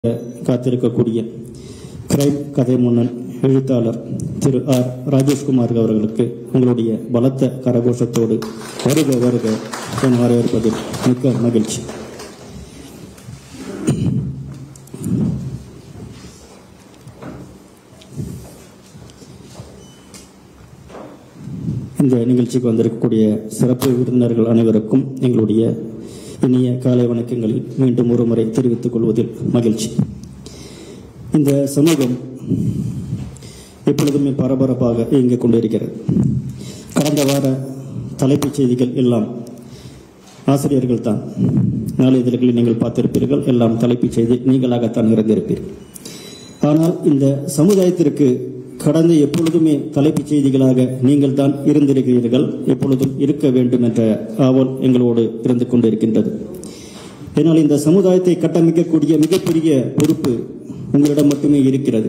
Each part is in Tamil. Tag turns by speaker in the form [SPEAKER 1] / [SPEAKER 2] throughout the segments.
[SPEAKER 1] காத்திருக்கக்கூடிய கிரைம் கதை முன்னன் எழுத்தாளர் திரு ஆர் ராஜேஷ்குமார் அவர்களுக்கு உங்களுடைய பலத்த கரகோஷத்தோடு வருக வருக என வரவேற்பதில் மிக்க மகிழ்ச்சி இந்த நிகழ்ச்சிக்கு வந்திருக்கக்கூடிய சிறப்பு விருந்தினர்கள் அனைவருக்கும் எங்களுடைய இனிய காலை வணக்கங்களை மீண்டும் ஒரு முறை தெரிவித்துக் கொள்வதில் மகிழ்ச்சி இந்த சமூகம் எப்பொழுதுமே பரபரப்பாக இயங்கிக் கொண்டிருக்கிறது கடந்த வார தலைப்புச் செய்திகள் எல்லாம் ஆசிரியர்கள் தான் நாளிதழ்களில் நீங்கள் பார்த்திருப்பீர்கள் எல்லாம் தலைப்புச் செய்தி நீங்களாகத்தான் இருந்திருப்பீர்கள் ஆனால் இந்த சமுதாயத்திற்கு கடந்த எப்பொழுதுமே தலைப்புச் செய்திகளாக நீங்கள் தான் இருந்திருக்கிறீர்கள் எப்பொழுதும் இருக்க வேண்டும் என்ற ஆவல் எங்களோடு இருந்து கொண்டிருக்கின்றது ஏனால் இந்த சமுதாயத்தை கட்டமைக்கக்கூடிய மிகப்பெரிய பொறுப்பு உங்களிடம் மட்டுமே இருக்கிறது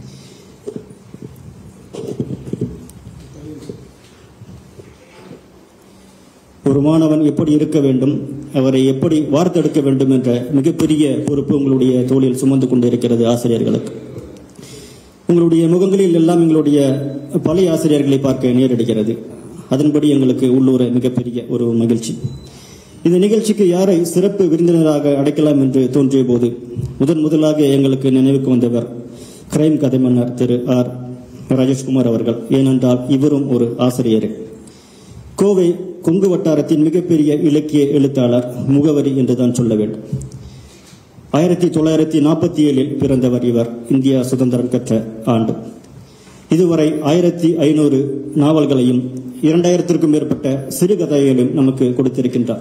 [SPEAKER 1] ஒரு மாணவன் எப்படி இருக்க வேண்டும் அவரை எப்படி வார்த்தெடுக்க வேண்டும் என்ற மிகப்பெரிய பொறுப்பு உங்களுடைய தோளில் சுமந்து கொண்டிருக்கிறது ஆசிரியர்களுக்கு உங்களுடைய முகங்களில் எல்லாம் எங்களுடைய பழைய ஆசிரியர்களை பார்க்க நேரிடுகிறது அதன்படி எங்களுக்கு உள்ளூர மிகப்பெரிய ஒரு மகிழ்ச்சி இந்த நிகழ்ச்சிக்கு யாரை சிறப்பு விருந்தினராக அடைக்கலாம் என்று தோன்றிய போது முதன் முதலாக எங்களுக்கு நினைவுக்கு வந்தவர் கிரைம் கதை மன்னர் திரு ஆர் ராஜேஷ்குமார் அவர்கள் ஏனென்றால் இவரும் ஒரு ஆசிரியர் கோவை கொங்கு வட்டாரத்தின் மிகப்பெரிய இலக்கிய எழுத்தாளர் முகவரி என்றுதான் சொல்ல வேண்டும் ஆயிரத்தி தொள்ளாயிரத்தி நாற்பத்தி ஏழில் பிறந்தவர் இவர் இந்தியா சுதந்திரம் பெற்ற ஆண்டு இதுவரை ஆயிரத்தி ஐநூறு நாவல்களையும் இரண்டாயிரத்திற்கும் மேற்பட்ட சிறுகதைகளையும் நமக்கு கொடுத்திருக்கின்றார்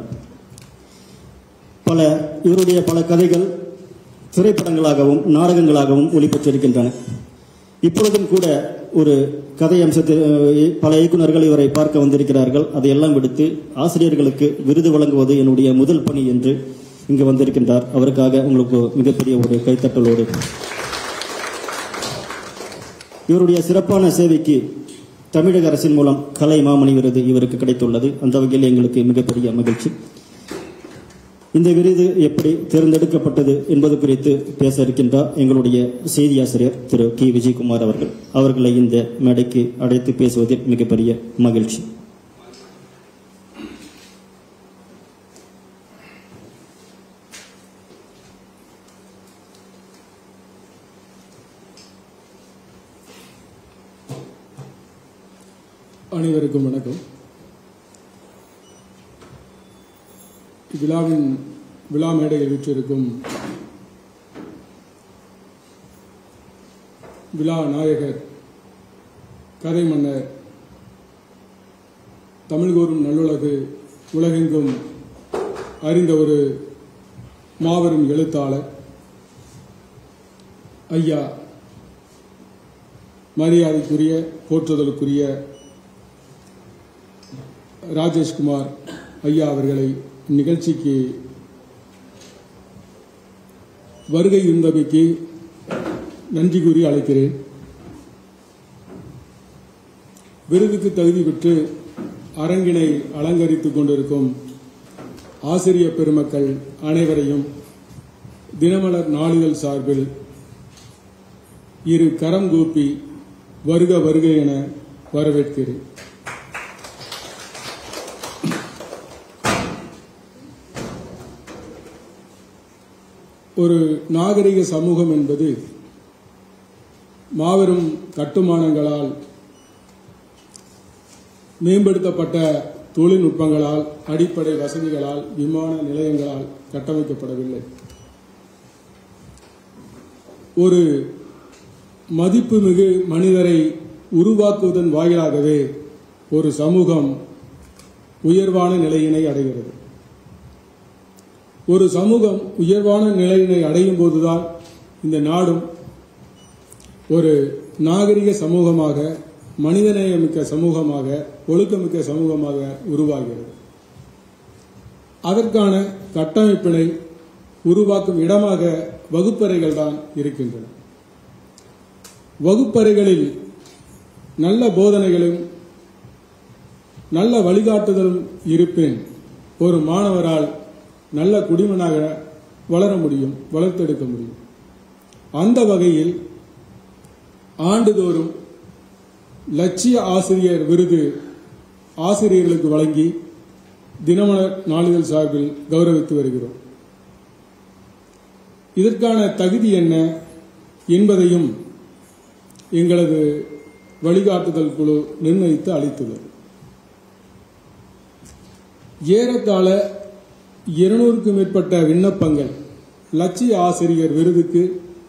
[SPEAKER 1] பல இவருடைய பல கதைகள் திரைப்படங்களாகவும் நாடகங்களாகவும் ஒளிபெற்றிருக்கின்றன இப்பொழுதும் கூட ஒரு கதை அம்சத்தை பல இயக்குநர்கள் இவரை பார்க்க வந்திருக்கிறார்கள் அதையெல்லாம் விடுத்து ஆசிரியர்களுக்கு விருது வழங்குவது என்னுடைய முதல் பணி என்று இங்கு வந்திருக்கின்றார் அவருக்காக உங்களுக்கு மிகப்பெரிய ஒரு கைத்தட்டலோடு இவருடைய சிறப்பான சேவைக்கு தமிழக அரசின் மூலம் கலை மாமணி விருது இவருக்கு கிடைத்துள்ளது அந்த வகையில் எங்களுக்கு மிகப்பெரிய மகிழ்ச்சி இந்த விருது எப்படி தேர்ந்தெடுக்கப்பட்டது என்பது குறித்து பேச இருக்கின்றார் எங்களுடைய செய்தி ஆசிரியர் திரு கி விஜயகுமார் அவர்கள் அவர்களை இந்த மேடைக்கு அழைத்து பேசுவதில் மிகப்பெரிய மகிழ்ச்சி
[SPEAKER 2] அனைவருக்கும் வணக்கம் இவ்விழாவின் விழா மேடையில் வீற்றிருக்கும் விழா நாயகர் கதை மன்னர் தமிழ் கூறும் நல்லுலகு உலகெங்கும் அறிந்த ஒரு மாபெரும் எழுத்தாளர் ஐயா மரியாதைக்குரிய போற்றுதலுக்குரிய ராஜேஷ்குமார் ஐயா அவர்களை நிகழ்ச்சிக்கு வருகை இருந்தமைக்கு நன்றி கூறி அழைக்கிறேன் விருதுக்கு தகுதி பெற்று அரங்கினை அலங்கரித்துக் கொண்டிருக்கும் ஆசிரிய பெருமக்கள் அனைவரையும் தினமலர் நாளிதழ் சார்பில் இரு கரம் கூப்பி வருக வருக என வரவேற்கிறேன் ஒரு நாகரிக சமூகம் என்பது மாபெரும் கட்டுமானங்களால் மேம்படுத்தப்பட்ட தொழில்நுட்பங்களால் அடிப்படை வசதிகளால் விமான நிலையங்களால் கட்டமைக்கப்படவில்லை ஒரு மதிப்புமிகு மனிதரை உருவாக்குவதன் வாயிலாகவே ஒரு சமூகம் உயர்வான நிலையினை அடைகிறது ஒரு சமூகம் உயர்வான நிலையினை அடையும் போதுதான் இந்த நாடும் ஒரு நாகரிக சமூகமாக மனிதநேயமிக்க சமூகமாக ஒழுக்கமிக்க சமூகமாக உருவாகிறது அதற்கான கட்டமைப்பினை உருவாக்கும் இடமாக வகுப்பறைகள் தான் இருக்கின்றன வகுப்பறைகளில் நல்ல போதனைகளும் நல்ல வழிகாட்டுதலும் இருப்பேன் ஒரு மாணவரால் நல்ல குடிமனாக வளர முடியும் வளர்த்தெடுக்க முடியும் அந்த வகையில் ஆண்டுதோறும் லட்சிய ஆசிரியர் விருது ஆசிரியர்களுக்கு வழங்கி தினமலர் நாளிதழ் சார்பில் கௌரவித்து வருகிறோம் இதற்கான தகுதி என்ன என்பதையும் எங்களது வழிகாட்டுதல் குழு நிர்ணயித்து அளித்துள்ளது ஏறத்தாழ இருநூறுக்கும் மேற்பட்ட விண்ணப்பங்கள் லட்சிய ஆசிரியர் விருதுக்கு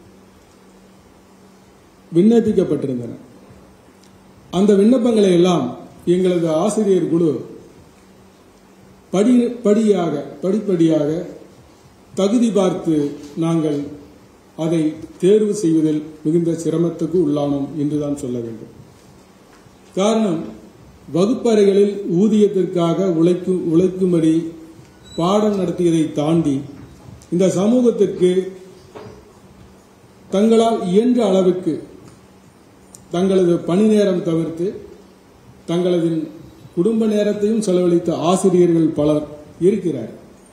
[SPEAKER 2] விண்ணப்பிக்கப்பட்டிருந்தன அந்த விண்ணப்பங்களை எல்லாம் எங்களது ஆசிரியர் குழு படி படியாக படிப்படியாக தகுதி பார்த்து நாங்கள் அதை தேர்வு செய்வதில் மிகுந்த சிரமத்துக்கு உள்ளானோம் என்றுதான் சொல்ல வேண்டும் காரணம் வகுப்பறைகளில் ஊதியத்திற்காக உழைக்கும் உழைக்கும்படி பாடம் நடத்தியதை தாண்டி இந்த சமூகத்திற்கு தங்களால் இயன்ற அளவுக்கு தங்களது பணி நேரம் தவிர்த்து தங்களது குடும்ப நேரத்தையும் செலவழித்த ஆசிரியர்கள் பலர் இருக்கிறார்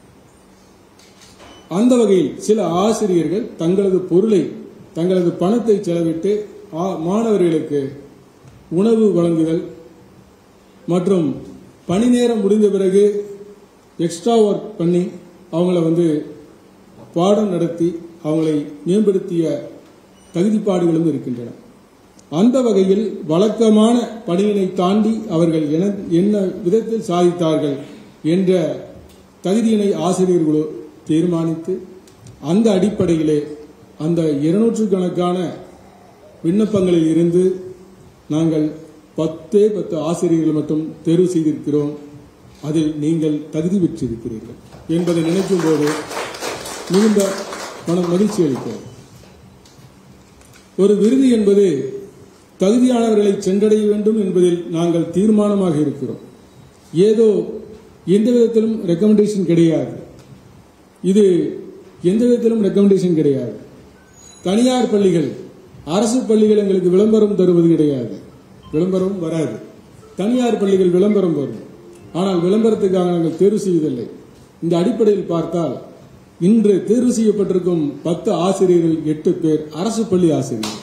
[SPEAKER 2] அந்த வகையில் சில ஆசிரியர்கள் தங்களது பொருளை தங்களது பணத்தை செலவிட்டு ஆ- மாணவர்களுக்கு உணவு வழங்குதல் மற்றும் பணி நேரம் முடிந்த பிறகு எக்ஸ்ட்ரா ஒர்க் பண்ணி அவங்கள வந்து பாடம் நடத்தி அவங்களை மேம்படுத்திய தகுதிப்பாடுகளும் இருக்கின்றன அந்த வகையில் வழக்கமான பணியினை தாண்டி அவர்கள் என- என்ன விதத்தில் சாதித்தார்கள் என்ற தகுதியினை ஆசிரியர் குழு தீர்மானித்து அந்த அடிப்படையிலே அந்த இருநூற்று கணக்கான விண்ணப்பங்களில் இருந்து நாங்கள் பத்தே பத்து ஆசிரியர்கள் மட்டும் தேர்வு செய்திருக்கிறோம் அதில் நீங்கள் தகுதி பெற்றிருக்கிறீர்கள் என்பதை நினைக்கும் போது மிகுந்த மன மகிழ்ச்சி அளிக்கிறது ஒரு விருது என்பது தகுதியானவர்களை சென்றடைய வேண்டும் என்பதில் நாங்கள் தீர்மானமாக இருக்கிறோம் ஏதோ எந்த விதத்திலும் ரெக்கமெண்டேஷன் கிடையாது இது எந்த விதத்திலும் ரெக்கமெண்டேஷன் கிடையாது தனியார் பள்ளிகள் அரசு பள்ளிகள் எங்களுக்கு விளம்பரம் தருவது கிடையாது விளம்பரம் வராது தனியார் பள்ளிகள் விளம்பரம் வரும் ஆனால் விளம்பரத்துக்காக நாங்கள் தேர்வு செய்வதில்லை இந்த அடிப்படையில் பார்த்தால் இன்று தேர்வு செய்யப்பட்டிருக்கும் பத்து ஆசிரியர்கள் எட்டு பேர் அரசு பள்ளி ஆசிரியர்கள்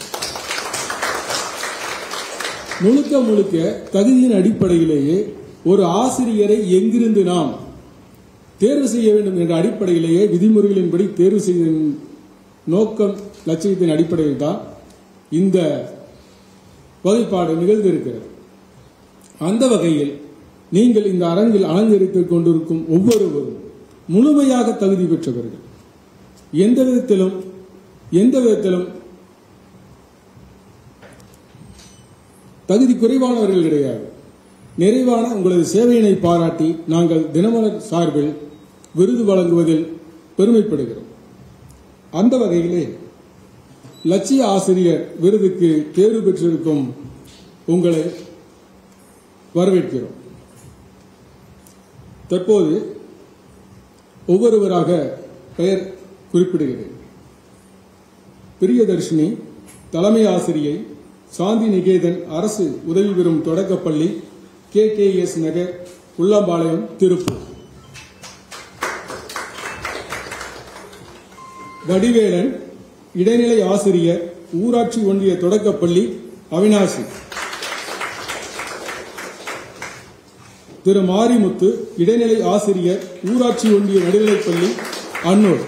[SPEAKER 2] முழுக்க முழுக்க தகுதியின் அடிப்படையிலேயே ஒரு ஆசிரியரை எங்கிருந்து நாம் தேர்வு செய்ய வேண்டும் என்ற அடிப்படையிலேயே விதிமுறைகளின்படி தேர்வு செய்த நோக்கம் லட்சியத்தின் அடிப்படையில் தான் இந்த வகைப்பாடு நிகழ்ந்திருக்கிறது அந்த வகையில் நீங்கள் இந்த அரங்கில் அலங்கரித்துக் கொண்டிருக்கும் ஒவ்வொருவரும் முழுமையாக தகுதி பெற்றவர்கள் எந்த விதத்திலும் எந்த விதத்திலும் தகுதி குறைவானவர்கள் கிடையாது நிறைவான உங்களது சேவையினை பாராட்டி நாங்கள் தினமலர் சார்பில் விருது வழங்குவதில் பெருமைப்படுகிறோம் அந்த வகையிலே லட்சிய ஆசிரியர் விருதுக்கு தேர்வு பெற்றிருக்கும் உங்களை வரவேற்கிறோம் தற்போது ஒவ்வொருவராக பெயர் குறிப்பிடுகிறேன் பிரியதர்ஷினி தலைமை ஆசிரியை சாந்தி நிகேதன் அரசு உதவி பெறும் தொடக்கப்பள்ளி K K S Nagar Ullampalayam Tiruppur Vadivelan இடைநிலை ஆசிரியர் ஊராட்சி ஒன்றிய தொடக்கப்பள்ளி அவினாசி திரு மாரிமுத்து இடைநிலை ஆசிரியர் ஊராட்சி ஒன்றிய நடுநிலைப்பள்ளி அன்னூர்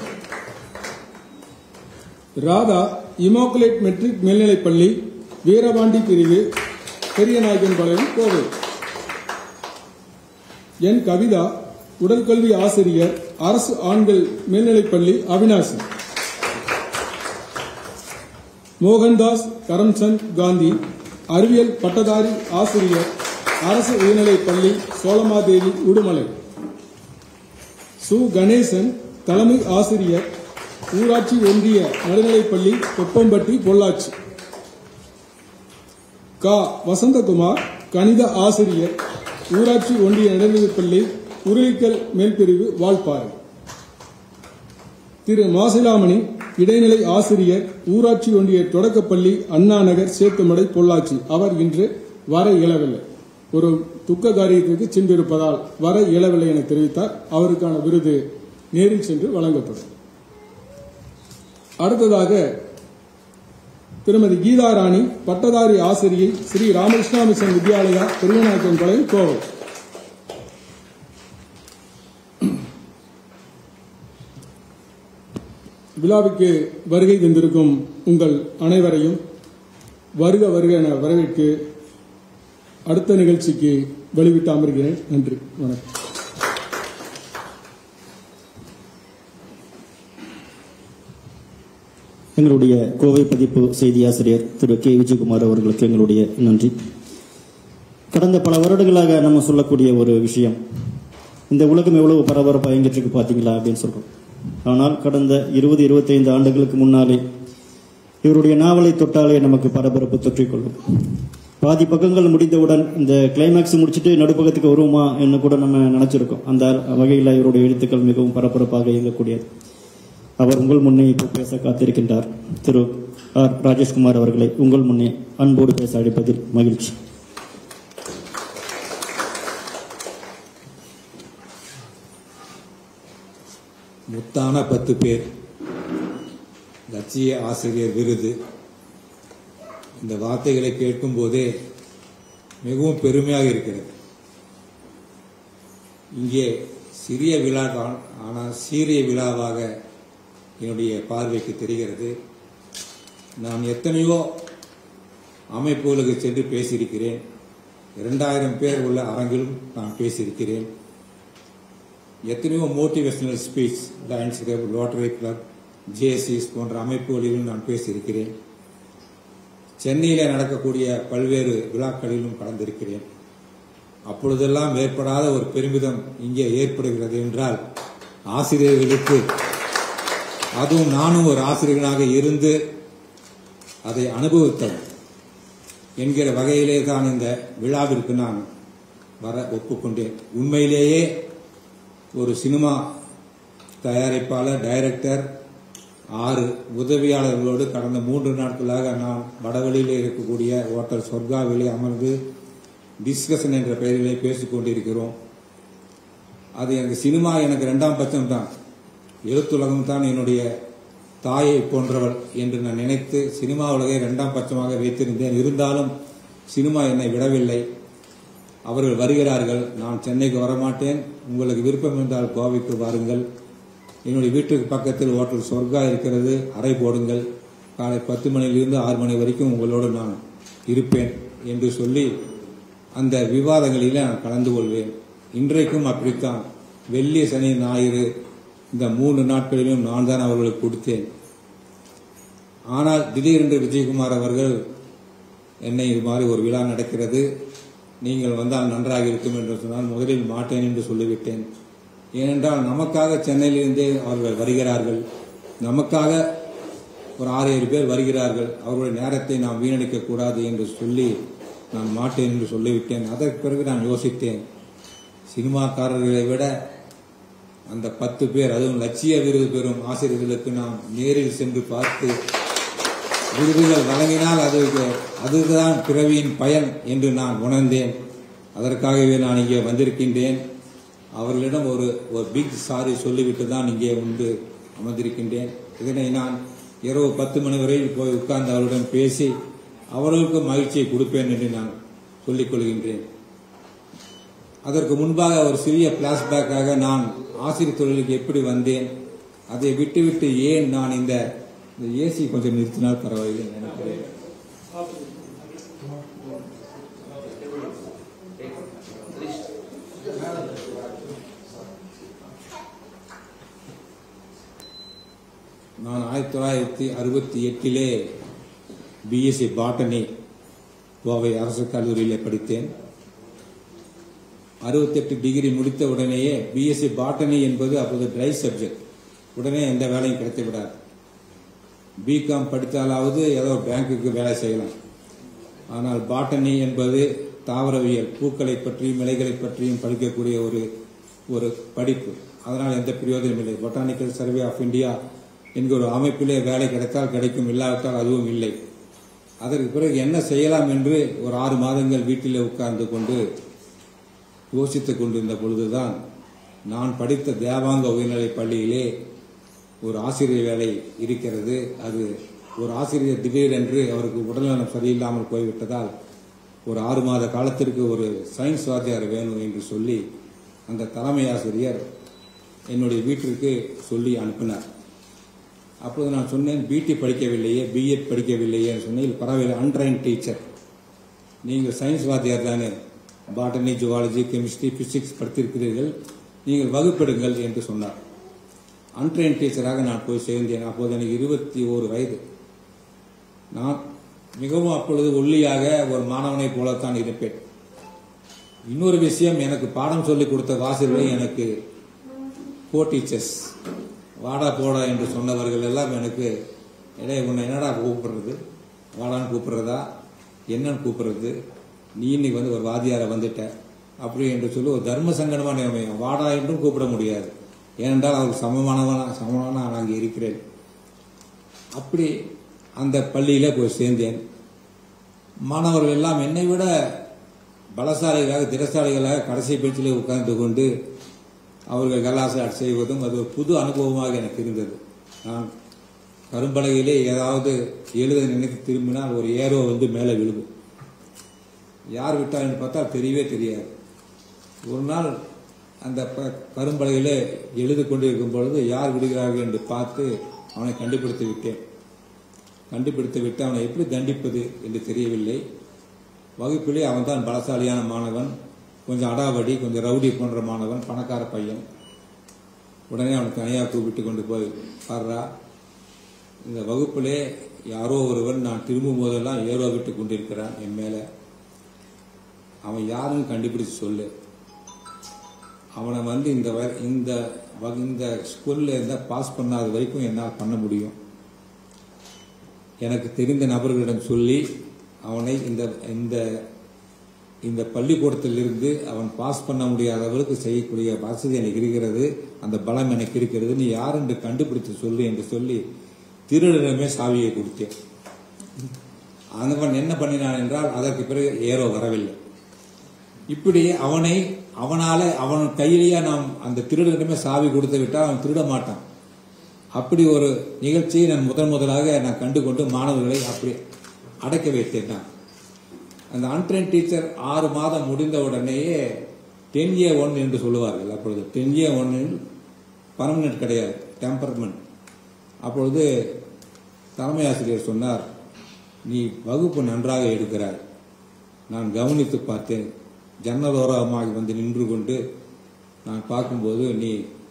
[SPEAKER 2] ராதா இமாக்குலேட் மெட்ரிக் மேல்நிலைப்பள்ளி வீரபாண்டி பிரிவு பெரியநாயக்கன்பாளையம் கோவை என் கவிதா உடற்கல்வி ஆசிரியர் அரசு ஆண்கள் மேல்நிலைப்பள்ளி அவினாசி மோகன்தாஸ் கரம்சந்த் காந்தி அறிவியல் பட்டதாரி ஆசிரியர் அரசு உயர்நிலைப் பள்ளி சோளமாதேவி உடுமலை சு கணேசன் தலைமை ஆசிரியர் ஊராட்சி ஒன்றிய நடுநிலைப்பள்ளி கொப்பம்பட்டி பொள்ளாச்சி கா வசந்தகுமார் கணித ஆசிரியர் ஊராட்சி ஒன்றிய நடுநிலைப்பள்ளி உருளிக்கல் மேல்பிரிவு வால்பாறை திரு மாசிலாமணி இடைநிலை ஆசிரியர் ஊராட்சி ஒன்றிய தொடக்கப்பள்ளி அண்ணா நகர் சேத்துமடை பொள்ளாச்சி அவர் இன்று வர இயலவில்லை ஒரு துக்க காரியத்திற்கு சென்றிருப்பதால் வர இயலவில்லை என தெரிவித்தார் அவருக்கான விருது நேரில் சென்று வழங்கப்படும் அடுத்ததாக திருமதி கீதா ராணி பட்டதாரி ஆசிரியை ஸ்ரீ ராமகிருஷ்ணா மிஷன் வித்யாலயா பெரியநாயக்கன் கொலை கோவை விழாவுக்கு வருகை தந்திருக்கும் உங்கள் அனைவரையும் வருக வருக என வரவேற்று அடுத்த நிகழ்ச்சிக்கு வெளிவிட்டு அமர்கிறேன் நன்றி வணக்கம்
[SPEAKER 1] எங்களுடைய கோவை பதிப்பு செய்தி ஆசிரியர் திரு கே விஜயகுமார் அவர்களுக்கு எங்களுடைய நன்றி கடந்த பல வருடங்களாக நம்ம சொல்லக்கூடிய ஒரு விஷயம் இந்த உலகம் எவ்வளவு பரபரப்பாக இயங்கிட்டு இருக்கு பார்த்தீங்களா அப்படின்னு சொல்றோம் ஆனால் கடந்த இருபது இருபத்தைந்து ஆண்டுகளுக்கு முன்னாலே இவருடைய நாவலை தொட்டாலே நமக்கு பரபரப்பு தொற்றிக்கொள்ளும் பாதி பக்கங்கள் முடிந்தவுடன் இந்த கிளைமேக்ஸ் முடிச்சுட்டு நடுப்பக்கத்துக்கு வருவோமா என்று கூட நம்ம நினைச்சிருக்கோம் அந்த வகையில் இவருடைய எழுத்துக்கள் மிகவும் பரபரப்பாக இயங்கக்கூடியது அவர் உங்கள் முன்னே இப்போ பேச காத்திருக்கின்றார் திரு ஆர் ராஜேஷ்குமார் அவர்களை உங்கள் முன்னே அன்போடு பேச அழைப்பதில் மகிழ்ச்சி
[SPEAKER 3] முத்தான பத்து பேர் லட்சிய ஆசிரியர் விருது இந்த வார்த்தைகளை கேட்கும் போதே மிகவும் பெருமையாக இருக்கிறது இங்கே சிறிய விழா தான் ஆனால் சீரிய விழாவாக என்னுடைய பார்வைக்கு தெரிகிறது நான் எத்தனையோ அமைப்புகளுக்கு சென்று பேசியிருக்கிறேன் இரண்டாயிரம் பேர் உள்ள அரங்கிலும் நான் பேசியிருக்கிறேன் எத்தனையோ motivational speech Lions Club Rotary Club Jaycees போன்ற அமைப்புகளிலும் நான் பேசியிருக்கிறேன் சென்னையில் நடக்கக்கூடிய பல்வேறு விழாக்களிலும் கலந்திருக்கிறேன் அப்பொழுதெல்லாம் ஏற்படாத ஒரு பெருமிதம் இங்கே ஏற்படுகிறது என்றால் ஆசிரியர்களுக்கு அதுவும் நானும் ஒரு ஆசிரியர்களாக இருந்து அதை அனுபவித்தவன் என்கிற வகையிலே தான் இந்த விழாவிற்கு நான் வர ஒப்புக்கொண்டேன் உண்மையிலேயே ஒரு சினிமா தயாரிப்பாளர் டைரக்டர் ஆறு உதவியாளர்களோடு கடந்த மூன்று நாட்களாக நான் வடவழியில் இருக்கக்கூடிய ஹோட்டல் சொர்க்காவிலே அமர்ந்து டிஸ்கஷன் என்ற பெயரிலே பேசிக் கொண்டிருக்கிறோம் அது எனக்கு சினிமா எனக்கு இரண்டாம் பட்சம் தான் எழுத்துலகம் தான் என்னுடைய தாயை போன்றவள் என்று நான் நினைத்து சினிமா உலகை இரண்டாம் பட்சமாக வைத்திருந்தேன் இருந்தாலும் சினிமா என்னை விடவில்லை அவர்கள் வருகிறார்கள் நான் சென்னைக்கு வரமாட்டேன் உங்களுக்கு விருப்பம் என்றால் கோவைக்கு வாருங்கள் என்னுடைய வீட்டுக்கு பக்கத்தில் ஹோட்டல் சொர்க்கா இருக்கிறது அறை போடுங்கள் காலை பத்து மணியிலிருந்து ஆறு மணி வரைக்கும் உங்களோடு நான் இருப்பேன் என்று சொல்லி அந்த விவாதங்களிலே நான் கலந்து கொள்வேன் இன்றைக்கும் அப்படித்தான் வெள்ளி சனி ஞாயிறு இந்த மூன்று நாட்களிலும் நான் தான் அவர்களுக்கு கொடுத்தேன் ஆனால் திடீரென்று விஜயகுமார் அவர்கள் என்னை இது மாதிரி ஒரு விழா நடக்கிறது நீங்கள் வந்தால் நன்றாக இருக்கும் என்று சொன்னால் முதலில் மாட்டேன் என்று சொல்லிவிட்டேன் ஏனென்றால் நமக்காக சென்னையிலிருந்தே அவர்கள் வருகிறார்கள் நமக்காக ஒரு ஆறு ஏழு பேர் வருகிறார்கள் அவர்களுடைய நேரத்தை நாம் வீணடிக்க கூடாது என்று சொல்லி நான் மாட்டேன் என்று சொல்லிவிட்டேன் அதற்கு பிறகு நான் யோசித்தேன் சினிமாக்காரர்களை விட அந்த பத்து பேர் அதுவும் லட்சிய விருது பெறும் ஆசிரியர்களுக்கு நாம் நேரில் சென்று பார்த்து விருதுகள் வழங்கினால் அது அதுதான் பிறவியின் பயன் என்று நான் உணர்ந்தேன் அதற்காகவே நான் இங்கே வந்திருக்கின்றேன் அவர்களிடம் ஒரு ஒரு பிக் சாரி சொல்லிவிட்டு தான் இங்கே வந்து அமர்ந்திருக்கின்றேன் இதனை நான் இரவு பத்து மணி வரையில் போய் உட்கார்ந்து அவருடன் பேசி அவர்களுக்கு மகிழ்ச்சியை கொடுப்பேன் என்று நான் சொல்லிக் கொள்கின்றேன் அதற்கு முன்பாக ஒரு சிறிய பிளாஷ்பேக்காக நான் ஆசிரியர் தொழிலுக்கு எப்படி வந்தேன் அதை விட்டுவிட்டு ஏன் நான் இந்த இந்த ஏசி கொஞ்சம் நிறுத்தினால் பரவாயில்லை நினைக்கிறேன் நான் ஆயிரத்தி தொள்ளாயிரத்தி அறுபத்தி எட்டிலே பிஎஸ்சி பாட்டனி கோவை அரசு கல்லூரியிலே படித்தேன் அறுபத்தெட்டு டிகிரி முடித்த உடனேயே பிஎஸ்சி பாட்டனி என்பது அப்போது ட்ரை சப்ஜெக்ட் உடனே எந்த வேலையும் கிடைத்து விடாது பிகாம் படித்தாலாவது ஏதோ பேங்குக்கு வேலை செய்யலாம் ஆனால் பாட்டனி என்பது தாவரவியல் பூக்களை பற்றியும் இலைகளை பற்றியும் படிக்கக்கூடிய ஒரு ஒரு படிப்பு அதனால் எந்த பிரயோஜனம் இல்லை பொட்டானிக்கல் சர்வே ஆஃப் இந்தியா என்கிற ஒரு அமைப்பிலே வேலை கிடைத்தால் கிடைக்கும் இல்லாவிட்டால் அதுவும் இல்லை அதற்கு பிறகு என்ன செய்யலாம் என்று ஒரு ஆறு மாதங்கள் வீட்டிலே உட்கார்ந்து கொண்டு யோசித்துக் கொண்டிருந்த பொழுதுதான் நான் படித்த தேவாங்க உயர்நிலைப் பள்ளியிலே ஒரு ஆசிரியர் வேலை இருக்கிறது அது ஒரு ஆசிரியர் திடீரென்று அவருக்கு உடல்நலம் சரியில்லாமல் போய்விட்டதால் ஒரு ஆறு மாத காலத்திற்கு ஒரு சயின்ஸ் வாத்தியார் வேணும் என்று சொல்லி அந்த தலைமை ஆசிரியர் என்னுடைய வீட்டிற்கு சொல்லி அனுப்பினார் அப்போது நான் சொன்னேன் பிடி படிக்கவில்லையே பிஎட் படிக்கவில்லையே சொன்னேன் பரவாயில்லை அன்ட்ரைன் டீச்சர் நீங்கள் சயின்ஸ் வாத்தியார் தானே பாட்டனி ஜுவாலஜி கெமிஸ்ட்ரி பிசிக்ஸ் படித்திருக்கிறீர்கள் நீங்கள் வகுப்பெடுங்கள் என்று சொன்னார் அன்ட்ரெயின் டீச்சராக நான் போய் சேர்ந்தேன் அப்போது எனக்கு இருபத்தி ஓரு வயது நான் மிகவும் அப்பொழுது ஒல்லியாக ஒரு மாணவனைப் போலத்தான் இருப்பேன் இன்னொரு விஷயம் எனக்கு பாடம் சொல்லிக் கொடுத்த வாசல்கள் எனக்கு கோ டீச்சர்ஸ் வாடா போடா என்று சொன்னவர்கள் எல்லாம் எனக்கு இடைய உன்னை என்னடா கூப்பிடுறது வாடான்னு கூப்பிடுறதா என்னன்னு கூப்பிடுறது நீ இன்னைக்கு வந்து ஒரு வாதியாரை வந்துட்ட அப்படி என்று சொல்லி ஒரு தர்ம சங்கடமான நிலைமை. வாடா என்றும் கூப்பிட முடியாது ஏனென்றால் அவருக்கு சமமானவனா சமமான நான் அங்கே இருக்கிறேன் அப்படி அந்த பள்ளியில போய் சேர்ந்தேன் மாணவர்கள் எல்லாம் என்னை விட பலசாலிகளாக திறசாலிகளாக கடைசி பெஞ்சிலே உட்கார்ந்து கொண்டு அவர்கள் கலாசை செய்வதும் அது ஒரு புது அனுபவமாக எனக்கு இருந்தது நான் கரும்பலகையிலே ஏதாவது எழுத நினைத்து திரும்பினால் ஒரு ஏரோ வந்து மேலே விழுகும் யார் விட்டான்னு பார்த்தா தெரியவே தெரியாது ஒரு நாள் அந்த ப- கரும்பலகையிலே எழுதி கொண்டிருக்கும் பொழுது யார் விடுகிறார்கள் என்று பார்த்து அவனை கண்டுபிடித்து விட்டேன் கண்டுபிடித்து விட்டு அவனை எப்படி தண்டிப்பது என்று தெரியவில்லை வகுப்பிலே அவன்தான் பலசாலியான மாணவன் கொஞ்சம் அடாவடி கொஞ்சம் ரவுடி போன்ற மாணவன் பணக்கார பையன் உடனே அவனை தனியாக கூப்பிட்டு கொண்டு போய் பாடுறா இந்த வகுப்பிலே யாரோ ஒருவன் நான் திரும்பும் போதெல்லாம் ஏரோ விட்டு கொண்டிருக்கிறான் என் மேல அவன் யாருன்னு கண்டுபிடிச்சு சொல்லு அவனை வந்து இந்த வ- இந்த வ- இந்த ஸ்கூல்ல இருந்தா பாஸ் பண்ணாத வரைக்கும் என்னால் பண்ண முடியும் எனக்கு தெரிந்த நபர்களிடம் சொல்லி அவனை இந்த இந்த இந்த பள்ளிக்கூடத்திலிருந்து அவன் பாஸ் பண்ண முடியாத அளவுக்கு செய்யக்கூடிய வசதி எனக்கு இருக்கிறது அந்த பலம் எனக்கு இருக்கிறது நீ யார் என்று கண்டுபிடித்து சொல்லு என்று சொல்லி திருடனமே சாவியை கொடுத்தேன் அவன் என்ன பண்ணினான் என்றால் அதற்கு பிறகு ஏரோ வரவில்லை இப்படி அவனை அவனால அவன் கையிலேயே நாம் அந்த திருடனிடமே சாவி கொடுத்து விட்டால் அவன் திருட மாட்டான் அப்படி ஒரு நிகழ்ச்சியை நான் முதன் முதலாக நான் கண்டுகொண்டு மாணவர்களை அப்படி அடக்க வைத்தேன் நான் அந்த அன்ட்ரெயின் டீச்சர் ஆறு மாதம் முடிந்த உடனேயே டென் ஏ ஒன் என்று சொல்லுவார்கள் அப்பொழுது டென் ஏ ஒன்னில் பர்மனன்ட் கிடையாது டெம்பர்மெண்ட் அப்பொழுது தலைமை ஆசிரியர் சொன்னார் நீ வகுப்பு நன்றாக எடுக்கிறாய் நான் கவனித்து பார்த்தேன் ஜன்னலோரமாக வந்து நின்று கொண்டு நான் பார்க்கும்போது நீ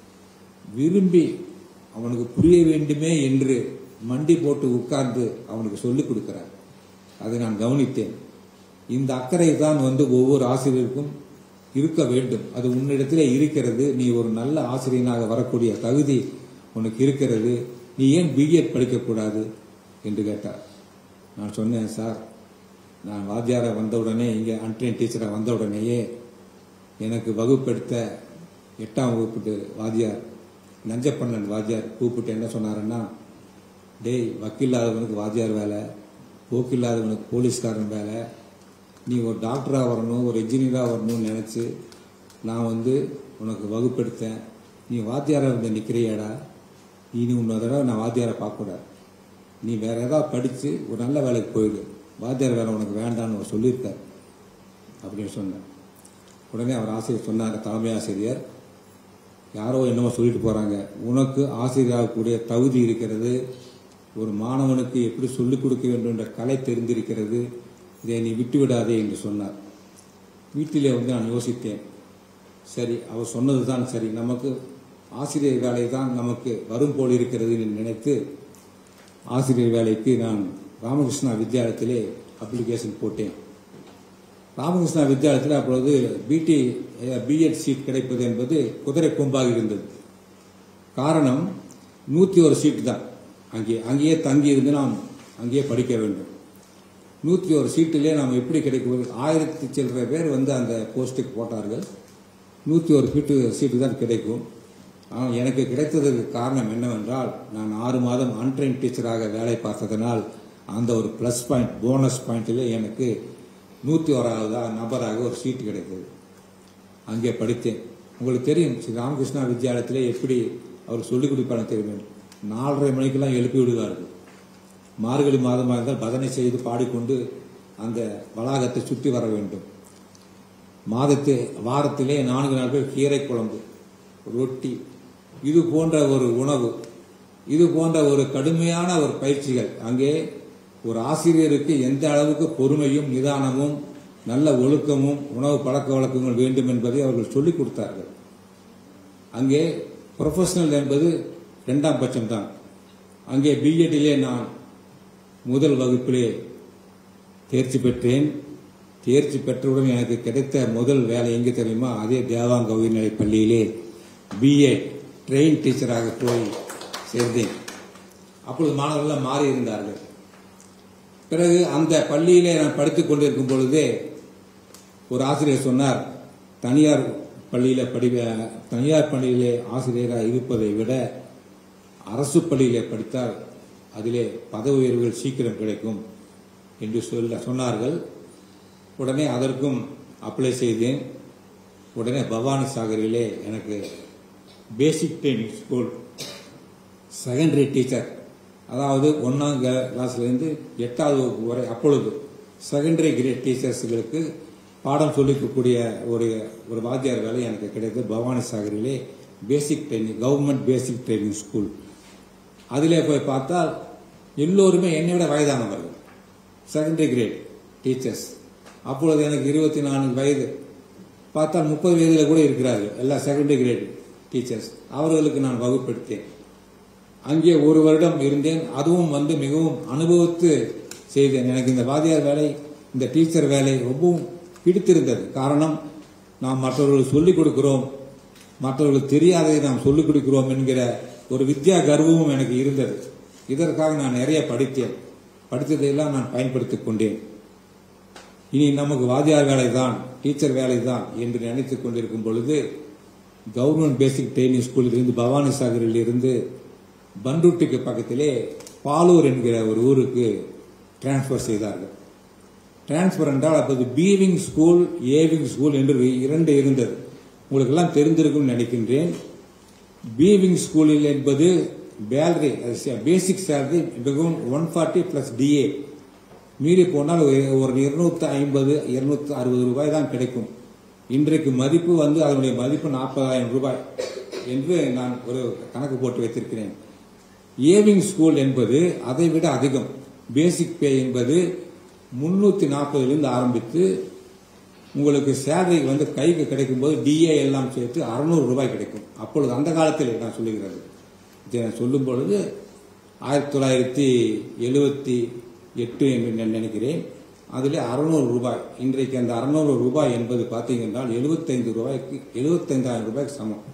[SPEAKER 3] விரும்பி அவனுக்கு புரிய வேண்டுமே என்று மண்டி போட்டு உட்கார்ந்து அவனுக்கு சொல்லிக் கொடுக்கிறார் அதை நான் கவனித்தேன் இந்த அக்கறை தான் வந்து ஒவ்வொரு ஆசிரியருக்கும் இருக்க வேண்டும் அது உன்னிடத்திலே இருக்கிறது நீ ஒரு நல்ல ஆசிரியனாக வரக்கூடிய தகுதி உனக்கு இருக்கிறது நீ ஏன் பிஎட் படிக்கக்கூடாது என்று கேட்டார் நான் சொன்னேன் சார் நான் வாத்தியாரை வந்த உடனே இங்கே அன்ட்ரெயின் டீச்சராக வந்த உடனேயே எனக்கு வகுப்பெடுத்த எட்டாம் வகுப்பு வாத்தியார் நஞ்சப்பண்ணன் வாத்தியார் கூப்பிட்டு என்ன சொன்னாருன்னா டேய் வக்கீல்லாதவனுக்கு வாத்தியார் வேலை போக்கில்லாதவனுக்கு போலீஸ்காரன் வேலை நீ ஒரு டாக்டராக வரணும் ஒரு இன்ஜினியராக வரணும்னு நினச்சி நான் வந்து உனக்கு வகுப்பெடுத்தேன் நீ வாத்தியாராக வந்து நிற்கிறியாடா இனி இன்னொரு தடவை நான் வாத்தியாரை பார்க்கக்கூடாது நீ வேற ஏதாவது படித்து ஒரு நல்ல வேலைக்கு போயிடு வாத்தியார் வேலை உனக்கு வேண்டாம்னு அவர் சொல்லியிருக்கார் அப்படின்னு சொன்னேன் உடனே அவர் ஆசிரியர் சொன்னார் தலைமை ஆசிரியர் யாரோ என்னமோ சொல்லிட்டு போறாங்க உனக்கு ஆசிரியராகக்கூடிய தகுதி இருக்கிறது ஒரு மாணவனுக்கு எப்படி சொல்லிக் கொடுக்க வேண்டும் என்ற கலை தெரிந்திருக்கிறது இதை நீ விட்டு விடாதே என்று சொன்னார் வீட்டிலே வந்து நான் யோசித்தேன் சரி அவர் சொன்னதுதான் சரி நமக்கு ஆசிரியர் வேலை தான் நமக்கு வரும் போல் இருக்கிறது என்று நினைத்து ஆசிரியர் வேலைக்கு நான் ராமகிருஷ்ணா வித்யாலயத்திலே அப்ளிகேஷன் போட்டேன் ராமகிருஷ்ணா வித்யாலயத்தில் அப்பொழுது பிடி பிஎட் சீட் கிடைப்பது என்பது குதிரை கொம்பாக இருந்தது காரணம் நூத்தி ஒரு சீட் தான் அங்கே அங்கேயே தங்கி இருந்து நாம் அங்கேயே படிக்க வேண்டும் நூத்தி ஒரு சீட்டிலே நாம் எப்படி கிடைக்கும் ஆயிரத்தி சில்லற பேர் வந்து அந்த போஸ்ட்டுக்கு போட்டார்கள் நூத்தி ஒரு சீட்டு சீட்டு தான் கிடைக்கும் ஆனால் எனக்கு கிடைத்ததற்கு காரணம் என்னவென்றால் நான் ஆறு மாதம் அன்ட்ரெயின் டீச்சராக வேலை பார்த்ததனால் அந்த ஒரு ப்ளஸ் பாயிண்ட் போனஸ் பாயிண்டில் எனக்கு நூற்றி ஓராவது நபராக ஒரு சீட்டு கிடைத்தது அங்கே படித்தேன் உங்களுக்கு தெரியும் ஸ்ரீ ராமகிருஷ்ணா வித்யாலயத்திலே எப்படி அவர் சொல்லிக் கொடுப்பாங்க தெரியும் நாலரை மணிக்கெல்லாம் எழுப்பி விடுவார்கள் மார்கழி மாதமாக இருந்தால் பஜனை செய்து பாடிக்கொண்டு அந்த வளாகத்தை சுற்றி வர வேண்டும் மாதத்து வாரத்திலே நான்கு நாட்கள் கீரை குழம்பு ரொட்டி இது போன்ற ஒரு உணவு இது போன்ற ஒரு கடுமையான ஒரு பயிற்சிகள் அங்கே ஒரு ஆசிரியருக்கு எந்த அளவுக்கு பொறுமையும் நிதானமும் நல்ல ஒழுக்கமும் உணவு பழக்க வழக்கங்கள் வேண்டும் என்பதை அவர்கள் சொல்லிக் கொடுத்தார்கள் அங்கே ப்ரொஃபஷனல் என்பது இரண்டாம் பட்சம்தான் அங்கே பிஎட்டிலே நான் முதல் வகுப்பிலே தேர்ச்சி பெற்றேன் தேர்ச்சி பெற்றவுடன் எனக்கு கிடைத்த முதல் வேலை எங்கே தெரியுமா அதே தேவாங்க உயர்நிலைப் பள்ளியிலே பிஏ ட்ரெயின் டீச்சராக போய் சேர்ந்தேன் அப்பொழுது மாணவர்கள் மாறி இருந்தார்கள் பிறகு அந்த பள்ளியிலே நான் படித்துக் கொண்டிருக்கும் பொழுதே ஒரு ஆசிரியர் சொன்னார் தனியார் பள்ளியில படி தனியார் பள்ளியிலே ஆசிரியராக இருப்பதை விட அரசு பள்ளியிலே படித்தால் அதிலே பதவி உயர்வுகள் சீக்கிரம் கிடைக்கும் என்று சொல்ல சொன்னார்கள் உடனே அதற்கும் அப்ளை செய்தேன் உடனே பவானி சாகரிலே எனக்கு basic training school secondary teacher அதாவது ஒன்றாம் கிளாஸ்லேருந்து எட்டாவது வகுப்பு வரை அப்பொழுது செகண்டரி கிரேட் டீச்சர்ஸ்களுக்கு பாடம் சொல்லிக்கக்கூடிய ஒரு ஒரு வாத்தியார் வேலை எனக்கு கிடைத்தது பவானி சாகரிலே basic training government basic training school அதிலே போய் பார்த்தால் எல்லோருமே என்னை விட வயதானவர்கள் செகண்டரி கிரேட் டீச்சர்ஸ் அப்பொழுது எனக்கு இருபத்தி நான்கு வயது பார்த்தால் முப்பது வயதில் கூட இருக்கிறார்கள் எல்லா செகண்டரி கிரேட் டீச்சர்ஸ் அவர்களுக்கு நான் வகுப்படுத்தேன் அங்கே ஒரு வருடம் இருந்தேன் அதுவும் வந்து மிகவும் அனுபவித்து செய்தேன் எனக்கு இந்த வாத்தியார் வேலை இந்த டீச்சர் வேலை ரொம்பவும் பிடித்திருந்தது காரணம் நாம் மற்றவர்களுக்கு சொல்லிக் கொடுக்கிறோம் மற்றவர்களுக்கு தெரியாததை நாம் சொல்லிக் கொடுக்கிறோம் என்கிற ஒரு வித்யா கர்வமும் எனக்கு இருந்தது இதற்காக நான் நிறைய படித்தேன் படித்ததையெல்லாம் நான் பயன்படுத்திக் கொண்டேன் இனி நமக்கு வாத்தியார் வேலை தான் டீச்சர் வேலை தான் என்று நினைத்துக் கொண்டிருக்கும் பொழுது கவர்மெண்ட் பேசிக் ட்ரைனிங் ஸ்கூலில் இருந்து பவானி சாகரில் இருந்து பண்ருட்டிக்கு பக்கத்திலே பாலூர் என்கிற ஒரு ஊருக்கு டிரான்ஸ்பர் செய்தார்கள் டிரான்ஸ்பர் என்றால் அப்போது பீவிங் ஸ்கூல் ஏவிங் ஸ்கூல் என்று இரண்டு இருந்தது உங்களுக்கு எல்லாம் தெரிந்திருக்கும் நினைக்கின்றேன் பீவிங் ஸ்கூலில் என்பது பேலரி பேசிக் சேலரி மிகவும் ஒன் ஃபார்ட்டி பிளஸ் டிஏ மீறி போனால் ஒரு- ஒரு இருநூத்தி ஐம்பது இருநூத்தி அறுபது ரூபாய் தான் கிடைக்கும் இன்றைக்கு மதிப்பு வந்து அதனுடைய மதிப்பு நாற்பதாயிரம் ரூபாய் என்று நான் ஒரு கணக்கு போட்டு வைத்திருக்கிறேன் ஏவிங் ஸ்கூல் என்பது அதை விட அதிகம் பேசிக் பே என்பது முன்னூத்தி நாற்பதுலேருந்து ஆரம்பித்து உங்களுக்கு சேலரி வந்து கைக்கு கிடைக்கும் போது டிஏ எல்லாம் சேர்த்து அறுநூறு ரூபாய் கிடைக்கும் அப்பொழுது அந்த காலத்தில் நான் சொல்லுகிறது இதை நான் சொல்லும் பொழுது ஆயிரத்தி தொள்ளாயிரத்தி எழுபத்தி எட்டு என்று நான் நினைக்கிறேன் அதில் அறுநூறு ரூபாய் இன்றைக்கு அந்த அறுநூறு ரூபாய் என்பது பார்த்தீங்கன்னா எழுபத்தைந்து ரூபாய்க்கு எழுபத்தைந்தாயிரம் ரூபாய்க்கு சமம்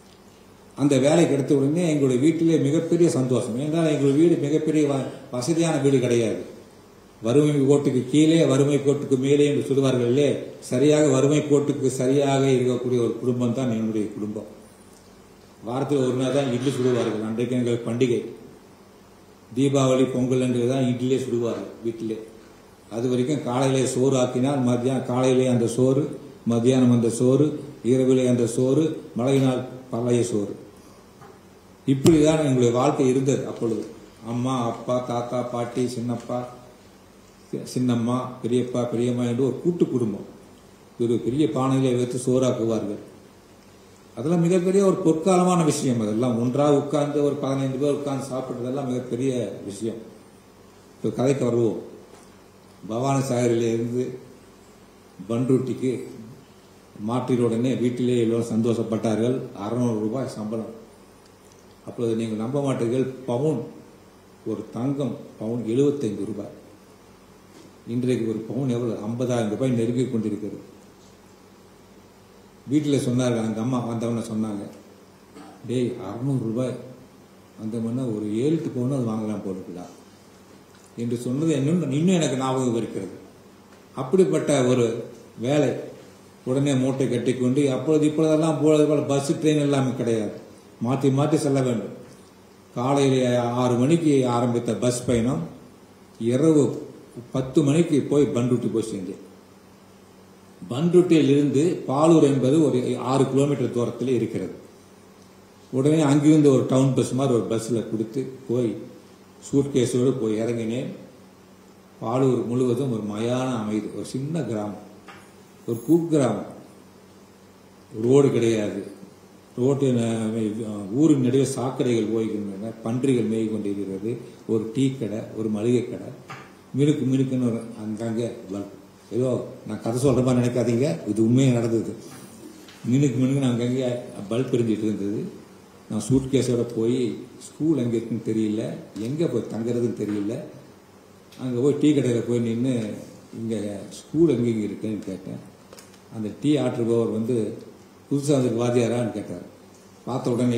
[SPEAKER 3] அந்த வேலை கிடைத்த உடனே எங்களுடைய வீட்டிலே மிகப்பெரிய சந்தோஷம் ஏனென்றால் எங்களுடைய வீடு மிகப்பெரிய வ- வசதியான வீடு கிடையாது வறுமை கோட்டுக்கு கீழே வறுமை கோட்டுக்கு மேலே என்று சொல்வார்களே சரியாக வறுமை கோட்டுக்கு சரியாக இருக்கக்கூடிய ஒரு குடும்பம் தான் என்னுடைய குடும்பம் வாரத்தில் ஒரு நாள் தான் இட்லி சுடுவார்கள் அன்றைக்கு எங்கள் பண்டிகை தீபாவளி பொங்கல் என்று தான் இட்லியே சுடுவார்கள் வீட்டிலே அது வரைக்கும் காலையிலே சோறு ஆக்கினால் மத்தியானம் காலையிலே அந்த சோறு மத்தியானம் அந்த சோறு இரவிலே அந்த சோறு மழையினால் பழைய சோறு இப்படிதான் எங்களுடைய வாழ்க்கை இருந்தது அப்பொழுது அம்மா அப்பா தாத்தா பாட்டி சின்னப்பா சி- சின்னம்மா பெரியப்பா பெரியம்மா என்று ஒரு கூட்டு குடும்பம் ஒரு பெரிய பானையிலே வைத்து சோறாக்குவார்கள் அதெல்லாம் மிகப்பெரிய ஒரு பொற்காலமான விஷயம் அதெல்லாம் ஒன்றாக உட்கார்ந்து ஒரு பதினைந்து பேர் உட்கார்ந்து சாப்பிட்றதெல்லாம் மிகப்பெரிய விஷயம் இப்போ கதைக்கு வருவோம் பவானி சாகரிலே இருந்து பண்ருட்டிக்கு மாற்றின உடனே வீட்டிலே எல்லோரும் சந்தோஷப்பட்டார்கள் அறுநூறு ரூபாய் சம்பளம் அப்பொழுது நீங்கள் நம்ப மாட்டீர்கள் பவுன் ஒரு தங்கம் பவுன் 75 ரூபாய் இன்றைக்கு ஒரு பவுன் எவ்வளவு ஐம்பதாயிரம் ரூபாய் நெருங்கி கொண்டிருக்கிறது வீட்டில் சொன்னாங்க அந்த அம்மா வந்தவன சொன்னாங்க டேய் அறுநூறு ரூபாய் அந்த மண்ணா ஒரு ஏழு எட்டு பவுன் அது வாங்கலாம் போட்டுக்கலாம் என்று சொன்னது இன்னும் இன்னும் எனக்கு ஞாபகம் இருக்கிறது அப்படிப்பட்ட ஒரு வேலை உடனே மூட்டை கட்டிக்கொண்டு அப்பொழுது இப்பொழுதெல்லாம் போவது போல பஸ் ட்ரெயின் எல்லாமே கிடையாது மாற்றி மாற்றி செல்ல வேண்டும் காலையில் ஆறு மணிக்கு ஆரம்பித்த பஸ் பயணம் இரவு பத்து மணிக்கு போய் பண்ருட்டி போய் சேர்ந்தேன் பண்ருட்டியிலிருந்து பாலூர் என்பது ஒரு ஆறு கிலோமீட்டர் தூரத்தில் இருக்கிறது உடனே அங்கிருந்து ஒரு டவுன் பஸ் மாதிரி ஒரு பஸ்ஸில் கொடுத்து போய் சூட்கேஸோடு போய் இறங்கினேன் பாலூர் முழுவதும் ஒரு மயான அமைதி ஒரு சின்ன கிராமம் ஒரு குக்கிராமம் ரோடு கிடையாது ரோட்டு ந- ஊரின் நடுவே சாக்கடைகள் போய்கின்றன பன்றிகள் மேய் கொண்டிருக்கிறது ஒரு டீ கடை ஒரு மளிகை கடை மினுக்கு மினுக்குன்னு ஒரு அங்கங்கே பல்ப் ஏதோ நான் கதை சொல்ற மாதிரி நினைக்காதீங்க இது உண்மையாக நடந்தது மினுக்கு மினுக்குன்னு அங்கங்கே பல்ப் எரிஞ்சிட்டு இருந்தது நான் சூட் கேஸோட போய் ஸ்கூல் எங்கே இருக்குன்னு தெரியல எங்கே போய் தங்குறதுன்னு தெரியல அங்கே போய் டீ கடையில் போய் நின்று இங்கே ஸ்கூல் எங்கே இங்கே இருக்குன்னு கேட்டேன் அந்த டீ ஆற்றுபவர் வந்து புதுசாக வந்து வாத்தியாரான்னு கேட்டார் பார்த்த உடனே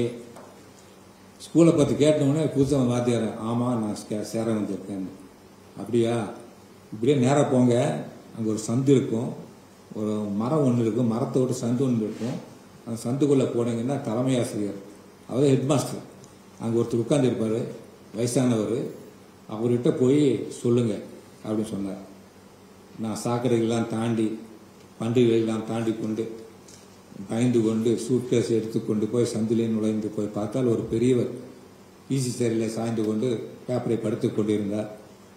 [SPEAKER 3] ஸ்கூலை பற்றி கேட்ட உடனே புதுசாக வாத்தியாரா ஆமாம் நான் சே- சேர வந்திருக்கேன் அப்படியா இப்படியே நேராக போங்க அங்கே ஒரு சந்து இருக்கும் ஒரு மரம் ஒன்று இருக்கும் மரத்தோட சந்து ஒன்று இருக்கும் அந்த சந்துக்குள்ளே போனீங்கன்னா தலைமை ஆசிரியர் அவர் ஹெட் மாஸ்டர் அங்கே ஒருத்தர் உட்கார்ந்திருப்பாரு வயசானவர் அவர்கிட்ட போய் சொல்லுங்க அப்படின்னு சொன்னார் நான் சாக்கடைகள்லாம் தாண்டி பண்டிகைகள்லாம் தாண்டி கொண்டு பயந்து கொண்டு சூட்கேஸ் எடுத்துக்கொண்டு போய் சந்திலே நுழைந்து போய் பார்த்தால் ஒரு பெரியவர் ஈசி சேரில் சாய்ந்து கொண்டு பேப்பரை படித்துக் கொண்டிருந்தார்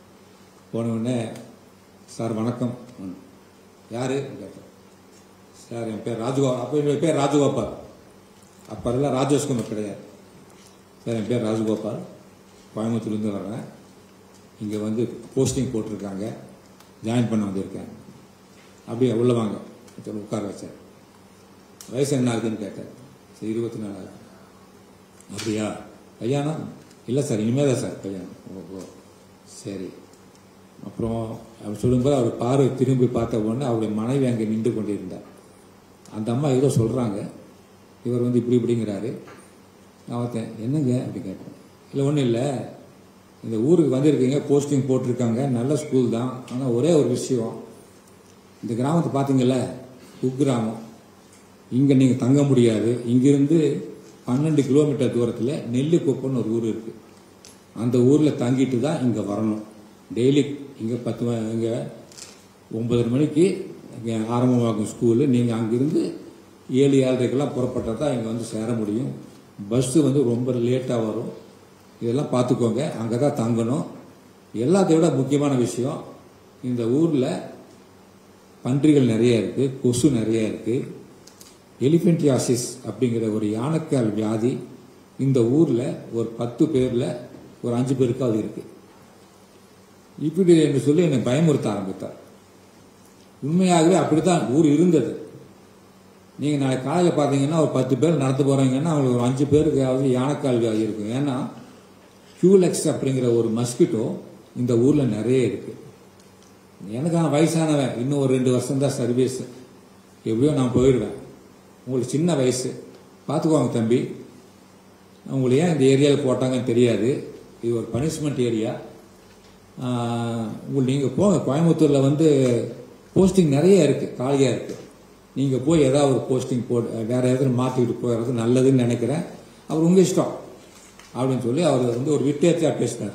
[SPEAKER 3] போன உடனே சார் வணக்கம் ம். யாரு கேட்டேன் சார் என் பேர் ராஜகோபால் அப்போ என்னுடைய பேர் ராஜகோபால் அப்போல்லாம் ராஜேஷ்குமார் கிடையாது சார் என் பேர் ராஜகோபால் கோயம்புத்தூர்லேருந்து வர்றேன் இங்கே வந்து போஸ்டிங் போட்டிருக்காங்க ஜாயின் பண்ண வந்திருக்கேன் அப்படியே உள்ள வாங்க சொல்லி உட்கார வச்சேன் வயசு என்ன ஆகுதுன்னு கேட்டேன் சரி இருபத்தி நாலு ஆகுது அப்படியா கல்யாணம் இல்லை சார் இனிமேல் தான் சார் கல்யாணம் ஓ ஓ சரி அப்புறம் அவர் சொல்லும்போது அவர் பார்வை திரும்பி பார்த்த உடனே அவருடைய மனைவி அங்கே நின்று கொண்டிருந்தார் அந்த அம்மா ஏதோ சொல்கிறாங்க இவர் வந்து இப்படி இப்படிங்கிறாரு நான் பார்த்தேன் என்னங்க அப்படி கேட்டேன் இல்லை ஒன்றும் இல்லை இந்த ஊருக்கு வந்திருக்கீங்க போஸ்டிங் போட்டிருக்காங்க நல்ல ஸ்கூல் தான் ஆனால் ஒரே ஒரு விஷயம் இந்த கிராமத்தை பார்த்தீங்கல்ல குக்கிராமம் இங்கே நீங்கள் தங்க முடியாது இங்கிருந்து பன்னெண்டு கிலோமீட்டர் தூரத்தில் நெல்லிக்குப்பம்னு ஒரு ஊர் இருக்கு அந்த ஊரில் தங்கிட்டு தான் இங்கே வரணும் டெய்லி இங்கே பத்து ம- இங்கே ஒன்பதரை மணிக்கு இங்கே ஆரம்பமாகும் ஸ்கூலு நீங்கள் அங்கிருந்து ஏழு ஏழரைக்கெல்லாம் புறப்பட்டால் தான் இங்கே வந்து சேர முடியும் பஸ்ஸு வந்து ரொம்ப லேட்டாக வரும் இதெல்லாம் பார்த்துக்கோங்க அங்கே தான் தங்கணும் எல்லாத்தையும் விட முக்கியமான விஷயம் இந்த ஊரில் பன்றிகள் நிறைய இருக்கு கொசு நிறைய இருக்கு எலிஃபென்டியாசிஸ் அப்படிங்கிற ஒரு யானைக்கால் வியாதி இந்த ஊர்ல ஒரு பத்து பேர்ல ஒரு அஞ்சு பேருக்காவது இருக்கு இப்படி என்று சொல்லி என்னை பயமுறுத்த ஆரம்பித்தார் உண்மையாகவே அப்படித்தான் ஊர் இருந்தது நீங்க நாளைக்கு காலையில் பார்த்தீங்கன்னா ஒரு பத்து பேர் நடந்து போறீங்கன்னா அவங்களுக்கு ஒரு அஞ்சு பேருக்காவது யானைக்கால் வியாதி இருக்கும் ஏன்னா கியூலெக்ஸ் அப்படிங்கிற ஒரு மஸ்கிட்டோ இந்த ஊர்ல நிறைய இருக்கு எனக்கு நான் வயசானவன் இன்னும் ஒரு ரெண்டு வருஷம் தான் சர்வீஸ் எப்படியோ நான் போயிடுவேன் உங்களுக்கு சின்ன வயசு பார்த்துக்கோங்க தம்பி உங்களை ஏன் இந்த ஏரியாவில் போட்டாங்கன்னு தெரியாது இது ஒரு பனிஷ்மெண்ட் ஏரியா உங்களுக்கு நீங்கள் போங்க கோயம்புத்தூரில் வந்து போஸ்டிங் நிறைய இருக்குது காலியாக இருக்குது நீங்கள் போய் ஏதாவது ஒரு போஸ்டிங் போட்டு வேற ஏதாவது மாற்றிக்கிட்டு போயிடுறது நல்லதுன்னு நினைக்கிறேன் அவர் உங்கள் இஷ்டம் அப்படின்னு சொல்லி அவர் வந்து ஒரு விட்டேச்சியாக பேசினார்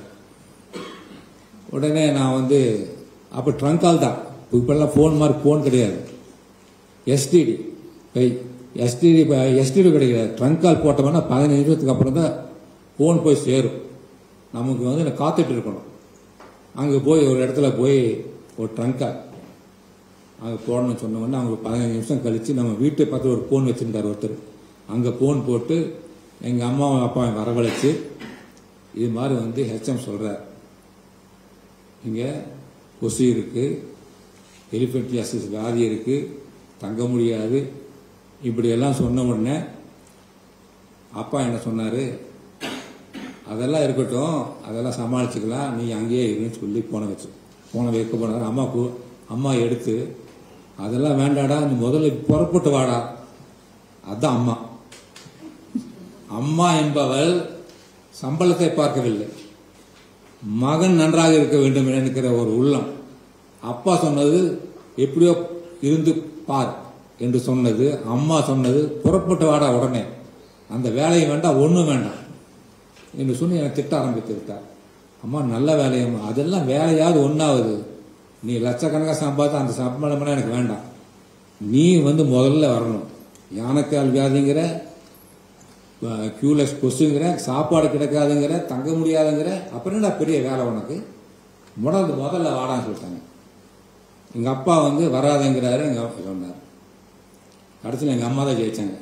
[SPEAKER 3] உடனே நான் வந்து அப்போ ட்ரங்க் கால் தான் இப்பெல்லாம் ஃபோன் மாதிரி ஃபோன் கிடையாது எஸ்டிடி கை எஸ்டிடி எஸ்டிடி கிடையாது ட்ரங்க் கால் போட்டோம்னா பதினஞ்சு நிமிஷத்துக்கு அப்புறம் தான் ஃபோன் போய் சேரும் நமக்கு வந்து நான் காத்துட்டு இருக்கணும் அங்கே போய் ஒரு இடத்துல போய் ஒரு ட்ரங்க் கால் அங்கே போடணும்னு சொன்ன உடனே அவங்க பதினஞ்சு நிமிஷம் கழிச்சு நம்ம வீட்டு பக்கத்தில் ஒரு ஃபோன் வச்சிருந்தார் ஒருத்தர் அங்கே ஃபோன் போட்டு எங்கள் அம்மாவும் அப்பாவும் வரவழைச்சு இது மாதிரி வந்து ஹெச்எம் சொல்கிறார் இங்கே கொசு இருக்கு எலிஃபென்டியாசிஸ் வியாதி இருக்கு தங்க முடியாது இப்படியெல்லாம் சொன்ன உடனே அப்பா என்ன சொன்னாரு அதெல்லாம் இருக்கட்டும் அதெல்லாம் சமாளிச்சுக்கலாம் நீ அங்கேயே இருன்னு சொல்லி போன வச்சு போன வைக்க போனார் அம்மா கூ- அம்மா எடுத்து அதெல்லாம் வேண்டாடா நீ முதல்ல புறப்பட்டு வாடா அதான் அம்மா அம்மா என்பவள் சம்பளத்தை பார்க்கவில்லை மகன் நன்றாக இருக்க வேண்டும் என நினைக்கிற ஒரு உள்ளம் அப்பா சொன்னது எப்படியோ இருந்து பார் என்று சொன்னது அம்மா சொன்னது புறப்பட்டு வாடா உடனே அந்த வேலையை வேண்டாம் ஒண்ணும் வேண்டாம் என்று சொல்லி எனக்கு திட்ட ஆரம்பித்து விட்டார் அம்மா நல்ல வேலையம்மா அதெல்லாம் வேலையாவது ஒன்றாவது நீ லட்சக்கணக்காக சம்பாதிச்சா அந்த சம்பளம்லாம் எனக்கு வேண்டாம் நீ வந்து முதல்ல வரணும் யானைக்கால் வியாதிங்கிற கியூலெஸ் கொசுங்கிற சாப்பாடு கிடைக்காதுங்கிற தங்க முடியாதுங்கிற அப்புறம் என்னடா பெரிய வேலை உனக்கு முதல்ல முதல்ல வாடான்னு சொல்லிட்டாங்க எங்க அப்பா வந்து வராதுங்கிறாரு எங்க அப்பா சொன்னார் கடைசியில் எங்க அம்மா தான் ஜெயிச்சாங்க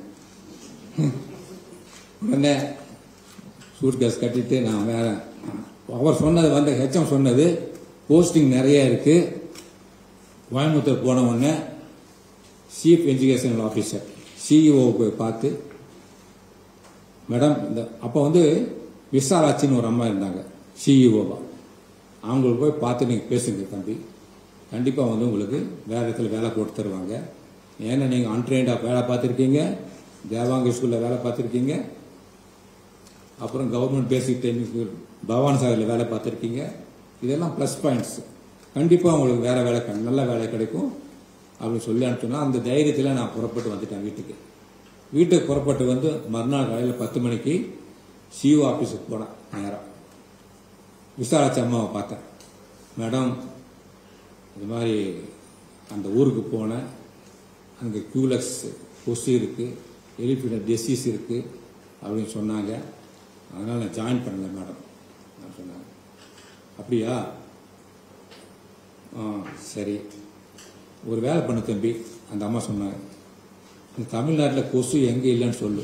[SPEAKER 3] உடனே சூட் கேஸ் கட்டிட்டு நான் வேற அவர் சொன்னது வந்து ஹெச்எம் சொன்னது போஸ்டிங் நிறைய இருக்கு கோயம்புத்தூர் போன உடனே சீஃப் எஜுகேஷனல் ஆஃபீஸர் சிஇஓ போய் பார்த்து மேடம் இந்த அப்போ வந்து விசாலாச்சின்னு ஒரு அம்மா இருந்தாங்க சிஇஓவா அவங்களுக்கு போய் பார்த்து நீங்கள் பேசுங்க தம்பி கண்டிப்பாக வந்து உங்களுக்கு வேற இடத்துல வேலை போட்டு தருவாங்க ஏன்னா நீங்கள் அன்ட்ரெயின்டாக வேலை பார்த்துருக்கீங்க தேவாங்க ஸ்கூலில் வேலை பார்த்துருக்கீங்க அப்புறம் government basic training school Bhavani சாகரில் வேலை பார்த்துருக்கீங்க இதெல்லாம் ப்ளஸ் பாயிண்ட்ஸ் கண்டிப்பாக உங்களுக்கு வேற வேலை கிடை- நல்ல வேலை கிடைக்கும் அப்படின்னு சொல்லி அனுப்பிச்சோன்னா அந்த தைரியத்தில் நான் புறப்பட்டு வந்துட்டேன் வீட்டுக்கு வீட்டுக்கு புறப்பட்டு வந்து மறுநாள் காலையில் பத்து மணிக்கு சிஓ ஆஃபீஸுக்கு போனேன் நேரம் விசாலாட்சி அம்மாவை பார்த்தேன் மேடம் இது மாதிரி அந்த ஊருக்கு போனேன் அங்கே கியூலக்ஸ் கொசு இருக்கு எலிஃபிடல் டிசீஸ் இருக்கு அப்படின்னு சொன்னாங்க அதனால நான் ஜாயின் பண்ணல மேடம் நான் சொன்னாங்க அப்படியா ஆ சரி ஒரு வேலை பண்ணு தம்பி அந்த அம்மா சொன்னாங்க இந்த தமிழ்நாட்டில் கொசு எங்க இல்லைன்னு சொல்லு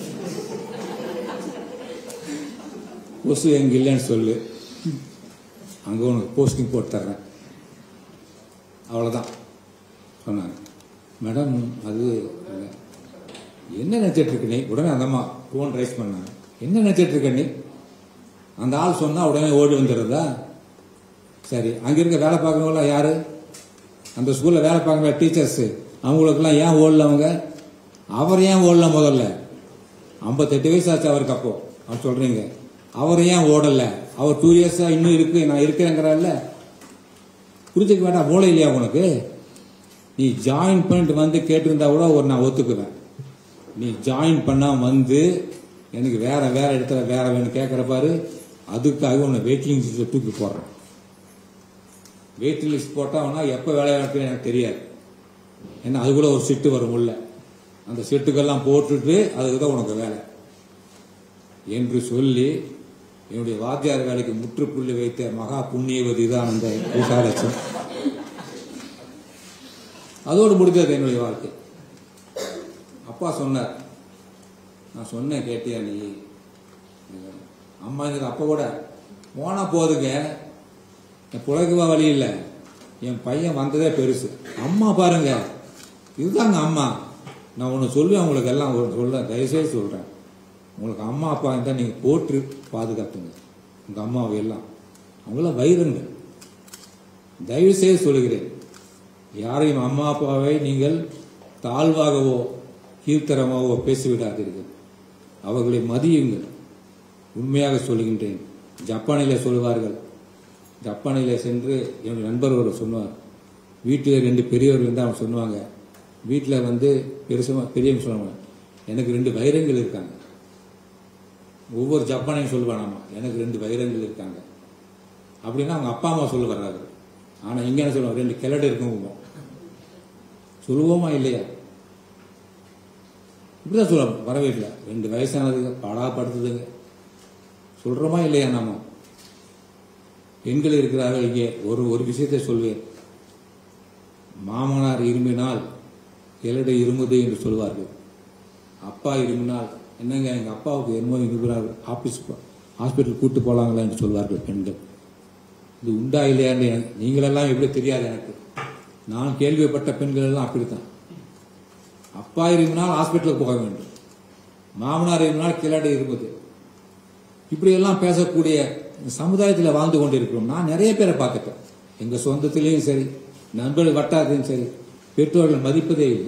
[SPEAKER 3] கொசு எங்க இல்லைன்னு சொல்லு அங்க உனக்கு போஸ்டிங் போட்டு தர்றேன் அவ்வளவுதான் சொன்னாங்க மேடம் அது இல்ல. என்ன நினைச்சிட்டு இருக்க நீ உடனே அந்த அம்மா ஃபோன் ரைஸ் பண்ணாங்க என்ன நினைச்சிட்டு இருக்க நீ அந்த ஆள் சொன்னா உடனே ஓடி வந்துடுறதா சரி அங்க இருக்க வேலை பார்க்கறவங்கள யாரு அந்த ஸ்கூல்ல வேலை பார்க்குற டீச்சர்ஸ் அவங்களுக்கெல்லாம் ஏன் ஓடல அவங்க அவர் ஏன் ஓடல முதல்ல ஐம்பத்தெட்டு வயசு ஆச்சு அவருக்கு அப்போ அவர் சொல்றீங்க அவர் ஏன் ஓடல அவர் டூ இயர்ஸா இன்னும் இருக்கு நான் இருக்கிறேங்கிறாருல்ல புரிஞ்சுக்க வேண்டாம் மூளை இல்லையா உனக்கு நீ ஜாயின் பண்ணிட்டு வந்து கேட்டிருந்தா கூட ஒரு நான் ஒத்துக்குவேன் நீ ஜாயின் பண்ணா வந்து எனக்கு வேற வேற இடத்துல வேற வேணும் கேட்கிற பாரு அதுக்காக உன்னை வெயிட்டிங் லிஸ்ட்ல தூக்கி போடுறேன் வெயிட்டிங் லிஸ்ட் போட்டா எப்ப வேலை நடக்குன்னு எனக்கு தெரியாது ஏன்னா அது கூட ஒரு சிட்டு வரும் உள்ள அந்த சிட்டுக்கெல்லாம் போட்டுட்டு அதுக்கு தான் உனக்கு வேலை என்று சொல்லி என்னுடைய வாத்தியார் வேலைக்கு முற்றுப்புள்ளி வைத்த மகா புண்ணியவதி தான் அந்த விசாலட்சம் அதோடு முடிந்தது என்னுடைய வாழ்க்கை அப்பா சொன்னார் நான் சொன்னேன் கேட்டியா நீ அம்மா எனக்கு அப்ப கூட போனா போதுங்க என் புழகுவா வழி இல்லை என் பையன் வந்ததே பெருசு அம்மா பாருங்க இதுதாங்க அம்மா நான் ஒன்று சொல்லுவேன் உங்களுக்கு எல்லாம் ஒரு சொல்றேன் தயவுசெய்து சொல்றேன் உங்களுக்கு அம்மா அப்பா இருந்தால் நீங்கள் போட்டு பாதுகாத்துங்க உங்க அம்மாவை எல்லாம் அவங்களாம் வைரங்கள் தயவு செய்து சொல்கிறேன் யாரையும் அம்மா அப்பாவை நீங்கள் தாழ்வாகவோ கீர்த்தரமாகவோ பேசிவிடாதீர்கள் அவர்களை மதியுங்கள் உண்மையாக சொல்கின்றேன் ஜப்பானிலே சொல்வார்கள் ஜப்பானிலே சென்று என்னுடைய நண்பர் ஒருவர் சொன்னார் வீட்டில் ரெண்டு பெரியவர்கள் வந்து அவங்க சொன்னாங்க வீட்டில் வந்து பெருசமா பெரியவங்க சொல்லுவாங்க எனக்கு ரெண்டு வைரங்கள் இருக்காங்க ஒவ்வொரு ஜப்பானையும் சொல்லுவானாமா எனக்கு ரெண்டு வைரங்கள் இருக்காங்க அப்படின்னா அவங்க அப்பா அம்மா சொல்ல வர்றாரு ஆனா இங்க என்ன சொல்லுவாங்க ரெண்டு கிளடு இருக்குங்க சொல்லுவோமா இல்லையா இப்படிதான் சொல்லுவாங்க வரவேற்கல ரெண்டு வயசானதுங்க பாடாப்படுத்துதுங்க சொல்றோமா இல்லையா நாம பெண்கள் இருக்கிறார்கள் இங்கே ஒரு ஒரு விஷயத்தை சொல்வேன் மாமனார் இருமினால் கிளடு இருமுது என்று சொல்வார்கள் அப்பா இருமினால் என்னங்க எங்க அப்பாவுக்கு என்னமோ இருமுறாரு ஆபீஸ் ஹாஸ்பிட்டல் கூட்டு போலாங்களா என்று சொல்வார்கள் பெண்கள் இது உண்டா இல்லையான்னு எனக்கு- நீங்களெல்லாம் எப்படி தெரியாது எனக்கு நான் கேள்விப்பட்ட பெண்கள் எல்லாம் அப்படித்தான் அப்பா இருமினால் ஹாஸ்பிட்டலுக்கு போக வேண்டும் மாமனார் இருமினால் கிளடு இருமுது இப்படி எல்லாம் பேசக்கூடிய சமுதாயத்தில் வாழ்ந்து கொண்டிருக்கிறோம் நான் நிறைய பேரை பார்த்துட்டேன் எங்க சொந்தத்திலையும் சரி நண்பர்கள் வட்டாரத்திலும் சரி பெற்றோர்கள் மதிப்பதே இல்லை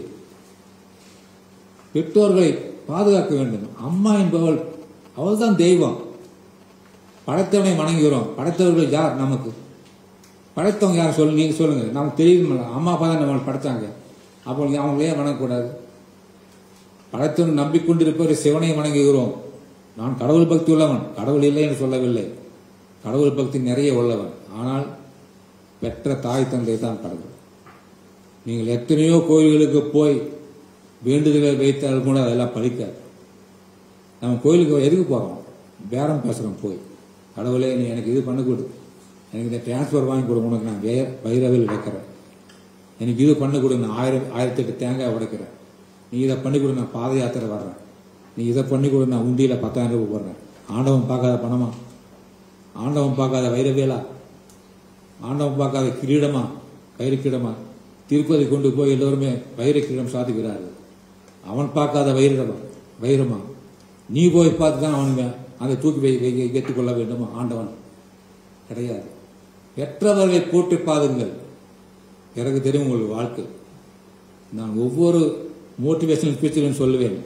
[SPEAKER 3] பெற்றோர்களை பாதுகாக்க வேண்டும் அம்மா என்பவள் அவள்தான் தெய்வம் படைத்தவனை வணங்குகிறோம் படைத்தவர்கள் யார் நமக்கு படைத்தவங்க யார் சொல்லு நீங்க சொல்லுங்க நமக்கு தெரியுது அம்மா அப்பா தான் நம்மளை படைச்சாங்க அப்போ அவங்களே வணங்கக்கூடாது படைத்தவன் நம்பிக்கொண்டிருப்பவர் சிவனை வணங்குகிறோம் நான் கடவுள் பக்தி உள்ளவன் கடவுள் இல்லை என்று சொல்லவில்லை கடவுள் பக்தி நிறைய உள்ளவன் ஆனால் பெற்ற தாய் தந்தை தான் கடவுள் நீங்கள் எத்தனையோ கோயில்களுக்கு போய் வேண்டுதலை வைத்தால் கூட அதெல்லாம் பலிக்காது நம்ம கோயிலுக்கு எதுக்கு போறோம் பேரம் பேசுறோம் போய் கடவுளே நீ எனக்கு இது பண்ண கொடு எனக்கு இந்த டிரான்ஸ்ஃபர் வாங்கி கொடு உனக்கு நான் வே வைரவில் வைக்கிறேன் எனக்கு இது பண்ணி கொடு நான் ஆயிரம் ஆயிரத்தி எட்டு தேங்காய் உடைக்கிறேன் நீ இதை பண்ணி கொடு நான் பாத யாத்திரை வர்றேன் நீ இதை பண்ணி கொடு நான் உண்டியில பத்தாயிரம் ரூபாய் போடுறேன் ஆண்டவன் பார்க்காத பணமா ஆண்டவன் பார்க்காத வைரவேலா ஆண்டவன் பார்க்காத கிரீடமா வைர கிரீடமா திருப்பதி கொண்டு போய் எல்லோருமே வைர கிரீடம் சாதிக்கிறார்கள் அவன் பார்க்காத வைரமா வைரமா நீ போய் பார்த்து தான் அவனுங்க அதை தூக்கி வை வை- வைத்துக் கொள்ள வேண்டுமா ஆண்டவன் கிடையாது பெற்றவர்களை போட்டு பாருங்கள் எனக்கு தெரியும் உங்களுக்கு வாழ்க்கை நான் ஒவ்வொரு மோட்டிவேஷனல் ஸ்பீச்சிலும் சொல்லுவேன்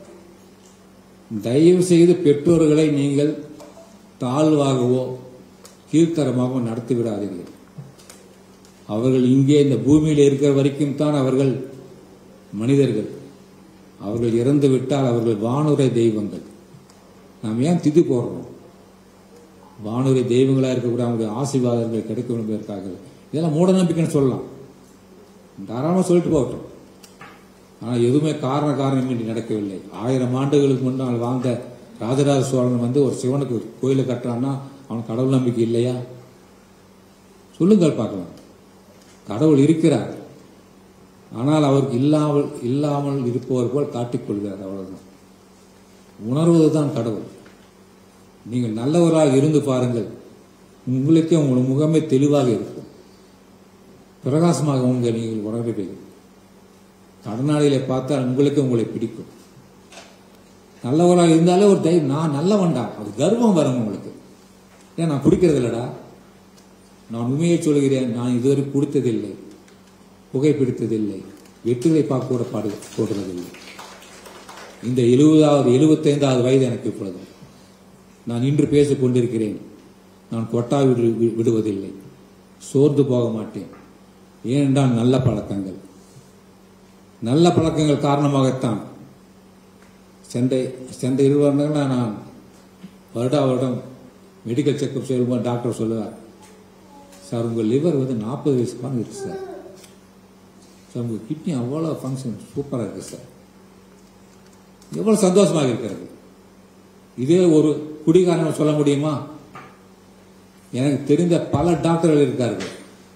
[SPEAKER 3] தயவு செய்து பெற்றோர்களை நீங்கள் தாழ்வாகவோ கீழ்த்தரமாகவோ நடத்தி விடாதீர்கள் அவர்கள் இங்கே இந்த பூமியில் இருக்கிற வரைக்கும் தான் அவர்கள் மனிதர்கள் அவர்கள் இறந்து விட்டால் அவர்கள் வானுரை தெய்வங்கள் நாம் ஏன் திதி போடுறோம் வானுரை தெய்வங்களா இருக்கக்கூடிய அவங்களுடைய ஆசீர்வாதங்கள் கிடைக்க வேண்டும் என்பதற்காக இதெல்லாம் மூட நம்பிக்கைன்னு சொல்லலாம் தாராளமா சொல்லிட்டு போகட்டும் ஆனா எதுவுமே காரண காரணமின்றி நடக்கவில்லை ஆயிரம் ஆண்டுகளுக்கு முன்னால் வாழ்ந்த ராஜராஜ சோழன் வந்து ஒரு சிவனுக்கு ஒரு கோயிலை கட்டுறான்னா அவன் கடவுள் நம்பிக்கை இல்லையா சொல்லுங்கள் பார்க்கலாம் கடவுள் இருக்கிறார் ஆனால் அவருக்கு இல்லாமல் இல்லாமல் இருப்பவர் போல் காட்டிக்கொள்கிறார் அவ்வளவுதான் உணர்வதுதான் கடவுள் நீங்கள் நல்லவராக இருந்து பாருங்கள் உங்களுக்கே உங்கள் முகமே தெளிவாக இருக்கும் பிரகாசமாக உங்க நீங்கள் உணர்வீர்கள் கடனாளிகளை பார்த்தால் உங்களுக்கே உங்களை பிடிக்கும் நல்லவராக இருந்தாலே ஒரு தைரியம் நான் நல்லவன்டா அது கர்வம் வரும் உங்களுக்கு ஏன் நான் குடிக்கிறது இல்லடா நான் உண்மையை சொல்கிறேன் நான் இதுவரை குடித்ததில்லை புகைப்பிடித்ததில்லை வெற்றிலை பார்க்க கூட பாடு போடுறதில்லை இந்த எழுபதாவது எழுபத்தைந்தாவது வயது எனக்கு இப்பொழுது நான் இன்று பேசிக் கொண்டிருக்கிறேன் நான் கொட்டா விடு வி- விடுவதில்லை சோர்ந்து போக மாட்டேன் ஏனென்றால் நல்ல பழக்கங்கள் நல்ல பழக்கங்கள் காரணமாகத்தான் சென்ற சென்ற இரு வருடங்களா நான் வருடா வருடம் மெடிக்கல் செக்கப் செய்யும்போது டாக்டர் சொல்லுவார் சார் உங்கள் லிவர் வந்து நாற்பது வயசுக்கான இருக்கு சார் சார் உங்கள் கிட்னி அவ்வளோ ஃபங்க்ஷன் சூப்பராக இருக்கு சார் எவ்வளவு சந்தோஷமாக இருக்கிறது இதே ஒரு குடிகாரன் சொல்ல முடியுமா எனக்கு தெரிந்த பல டாக்டர்கள் இருக்கார்கள்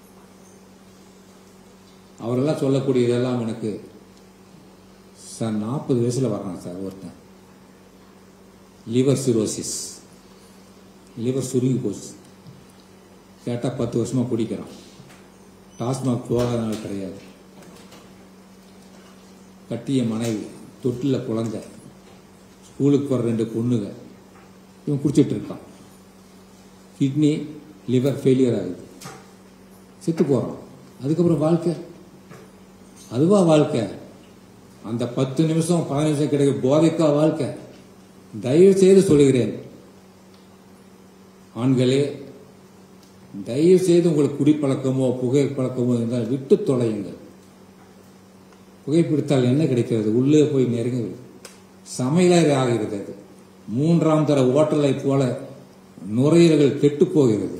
[SPEAKER 3] அவரெல்லாம் சொல்லக்கூடிய இதெல்லாம் எனக்கு சார் நாற்பது வயசுல வர்றான் சார் ஒருத்தன் லிவர் சிரோசிஸ் லிவர் சுருங்கி போச்சு கேட்டா பத்து வருஷமா குடிக்கிறான் டாஸ்மாக் போகாதனால கிடையாது கட்டிய மனைவி தொட்டில குழந்தை ஸ்கூலுக்கு போற ரெண்டு பொண்ணுங்க இவன் குடிச்சிட்டு இருக்கான் கிட்னி லிவர் ஃபெயிலியர் ஆகுது செத்து போறான் அதுக்கப்புறம் வாழ்க்கை அதுவா வாழ்க்கை அந்த பத்து நிமிஷம் பதினஞ்சு நிமிஷம் கிடைக்க போதைக்கா வாழ்க்கை தயவு செய்து சொல்லுகிறேன் ஆண்களே தயவு செய்து உங்களுக்கு குடிப்பழக்கமோ புகை பழக்கமோ இருந்தால் விட்டு தொலையுங்கள் புகைப்பிடித்தால் என்ன கிடைக்கிறது உள்ளே போய் நெருங்குகிறது சமையலறை ஆகிறது அது மூன்றாம் தர ஓட்டலை போல நுரையீரல்கள் கெட்டு போகிறது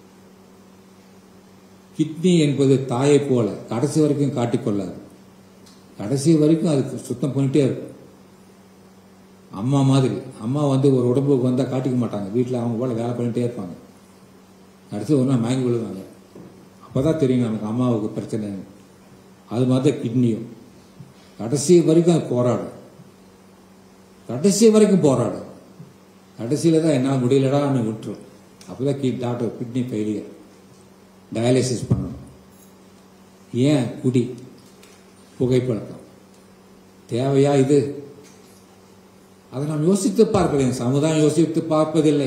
[SPEAKER 3] கிட்னி என்பது தாயை போல கடைசி வரைக்கும் காட்டிக்கொள்ளாது கடைசி வரைக்கும் அது சுத்தம் பண்ணிட்டே இருக்கும் அம்மா மாதிரி அம்மா வந்து ஒரு உடம்புக்கு வந்தா காட்டிக்க மாட்டாங்க வீட்டில் அவங்க போல வேலை பண்ணிட்டே இருப்பாங்க கடைசி ஒரு நாள் மயங்கி விழுவாங்க அப்பதான் தெரியும் நமக்கு அம்மாவுக்கு பிரச்சனை அது மாதிரி தான் கிட்னியும் கடைசி வரைக்கும் அது போராடும் கடைசி வரைக்கும் போராடும் கடைசியில தான் என்ன முடியலடான்னு விட்டுரும் அப்பதான் கி டாக்டர் கிட்னி ஃபெயிலியர் டயாலிசிஸ் பண்ணணும் ஏன் குடி புகைப்பழக்கம் தேவையா இது அதை நாம் யோசித்து பார்க்கிறேன் சமுதாயம் யோசித்து பார்ப்பதில்லை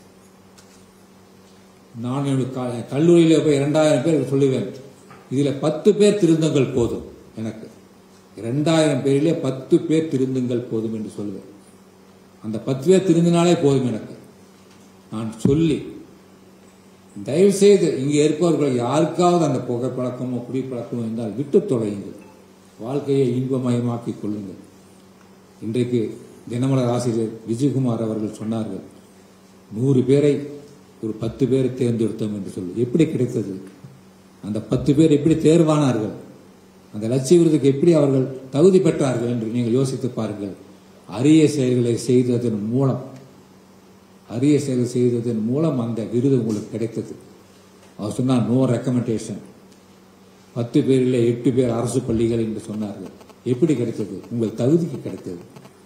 [SPEAKER 3] நான் என்னுடைய க- கல்லூரியில போய் இரண்டாயிரம் பேர் சொல்லுவேன் இதுல பத்து பேர் திருந்துங்கள் போதும் எனக்கு இரண்டாயிரம் பேரிலே பத்து பேர் திருந்துங்கள் போதும் என்று சொல்லுவேன் அந்த பத்து பேர் திருந்தினாலே போதும் எனக்கு நான் சொல்லி தயவு செய்து இங்கே இருப்பவர்கள் யாருக்காவது அந்த புகைப்பழக்கமோ குடிப்பழக்கமோ இருந்தால் விட்டு தொலையுங்கள் வாழ்க்கையை இன்பமயமாக்கிக் கொள்ளுங்கள் இன்றைக்கு தினமலர் ஆசிரியர் விஜயகுமார் அவர்கள் சொன்னார்கள் நூறு பேரை ஒரு பத்து பேரை தேர்ந்தெடுத்தோம் என்று சொல்லி எப்படி கிடைத்தது அந்த பத்து பேர் எப்படி தேர்வானார்கள் அந்த லட்சிய விருதுக்கு எப்படி அவர்கள் தகுதி பெற்றார்கள் என்று நீங்கள் யோசித்து பாருங்கள் அரிய செயல்களை செய்ததன் மூலம் அரிய செயல் செய்ததன் மூலம் அந்த விருது உங்களுக்கு கிடைத்தது அவர் சொன்னார் நோ ரெக்கமெண்டேஷன் பத்து பேரில் எட்டு பேர் அரசு பள்ளிகள் என்று சொன்னார்கள் எப்படி கிடைத்தது உங்கள் தகுதிக்கு கிடைத்தது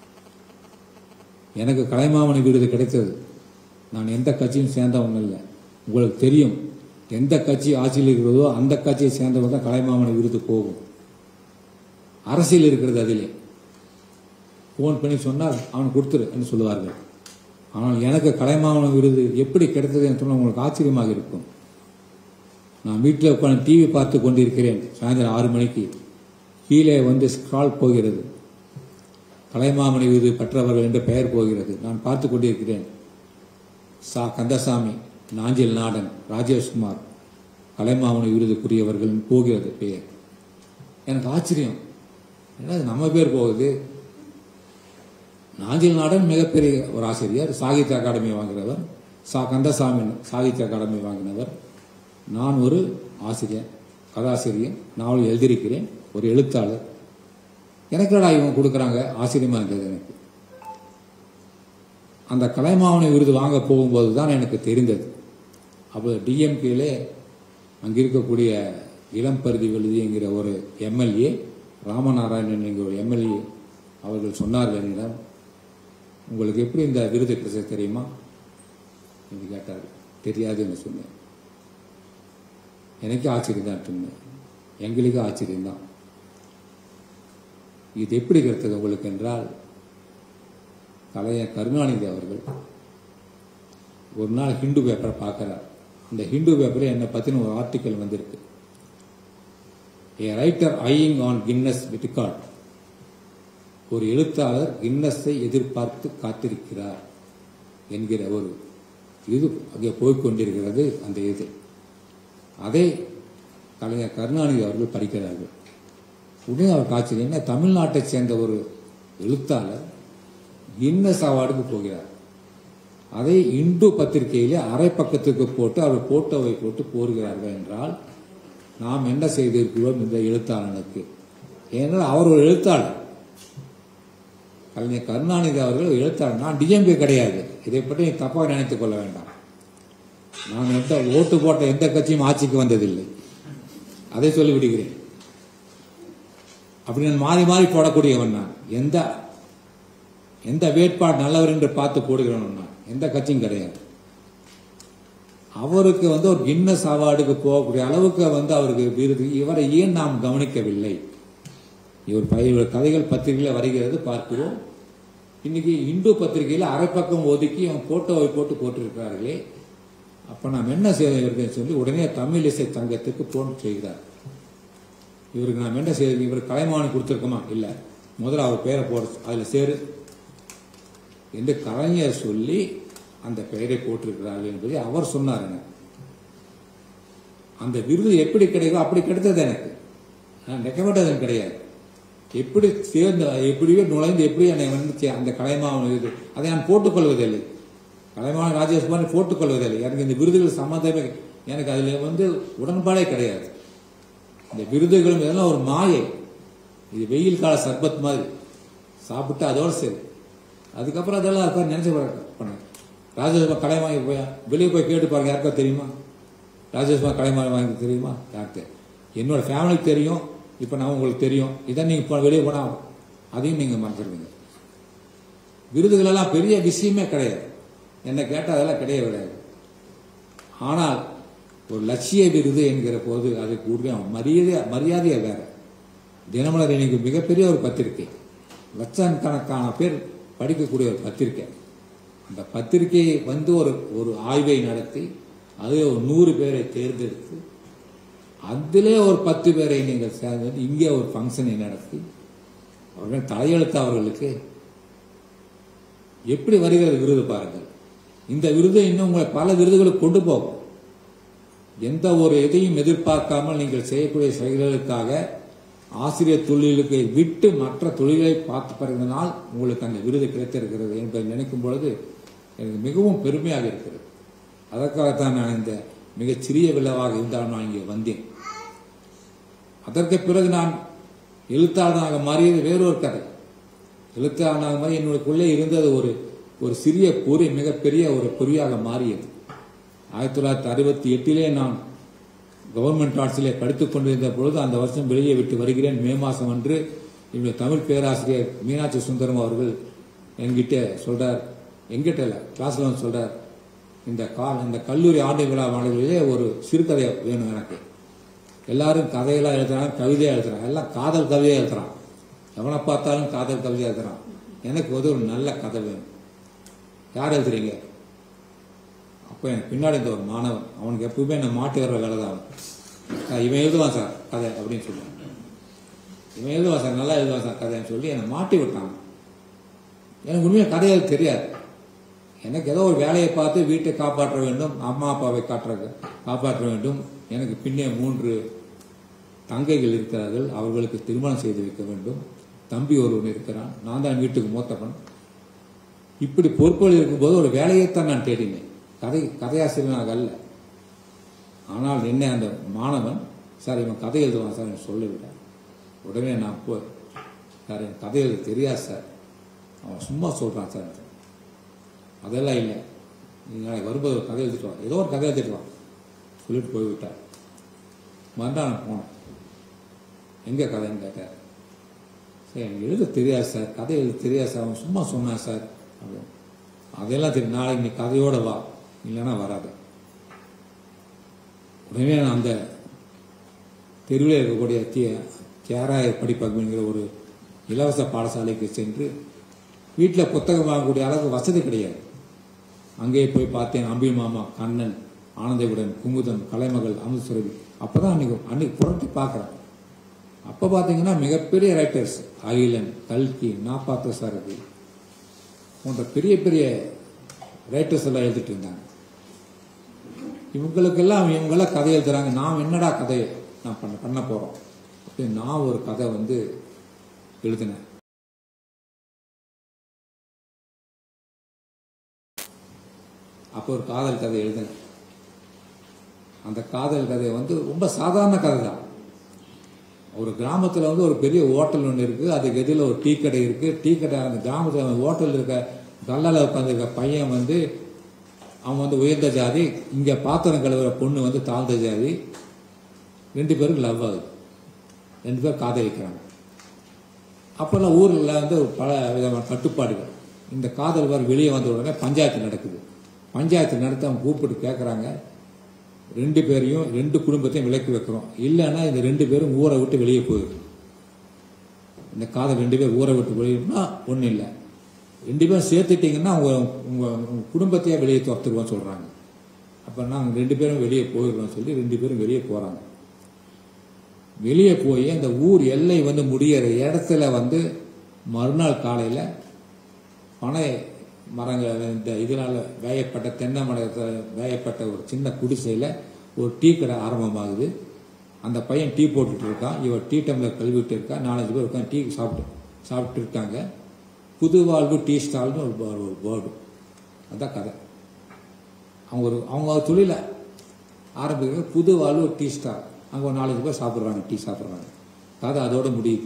[SPEAKER 3] எனக்கு கலைமாமணி விருது கிடைத்தது நான் எந்த கட்சியும் சேர்ந்தவங்க இல்லை உங்களுக்கு தெரியும் எந்த கட்சி ஆட்சியில் இருக்கிறதோ அந்த கட்சியை சேர்ந்தவங்க தான் கலைமாமணி விருது போகும் அரசியல் இருக்கிறது அதிலே ஃபோன் பண்ணி சொன்னால் அவன் கொடுத்துரு என்று சொல்லுவார்கள் ஆனால் எனக்கு கலைமாமணி விருது எப்படி கிடைத்தது என்று சொன்னால் உங்களுக்கு ஆச்சரியமாக இருக்கும் நான் வீட்டில் உட்காந்து டிவி பார்த்து கொண்டிருக்கிறேன் சாயந்தரம் ஆறு மணிக்கு கீழே வந்து ஸ்க்ரால் போகிறது கலைமாமணி விருது பெற்றவர்கள் என்ற பெயர் போகிறது நான் பார்த்து கொண்டிருக்கிறேன் சா கந்தசாமி நாஞ்சில் நாடன் ராஜேஷ்குமார் கலைமாமணி விருதுக்குரியவர்கள் போகிறது பெயர் எனக்கு ஆச்சரியம் என்னது நம்ம பேர் போகுது நாஞ்சில் நாடன் மிகப்பெரிய ஒரு ஆசிரியர் சாகித்ய அகாடமி வாங்கினவர் சா கந்தசாமி சாகித்ய அகாடமி வாங்கினவர் நான் ஒரு ஆசிரியர் கதாசிரியர் நாவல் எழுதியிருக்கிறேன் ஒரு எழுத்தாளர் எனக்கு என்னடா இவங்க கொடுக்குறாங்க ஆச்சரியமா இருந்தது எனக்கு அந்த கலைமாவணி விருது வாங்க போகும்போது தான் எனக்கு தெரிந்தது அப்போ டிஎம்கேல அங்கே இருக்கக்கூடிய இளம்பருதி விழுதிங்கிற ஒரு எம்எல்ஏ ராமநாராயணன் என்கிற ஒரு எம்எல்ஏ அவர்கள் சொன்னார்கள் என்னிடம் உங்களுக்கு எப்படி இந்த விருது கிடைச்சது தெரியுமா என்று கேட்டார் தெரியாதுன்னு சொன்னேன் எனக்கு ஆச்சரியம் தான் சொன்னேன் எங்களுக்கு ஆச்சரியம் தான் இது எப்படி கிடைத்தது உங்களுக்கு என்றால் கலைஞர் கருணாநிதி அவர்கள் ஒரு நாள் ஹிந்து பேப்பரை பார்க்கிறார் இந்த ஹிந்து பேப்பரில் என்னை பற்றின ஒரு ஆர்டிக்கல் வந்திருக்கு a writer eyeing on Guinness record ஒரு எழுத்தாளர் கின்னஸை எதிர்பார்த்து காத்திருக்கிறார் என்கிற ஒரு இது அங்கே போய்க்கொண்டிருக்கிறது அந்த இது அதை கலைஞர் கருணாநிதி அவர்கள் படிக்கிறார்கள் உடனே அவர் காய்ச்சல் என்ன தமிழ்நாட்டைச் சேர்ந்த ஒரு எழுத்தாளர் கின்னஸ் அவார்டுக்கு போகிறார் அதை இந்து பத்திரிகையிலே அரை பக்கத்துக்கு போட்டு அவர் போட்டோவை போட்டு போடுகிறார்கள் என்றால் நாம் என்ன செய்திருக்கிறோம் இந்த எழுத்தாளனுக்கு ஏனென்றால் அவர் ஒரு எழுத்தாளர் கலைஞர் கருணாநிதி அவர்கள் ஒரு எழுத்தாளர் நான் டிஎம்கே கிடையாது இதை பற்றி நீ தப்பாக நினைத்துக் கொள்ள வேண்டாம் நான் எந்த ஓட்டு போட்ட எந்த கட்சியும் ஆட்சிக்கு வந்ததில்லை அதை சொல்லி விடுகிறேன் அப்படி நான் மாறி மாறி போடக்கூடியவன் நான் எந்த எந்த வேட்பாடு நல்லவர் என்று பார்த்து போடுகிறவன் நான் எந்த கட்சியும் கிடையாது அவருக்கு வந்து ஒரு கின்னஸ் அவார்டுக்கு போகக்கூடிய அளவுக்கு வந்து அவருக்கு விருது இவரை ஏன் நாம் கவனிக்கவில்லை இவர் ப- இவர் கதைகள் பத்திரிகையில் வருகிறது பார்க்கிறோம் இன்னைக்கு இந்து பத்திரிகையில் அரை பக்கம் ஒதுக்கி அவன் போட்டோவை போட்டு போட்டிருக்கிறார்களே அப்ப நாம் என்ன செய்ய இருக்குன்னு சொல்லி உடனே தமிழ் இசை தங்கத்துக்கு போன் செய்கிறார் இவருக்கு நாம் என்ன செய்ய இவர் கலைமானி கொடுத்துருக்கோமா இல்ல முதல்ல அவர் பேரை போட அதுல சேரு என்று கலைஞர் சொல்லி அந்த பெயரை போட்டிருக்கிறார்கள் என்பதை அவர் சொன்னார் எனக்கு அந்த விருது எப்படி கிடைக்கும் அப்படி கிடைத்தது எனக்கு நான் ரெக்கமெண்டது கிடையாது எப்படி சேர்ந்து எப்படியோ நுழைந்து எப்படி என்னை வந்து சே- அந்த கலைமாவன் இது அதை நான் போட்டுக்கொள்வதில்லை கலைமாவன் ராஜேஷ்குமார் போட்டுக்கொள்வதில்லை எனக்கு இந்த விருதுகள் சம்மந்தமே எனக்கு அதில் வந்து உடன்பாடே கிடையாது இந்த விருதுகளும் இதெல்லாம் ஒரு மாயை இது வெயில் கால சர்பத் மாதிரி சாப்பிட்டு அதோட சரி அதுக்கப்புறம் அதெல்லாம் இருப்பார் நினைச்சு பண்ண ராஜேஷ்குமார் கலை வாங்கி போய் வெளியே போய் கேட்டு பாருங்க யாருக்கா தெரியுமா ராஜேஷ்குமார் கலை வாங்கி தெரியுமா யாருக்கு என்னோட ஃபேமிலிக்கு தெரியும் இப்போ நான் உங்களுக்கு தெரியும் இதை நீங்க இப்போ வெளியே போனா அதையும் நீங்க மறந்துடுவீங்க விருதுகள் எல்லாம் பெரிய விஷயமே கிடையாது என்ன கேட்டால் அதெல்லாம் கிடையவே கிடையாது ஆனால் ஒரு லட்சிய விருது என்கிற போது அதுக்கு உரிய மரியாதை மரியாதையே வேற தினமலர் இன்னைக்கு மிகப்பெரிய ஒரு பத்திரிகை லட்சக்கணக்கான பேர் படிக்கக்கூடிய ஒரு பத்திரிகை அந்த பத்திரிகையை வந்து ஒரு ஒரு ஆய்வை நடத்தி அதில் ஒரு நூறு பேரை தேர்ந்தெடுத்து அதிலே ஒரு பத்து பேரை நீங்கள் சேர்ந்து இங்கே ஒரு ஃபங்க்ஷனை நடத்தி அவர்கள் தலையெழுத்து அவர்களுக்கு எப்படி வருகிறது விருது பாருங்கள் இந்த விருது இன்னும் உங்களை பல விருதுகளுக்கு கொண்டு போகும் எந்த ஒரு எதையும் எதிர்பார்க்காமல் நீங்கள் செய்யக்கூடிய செயல்களுக்காக ஆசிரியர் தொழிலுக்கு விட்டு மற்ற தொழிலை பார்த்து பிறந்தனால் உங்களுக்கு அந்த விருது கிடைத்திருக்கிறது என்பதை நினைக்கும் பொழுது எனக்கு மிகவும் பெருமையாக இருக்கிறது அதற்காகத்தான் நான் இந்த மிகச் சிறிய விழாவாக இருந்தாலும் நான் இங்கே வந்தேன் அதற்கு பிறகு நான் எழுத்தாளனாக மாறியது வேறொரு கதை எழுத்தாளர் மாதிரி என்னுடையக்குள்ளே இருந்தது ஒரு ஒரு சிறிய பொறி மிகப்பெரிய ஒரு பொறியாக மாறியது ஆயிரத்தி தொள்ளாயிரத்தி அறுபத்தி எட்டிலே நான் கவர்மெண்ட் ஆர்ட்ஸிலே படித்துக் கொண்டிருந்த பொழுது அந்த வருஷம் வெளியே விட்டு வருகிறேன் மே மாதம் அன்று என்னுடைய தமிழ் பேராசிரியர் மீனாட்சி சுந்தரம் அவர்கள் என்கிட்ட சொல்றார் எங்கிட்ட இல்லை கிளாஸ்ல வந்து சொல்றார் இந்த கா இந்த கல்லூரி ஆண்டு விழா மாணவர்களிலே ஒரு சிறுகதை வேணும் எனக்கு எல்லாரும் கதையெல்லாம் எழுதுறாங்க கவிதையா எழுதுறாங்க எல்லாம் காதல் கவிதையா எழுதுறான் எவனை பார்த்தாலும் காதல் கவிதையா எழுதுறான் எனக்கு வந்து ஒரு நல்ல கதை வேணும் யார் எழுதுறீங்க அப்போ எனக்கு பின்னாடி இந்த ஒரு மாணவன் அவனுக்கு எப்பவுமே நான் மாட்டி வர்ற வேலை தான் அவன். சார், இவன் எழுதுவான் சார் கதை அப்படின்னு சொல்லுவான் இவன் எழுதுவான் சார் நல்லா எழுதுவான் சார் கதைன்னு சொல்லி என்னை மாட்டி விட்டான் எனக்கு உண்மையாக கதை எழுத தெரியாது எனக்கு ஏதோ ஒரு வேலையை பார்த்து வீட்டை காப்பாற்ற வேண்டும் அம்மா அப்பாவை காற்ற காப்பாற்ற வேண்டும் எனக்கு பின்னே மூன்று தங்கைகள் இருக்கிறார்கள் அவர்களுக்கு திருமணம் செய்து வைக்க வேண்டும் தம்பி ஒருவன் இருக்கிறான் நான் தான் வீட்டுக்கு மூத்தவன் இப்படி பொறுப்புகள் இருக்கும்போது ஒரு வேலையைத்தான் நான் தேடினேன் கதை கதையாசிரியனாக அல்ல ஆனால் என்ன அந்த மாணவன் சார் இவன் கதை எழுதுவான் சார் எனக்கு சொல்லிவிட்டார் உடனே நான் போ சார் எனக்கு கதை எழுத தெரியாது சார் அவன் சும்மா சொல்றான் சார் அதெல்லாம் இல்லை நீ நாளைக்கு வரும்போது ஒரு கதை எழுதிட்டு வா ஏதோ ஒரு கதை எழுதிட்டு வா சொல்லிட்டு போய்விட்டார் மறுநாள் நான் போனேன் எங்கே கதைன்னு கேட்டார் சார் எனக்கு எழுத தெரியாது சார் கதை எழுத தெரியாது சார் அவன் சும்மா சொன்னான் சார் அப்படின்னு அதெல்லாம் தெரியும் நாளைக்கு நீ கதையோட வா இல்லைன்னா வராது உடனே நான் அந்த தெருவில் இருக்கக்கூடிய தி தியாராய படிப்பகம்ங்கிற ஒரு இலவச பாடசாலைக்கு சென்று வீட்டில் புத்தகம் வாங்கக்கூடிய அளவுக்கு வசதி கிடையாது அங்கே போய் பார்த்தேன் அம்பி மாமா கண்ணன் ஆனந்தவிடன் குமுதம் கலைமகள் அமுதசுரபி அப்பதான் அன்னைக்கு அன்னைக்கு புரட்டி பார்க்குறேன் அப்போ பார்த்தீங்கன்னா மிகப்பெரிய ரைட்டர்ஸ் அகிலன் கல்கி நாப்பாத்த சாரதி போன்ற பெரிய பெரிய ரைட்டர்ஸ் எல்லாம் எழுதிட்டு இருந்தாங்க இவங்களுக்கெல்லாம் இவங்கெல்லாம் கதை எழுதுறாங்க நாம் என்னடா கதை நான் பண்ண பண்ண போறோம் அப்படின்னு நான் ஒரு கதை வந்து எழுதினேன் அப்போ ஒரு காதல் கதை எழுதினேன் அந்த காதல் கதை வந்து ரொம்ப சாதாரண கதை தான் ஒரு கிராமத்தில் வந்து ஒரு பெரிய ஹோட்டல் ஒன்று இருக்குது அதுக்கு எதிரில் ஒரு டீ கடை இருக்குது டீ கடை அந்த கிராமத்தில் அந்த ஹோட்டல் இருக்க கல்லால் உட்காந்துருக்க பையன் வந்து அவன் வந்து உயர்ந்த ஜாதி இங்கே பாத்திரம் கழுவுற பொண்ணு வந்து தாழ்ந்த ஜாதி ரெண்டு பேரும் லவ் ஆகுது ரெண்டு பேரும் காதலிக்கிறாங்க அப்போல்லாம் ஊரில் வந்து பல விதமான கட்டுப்பாடுகள் இந்த காதல் வர வெளியே வந்த உடனே பஞ்சாயத்து நடக்குது பஞ்சாயத்து நடத்தி அவங்க கூப்பிட்டு கேட்குறாங்க ரெண்டு பேரையும் ரெண்டு குடும்பத்தையும் விலக்கி வைக்கிறோம் இல்லைன்னா இந்த ரெண்டு பேரும் ஊரை விட்டு வெளியே போயிடும் இந்த காதல் ரெண்டு பேர் ஊரை விட்டு வெளியிடனா ஒன்றும் இல்லை ரெண்டு பேரும் சேர்த்துட்டீங்கன்னா உங்க உங்க உங்க குடும்பத்தையே வெளியே துரத்துருவோம் சொல்றாங்க அப்ப நாங்கள் ரெண்டு பேரும் வெளியே போயிடுறோம் சொல்லி ரெண்டு பேரும் வெளியே போறாங்க வெளியே போய் அந்த ஊர் எல்லை வந்து முடியிற இடத்துல வந்து மறுநாள் காலையில பனை மரங்கள் இந்த இதனால வேயப்பட்ட தென்னை மரத்தில் வேயப்பட்ட ஒரு சின்ன குடிசையில ஒரு டீ கடை ஆரம்பமாகுது அந்த பையன் டீ போட்டுட்டு இருக்கான் இவர் டீ டம்ளர் கழுவிட்டு இருக்கா நாலஞ்சு பேர் உட்காந்து டீ சாப்பிட்டு சாப்பிட்டு இருக்காங்க புது வாழ்வு டீ ஸ்டால்னு ஒரு போ- ஒரு போர்டு அதான் கதை அவங்க ஒரு அவங்க ஒரு தொழில ஆரம்பிக்கிற புது வாழ்வு டீ ஸ்டால் அங்கே ஒரு நாலஞ்சு பேர் சாப்பிட்றாங்க டீ சாப்பிட்றாங்க கதை அதோட முடியுது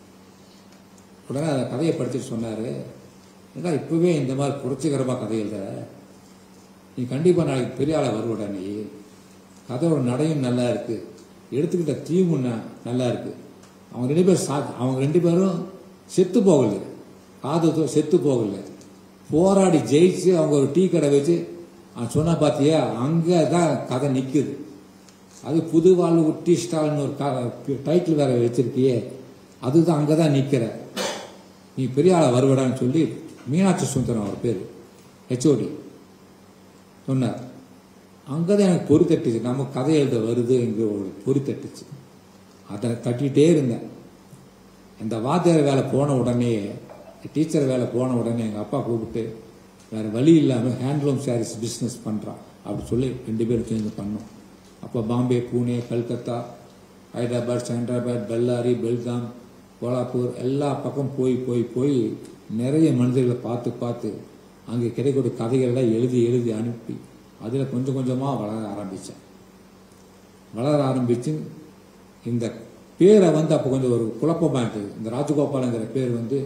[SPEAKER 3] உடனே அந்த கதையை படிச்சுட்டு சொன்னாரு ஏன்னா இப்பவே இந்த மாதிரி புரட்சிகரமா கதை எழுத நீ கண்டிப்பா நாளைக்கு பெரிய ஆளா வருவடா நீ கதையோட நடையும் நல்லா இருக்கு எடுத்துக்கிட்ட தீமும் ந- நல்லா இருக்கு அவங்க ரெண்டு பேரும் சா அவங்க ரெண்டு பேரும் செத்து போகல காது செத்து போகல போராடி ஜெயிச்சு அவங்க ஒரு டீ கடை வச்சு அவன் சொன்னா பாத்தியா அங்கதான் கதை நிக்குது அது புது வாழ்வு டீ ஸ்டால்னு ஒரு டைட்டில் வேற வச்சிருக்கியே அதுதான் அங்கதான் நிக்கிற நீ பெரிய ஆளா வருவடான்னு சொல்லி மீனாட்சி சுந்தரம் அவர் பேர் ஹெச்ஓடி சொன்னார் அங்கதான் எனக்கு பொறி தட்டுச்சு நம்ம கதை எழுத வருது இங்க ஒரு பொறி தட்டுச்சு அதை தட்டிகிட்டே இருந்தேன் இந்த வாத்தியார் வேலை போன உடனே டீச்சர் வேலை போன உடனே எங்கள் அப்பா கூப்பிட்டு வேற வழி இல்லாமல் ஹேண்ட்லூம் சாரீஸ் பிஸ்னஸ் பண்ணுறான் அப்படி சொல்லி ரெண்டு பேரும் சேர்ந்து பண்ணோம் அப்போ பாம்பே பூனே கல்கத்தா ஹைதராபாத் சென்ட்ராபாத் பெல்லாரி பெல்காம் கோலாப்பூர் எல்லா பக்கம் போய் போய் போய் நிறைய மனிதர்களை பார்த்து பார்த்து அங்கே கிடைக்கக்கூடிய கதைகளெல்லாம் எழுதி எழுதி அனுப்பி அதில் கொஞ்சம் கொஞ்சமாக வளர ஆரம்பித்தேன் வளர ஆரம்பிச்சு இந்த பேரை வந்து அப்போ கொஞ்சம் ஒரு குழப்பமா இருந்தது இந்த ராஜகோபாலங்கிற பேர் வந்து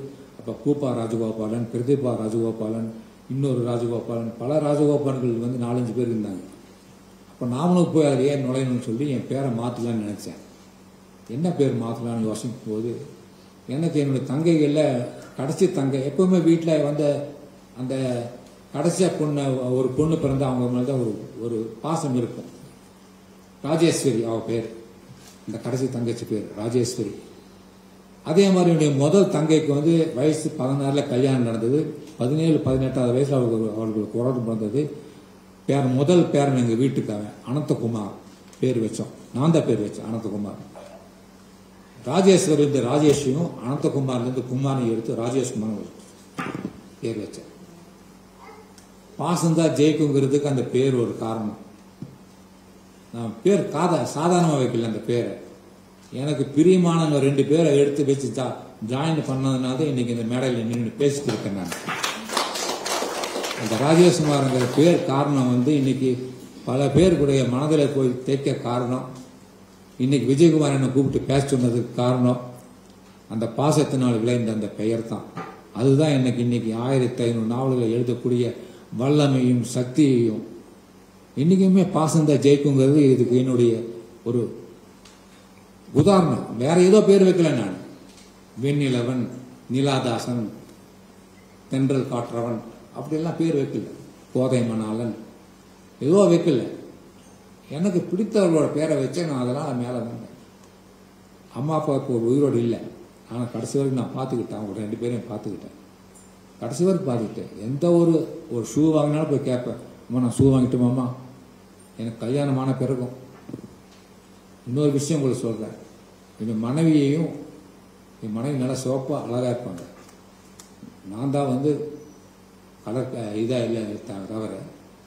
[SPEAKER 3] அப்போ பூப்பா ராஜகோபாலன் பிரதீபா ராஜகோபாலன் இன்னொரு ராஜகோபாலன் பல ராஜகோபாலன்கள் வந்து நாலஞ்சு பேர் இருந்தாங்க அப்போ நாமளும் போய் அதில் ஏன் நுழையணும்னு சொல்லி என் பேரை மாற்றலான்னு நினச்சேன் என்ன பேர் மாற்றலாம்னு யோசிக்கும் போது எனக்கு என்னுடைய தங்கைகளில் கடைசி தங்கை எப்பவுமே வீட்டில் வந்து அந்த கடைசியாக பொண்ணு ஒரு பொண்ணு பிறந்தா அவங்க மேலே தான் ஒரு ஒரு பாசம் இருக்கும் ராஜேஸ்வரி அவ பேர் இந்த கடைசி தங்கச்சி பேர் ராஜேஸ்வரி அதே மாதிரி என்னுடைய முதல் தங்கைக்கு வந்து வயசு பதினாறுல கல்யாணம் நடந்தது பதினேழு பதினெட்டாவது வயசுல அவளுக்கு ஒரு- அவளுக்கு ஒரு குழந்தை பிறந்தது பேர் முதல் பேரன் எங்கள் வீட்டுக்காரன் அனந்தகுமார் பேர் வச்சோம் நான் தான் பேர் வச்சேன் அனந்தகுமார் ராஜேஸ்வரி இருந்து ராஜேஷையும் அனந்தகுமார்லேருந்து குமாரையும் எடுத்து ராஜேஷ்குமார் பேர் வச்சேன் பாசந்தா ஜெயிக்குங்கிறதுக்கு அந்த பேர் ஒரு காரணம் நான் பேர் காதா சாதாரணமாக வைக்கல அந்த பேரை எனக்கு பிரியமான ஒரு ரெண்டு பேரை எடுத்து வச்சு ஜா ஜாயின் பண்ணதுனால தான் இன்னைக்கு இந்த மேடையில் நின்று பேசிட்டு இருக்கேன் நான் அந்த ராஜேஷ்குமார்ங்கிற பேர் காரணம் வந்து இன்னைக்கு பல பேருக்குடைய மனதில் போய் தேய்க்க காரணம் இன்னைக்கு விஜயகுமார் என்னை கூப்பிட்டு பேச சொன்னதுக்கு காரணம் அந்த பாசத்தினால் விளைந்த அந்த பெயர் தான் அதுதான் எனக்கு இன்னைக்கு ஆயிரத்தி ஐநூறு நாவல்களை எழுதக்கூடிய வல்லமையும் சக்தியையும் இன்னைக்குமே பாசந்தான் ஜெயிக்குங்கிறது இதுக்கு என்னுடைய ஒரு உதாரணம் வேற ஏதோ பேர் வைக்கல நான் வெண்ணிலவன் நிலாதாசன் தென்றல் காற்றவன் அப்படியெல்லாம் பேர் வைக்கல கோதை மணாளன் ஏதோ வைக்கல எனக்கு பிடித்தவர்களோட பேரை வச்சு நான் அதெல்லாம் மேலே வந்தேன் அம்மா அப்பாவுக்கு ஒரு உயிரோடு இல்லை ஆனால் கடைசி வரைக்கும் நான் பார்த்துக்கிட்டேன் அவங்க ரெண்டு பேரையும் பார்த்துக்கிட்டேன் கடைசி வரைக்கும் பார்த்துக்கிட்டேன் எந்த ஒரு ஒரு ஷூ வாங்கினாலும் போய் கேட்பேன் அம்மா நான் ஷூ வாங்கிட்டுமாம்மா எனக்கு கல்யாணமான பிறகும் இன்னொரு விஷயம் உங்களுக்கு சொல்கிறேன் என் மனைவியையும் என் மனைவி நல்லா சிவப்பாக அழகாக இருப்பாங்க நான் தான் வந்து கலர் இதாக இல்லை த- தவிர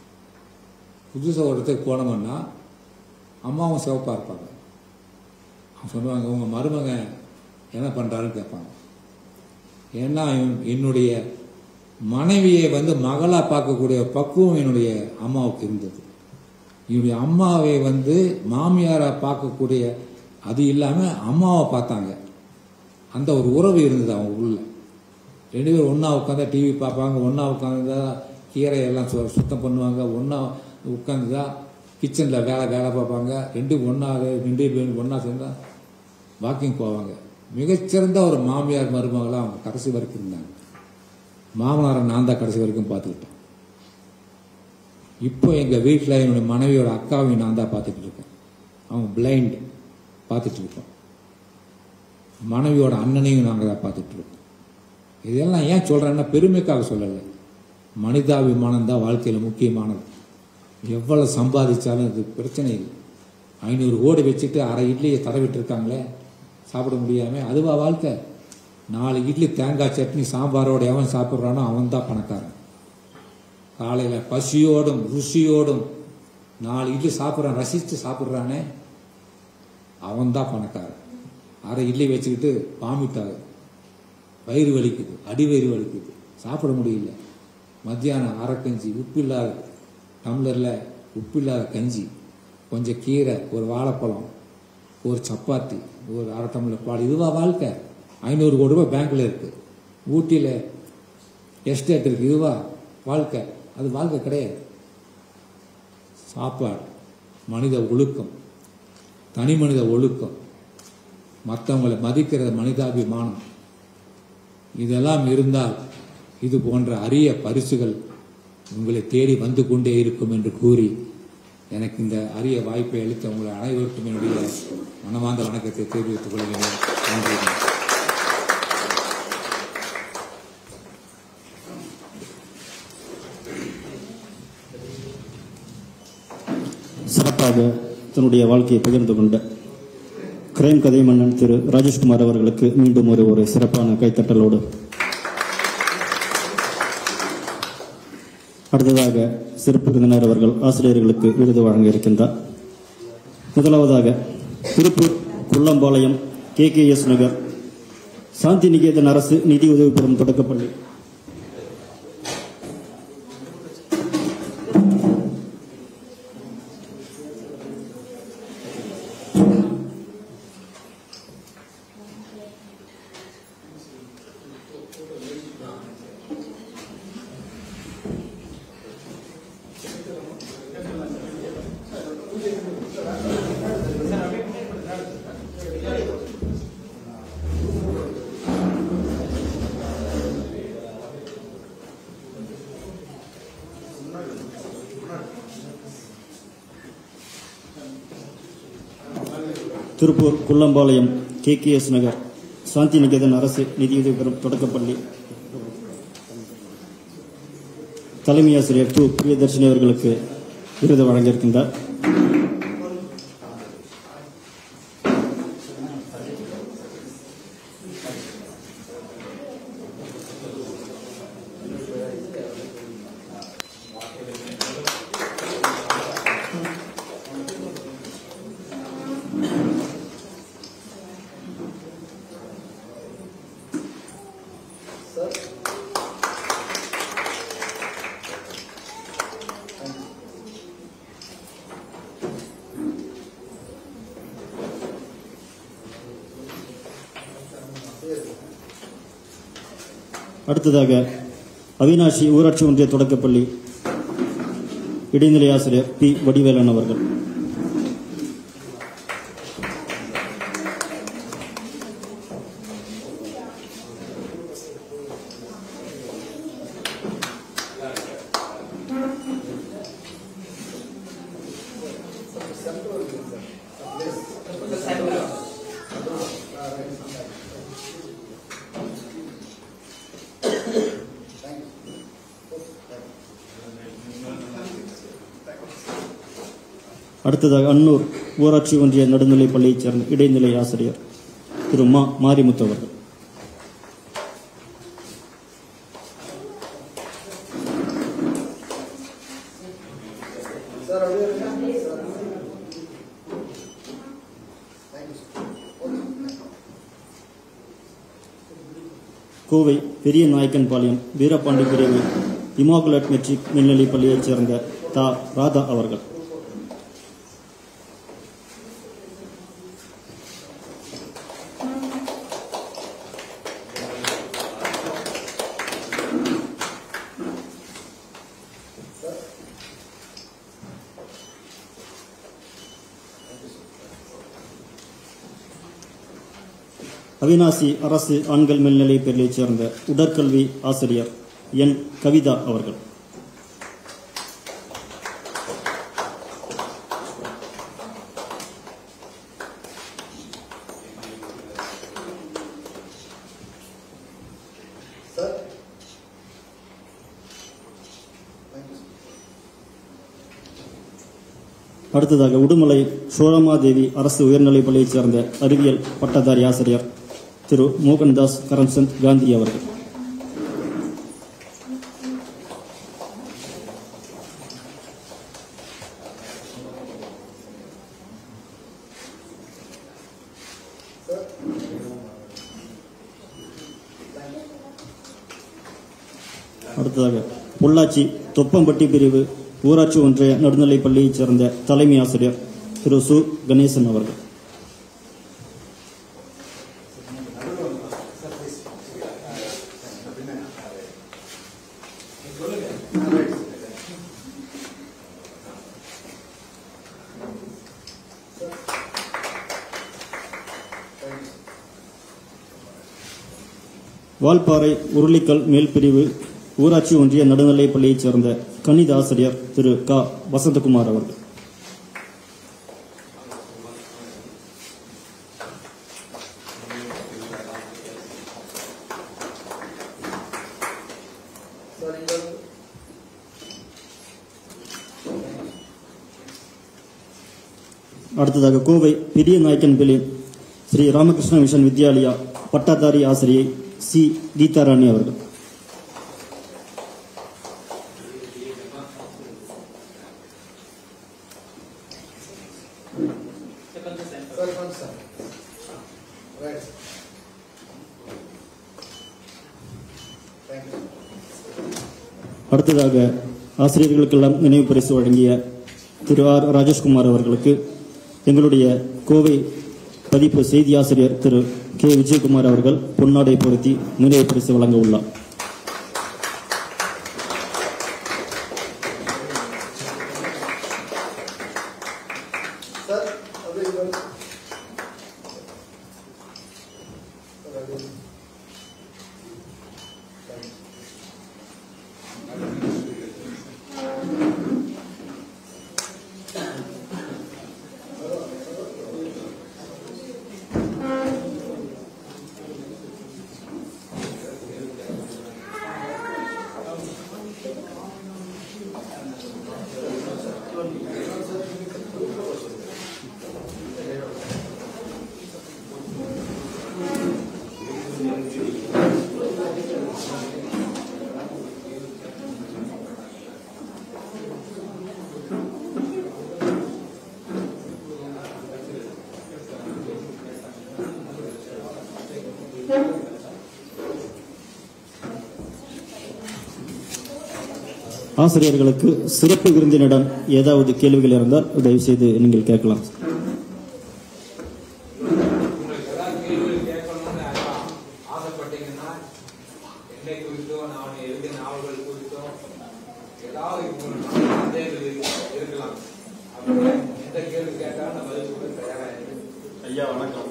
[SPEAKER 3] புதுசாக ஒரு இடத்துக்கு போனோம்னா அம்மாவும் சிவப்பாக இருப்பாங்க அவங்க சொல்லுவாங்க உங்கள் மருமகன் என்ன பண்ணுறாருன்னு கேட்பாங்க ஏன்னா என்- என்னுடைய மனைவியை வந்து மகளா பார்க்கக்கூடிய பக்குவம் என்னுடைய அம்மாவுக்கு இருந்தது என்னுடைய அம்மாவை வந்து மாமியாரா பார்க்கக்கூடிய அது இல்லாம அம்மாவை பார்த்தாங்க அந்த ஒரு உறவு இருந்தது அவங்க உள்ள ரெண்டு பேரும் ஒண்ணா உட்காந்தா டிவி பார்ப்பாங்க ஒண்ணா உட்காந்துதா கீரை எல்லாம் சு- சுத்தம் பண்ணுவாங்க ஒண்ணா உட்காந்துதா கிச்சன்ல வேலை வேலை பார்ப்பாங்க ரெண்டு ஒண்ணா ரெண்டு பேரும் ஒண்ணா சேர்ந்தா வாக்கிங் போவாங்க மிகச்சிறந்த ஒரு மாமியார் மருமகளா அவங்க கடைசி வரைக்கும் இருந்தாங்க மாமனாரை நான் தான் கடைசி வரைக்கும் பார்த்துக்கிட்டேன் இப்போ எங்க வீட்டில் என்னுடைய மனைவியோட அக்காவையும் நான் தான் பார்த்துக்கிட்டு இருக்கேன் அவங்க பிளைண்ட் பார்த்துட்டு இருக்கோம் மனைவியோட அண்ணனையும் நாங்கள் தான் பார்த்துட்டு இருக்கோம் இதெல்லாம் ஏன் சொல்றேன்னா பெருமைக்காக சொல்லலை மனிதாபிமானம் தான் வாழ்க்கையில் முக்கியமானது எவ்வளவு சம்பாதிச்சாலும் அது பிரச்சனை இல்லை ஐநூறு கோடி வச்சுட்டு அரை இட்லியை தடவிட்டு இருக்காங்களே சாப்பிட முடியாம அதுவா வாழ்க்கை நாலு இட்லி தேங்காய் சட்னி சாம்பாரோட எவன் சாப்பிட்றானோ அவன் தான் பணக்காரன் காலையில பசியோடும் ருசியோடும் நாலு இட்லி சாப்பிட்றான் ரசித்து சாப்பிட்றானே அவன் தான் பணக்காரன் அரை இட்லி வச்சுக்கிட்டு வாமிட்டாங்க வயிறு வலிக்குது அடிவயிறு வலிக்குது சாப்பிட முடியல மத்தியானம் அரை கஞ்சி உப்பு இல்லாத டம்ளரில் உப்பு இல்லாத கஞ்சி கொஞ்சம் கீரை ஒரு வாழைப்பழம் ஒரு சப்பாத்தி ஒரு அரை டம்ளர் பால் இதுவா வாழ்க்கை ஐநூறு கோடி ரூபாய் பேங்க்ல இருக்கு ஊட்டியில் எஸ்டேட் இருக்கு இதுவா வாழ்க்கை அது வாழ்க்கை கிடையாது சாப்பாடு மனித ஒழுக்கம் தனி மனித ஒழுக்கம் மற்றவங்களை மதிக்கிற மனிதாபிமானம் இதெல்லாம் இருந்தால் இது போன்ற அரிய பரிசுகள் உங்களை தேடி வந்து கொண்டே இருக்கும் என்று கூறி எனக்கு இந்த அரிய வாய்ப்பை அளித்த உங்கள் அனைவருக்கும் என்னுடைய மனமார்ந்த வணக்கத்தை தெரிவித்துக் கொள்கிறேன் நன்றி
[SPEAKER 1] சிறப்பாக தன்னுடைய வாழ்க்கையை பகிர்ந்து கொண்ட கிரைம் கதை மன்னன் திரு ராஜேஷ்குமார் அவர்களுக்கு மீண்டும் ஒரு ஒரு சிறப்பான கைத்தட்டலோடு அடுத்ததாக சிறப்பு விருந்தினர் அவர்கள் ஆசிரியர்களுக்கு விருது வழங்க இருக்கின்றார் முதலாவதாக Tiruppur Kullampalayam K K S Nagar Shanti Niketan அரசு நிதி உதவி பெறும் தொடக்கப்பள்ளி திருப்பூர் குள்ளம்பாளையம் கேகேஎஸ் நகர் சாந்தி நிகேதன் அரசு நிதியுதவி பெறும் தொடக்கப்பள்ளி தலைமை ஆசிரியர் து பிரியதர்ஷினி அவர்களுக்கு விருது வழங்க இருக்கின்றார் அடுத்ததாக அவினாஷி ஊராட்சி ஒன்றிய தொடக்கப்பள்ளி இடைநிலை ஆசிரியர் பி வடிவேலன் அவர்கள் அடுத்ததாக அன்னூர் ஊராட்சி ஒன்றிய நடுநிலைப் பள்ளியைச் சேர்ந்த இடைநிலை ஆசிரியர் திரு மா மாரிமுத்து அவர்கள் கோவை பெரிய நாயக்கன்பாளையம் வீரபாண்டி பிரிவு இமாகுலேட் மெட்ரிக் மேல்நிலைப் பள்ளியைச் சேர்ந்த தா ராதா அவர்கள் அவினாசி அரசு ஆண்கள் மேல்நிலைப் பள்ளியைச் சேர்ந்த உடற்கல்வி ஆசிரியர் என் கவிதா அவர்கள் அடுத்ததாக உடுமலை சோழமாதேவி அரசு உயர்நிலைப் பள்ளியைச் சேர்ந்த அறிவியல் பட்டதாரி ஆசிரியர் திரு மோகன்தாஸ் கரம்சந்த் காந்தி அவர்கள் அடுத்ததாக பொள்ளாச்சி தொப்பம்பட்டி பிரிவு ஊராட்சி ஒன்றிய நடுநிலைப் பள்ளியைச் சேர்ந்த தலைமை ஆசிரியர் திரு சு கணேசன் அவர்கள் வால்பாறை உருளிக்கல் மேல் பிரிவு ஊராட்சி ஒன்றிய நடுநிலைப் பள்ளியைச் சேர்ந்த கணித ஆசிரியர் திரு க வசந்தகுமார் அவர்கள் அடுத்ததாக கோவை பெரிய நாயக்கன்பள்ளி ஸ்ரீ ராமகிருஷ்ண மிஷன் வித்யாலயா பட்டதாரி ஆசிரியை சி கீதாராணி அவர்கள் அடுத்ததாக ஆசிரியர்களுக்கெல்லாம் நினைவு பரிசு வழங்கிய திரு ஆர் ராஜேஷ்குமார் அவர்களுக்கு எங்களுடைய கோவை பதிப்பு செய்தி ஆசிரியர் திரு கே விஜயகுமார் அவர்கள் பொன்னாடை பொருத்தி நினைவு பரிசு வழங்க உள்ளார் ஆசிரியர்களுக்கு சிறப்பு விருந்தினிடம் ஏதாவது கேள்விகள் இருந்தால் தயவு செய்து நீங்கள் கேட்கலாம்
[SPEAKER 3] உங்களுக்கு ஏதாவது கேள்வி கேட்கணும்னு யாரும் ஆசைப்பட்டீங்கன்னா என்னை குறித்தோ நான் எழுதிய நாவல்கள் குறித்தோ ஏதாவது உங்களுக்கு சந்தேகங்கள் இருக்கு- இருக்கலாம் அப்படி எந்த கேள்வி கேட்டாலும் நான் பதில் சொல்ல தயாரா இருக்கேன்
[SPEAKER 4] ஐயா வணக்கம்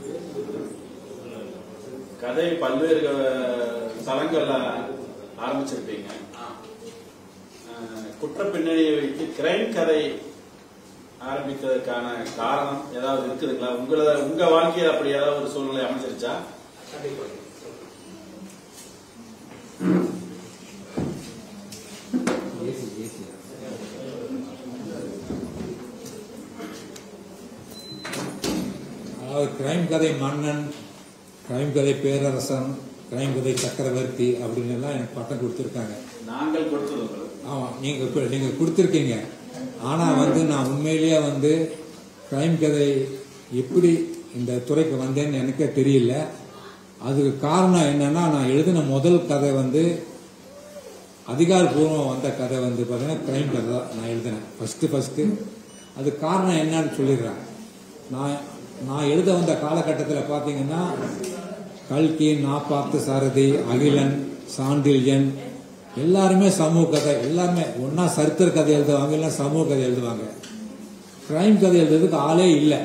[SPEAKER 4] கதை பல்வேறு க- தளங்கள்ல ஆரம்பிச்சிருப்பீங்க அஹ், குற்ற பின்னணியை வைத்து கிரைம் கதை ஆரம்பித்ததற்கான காரணம் ஏதாவது இருக்குதுங்களா உங்கள உங்க வாழ்க்கையில் அப்படி ஏதாவது ஒரு சூழ்நிலை அமைஞ்சிருச்சா
[SPEAKER 3] கண்டிப்பா ஏசி ஏசி அதாவது கிரைம் கதை மன்னன் கிரைம் கதை பேரரசன் கிரைம் கதை சக்கரவர்த்தி அப்படின்னு எல்லாம் எனக்கு பட்டம் கொடுத்துருக்காங்க
[SPEAKER 4] நாங்கள் கொடுத்தது உங்களுக்கு
[SPEAKER 3] ஆமா நீங்க இப்ப நீங்க கொடுத்துருக்கீங்க ஆனா வந்து நான் உண்மையிலேயே வந்து கிரைம் கதை எப்படி இந்த துறைக்கு வந்தேன்னு எனக்கே தெரியல அதுக்கு காரணம் என்னன்னா நான் எழுதின முதல் கதை வந்து அதிகாரப்பூர்வம் வந்த கதை வந்து பார்த்தீங்கன்னா கிரைம் கதை தான் நான் எழுதினேன் ஃபர்ஸ்ட் ஃபர்ஸ்ட் அது காரணம் என்னன்னு சொல்லிடுறேன் நான் நான் எழுத வந்த காலகட்டத்தில் பார்த்தீங்கன்னா கல்கி நாப்பாத்து சாரதி அகிலன் சாண்டில்யன் எல்லாருமே சமூக கதை எல்லாருமே ஒன்னா சரித்திர கதை எழுதுவாங்க இல்லை சமூக கதை எழுதுவாங்க கிரைம் கதை எழுதுறதுக்கு ஆளே இல்லை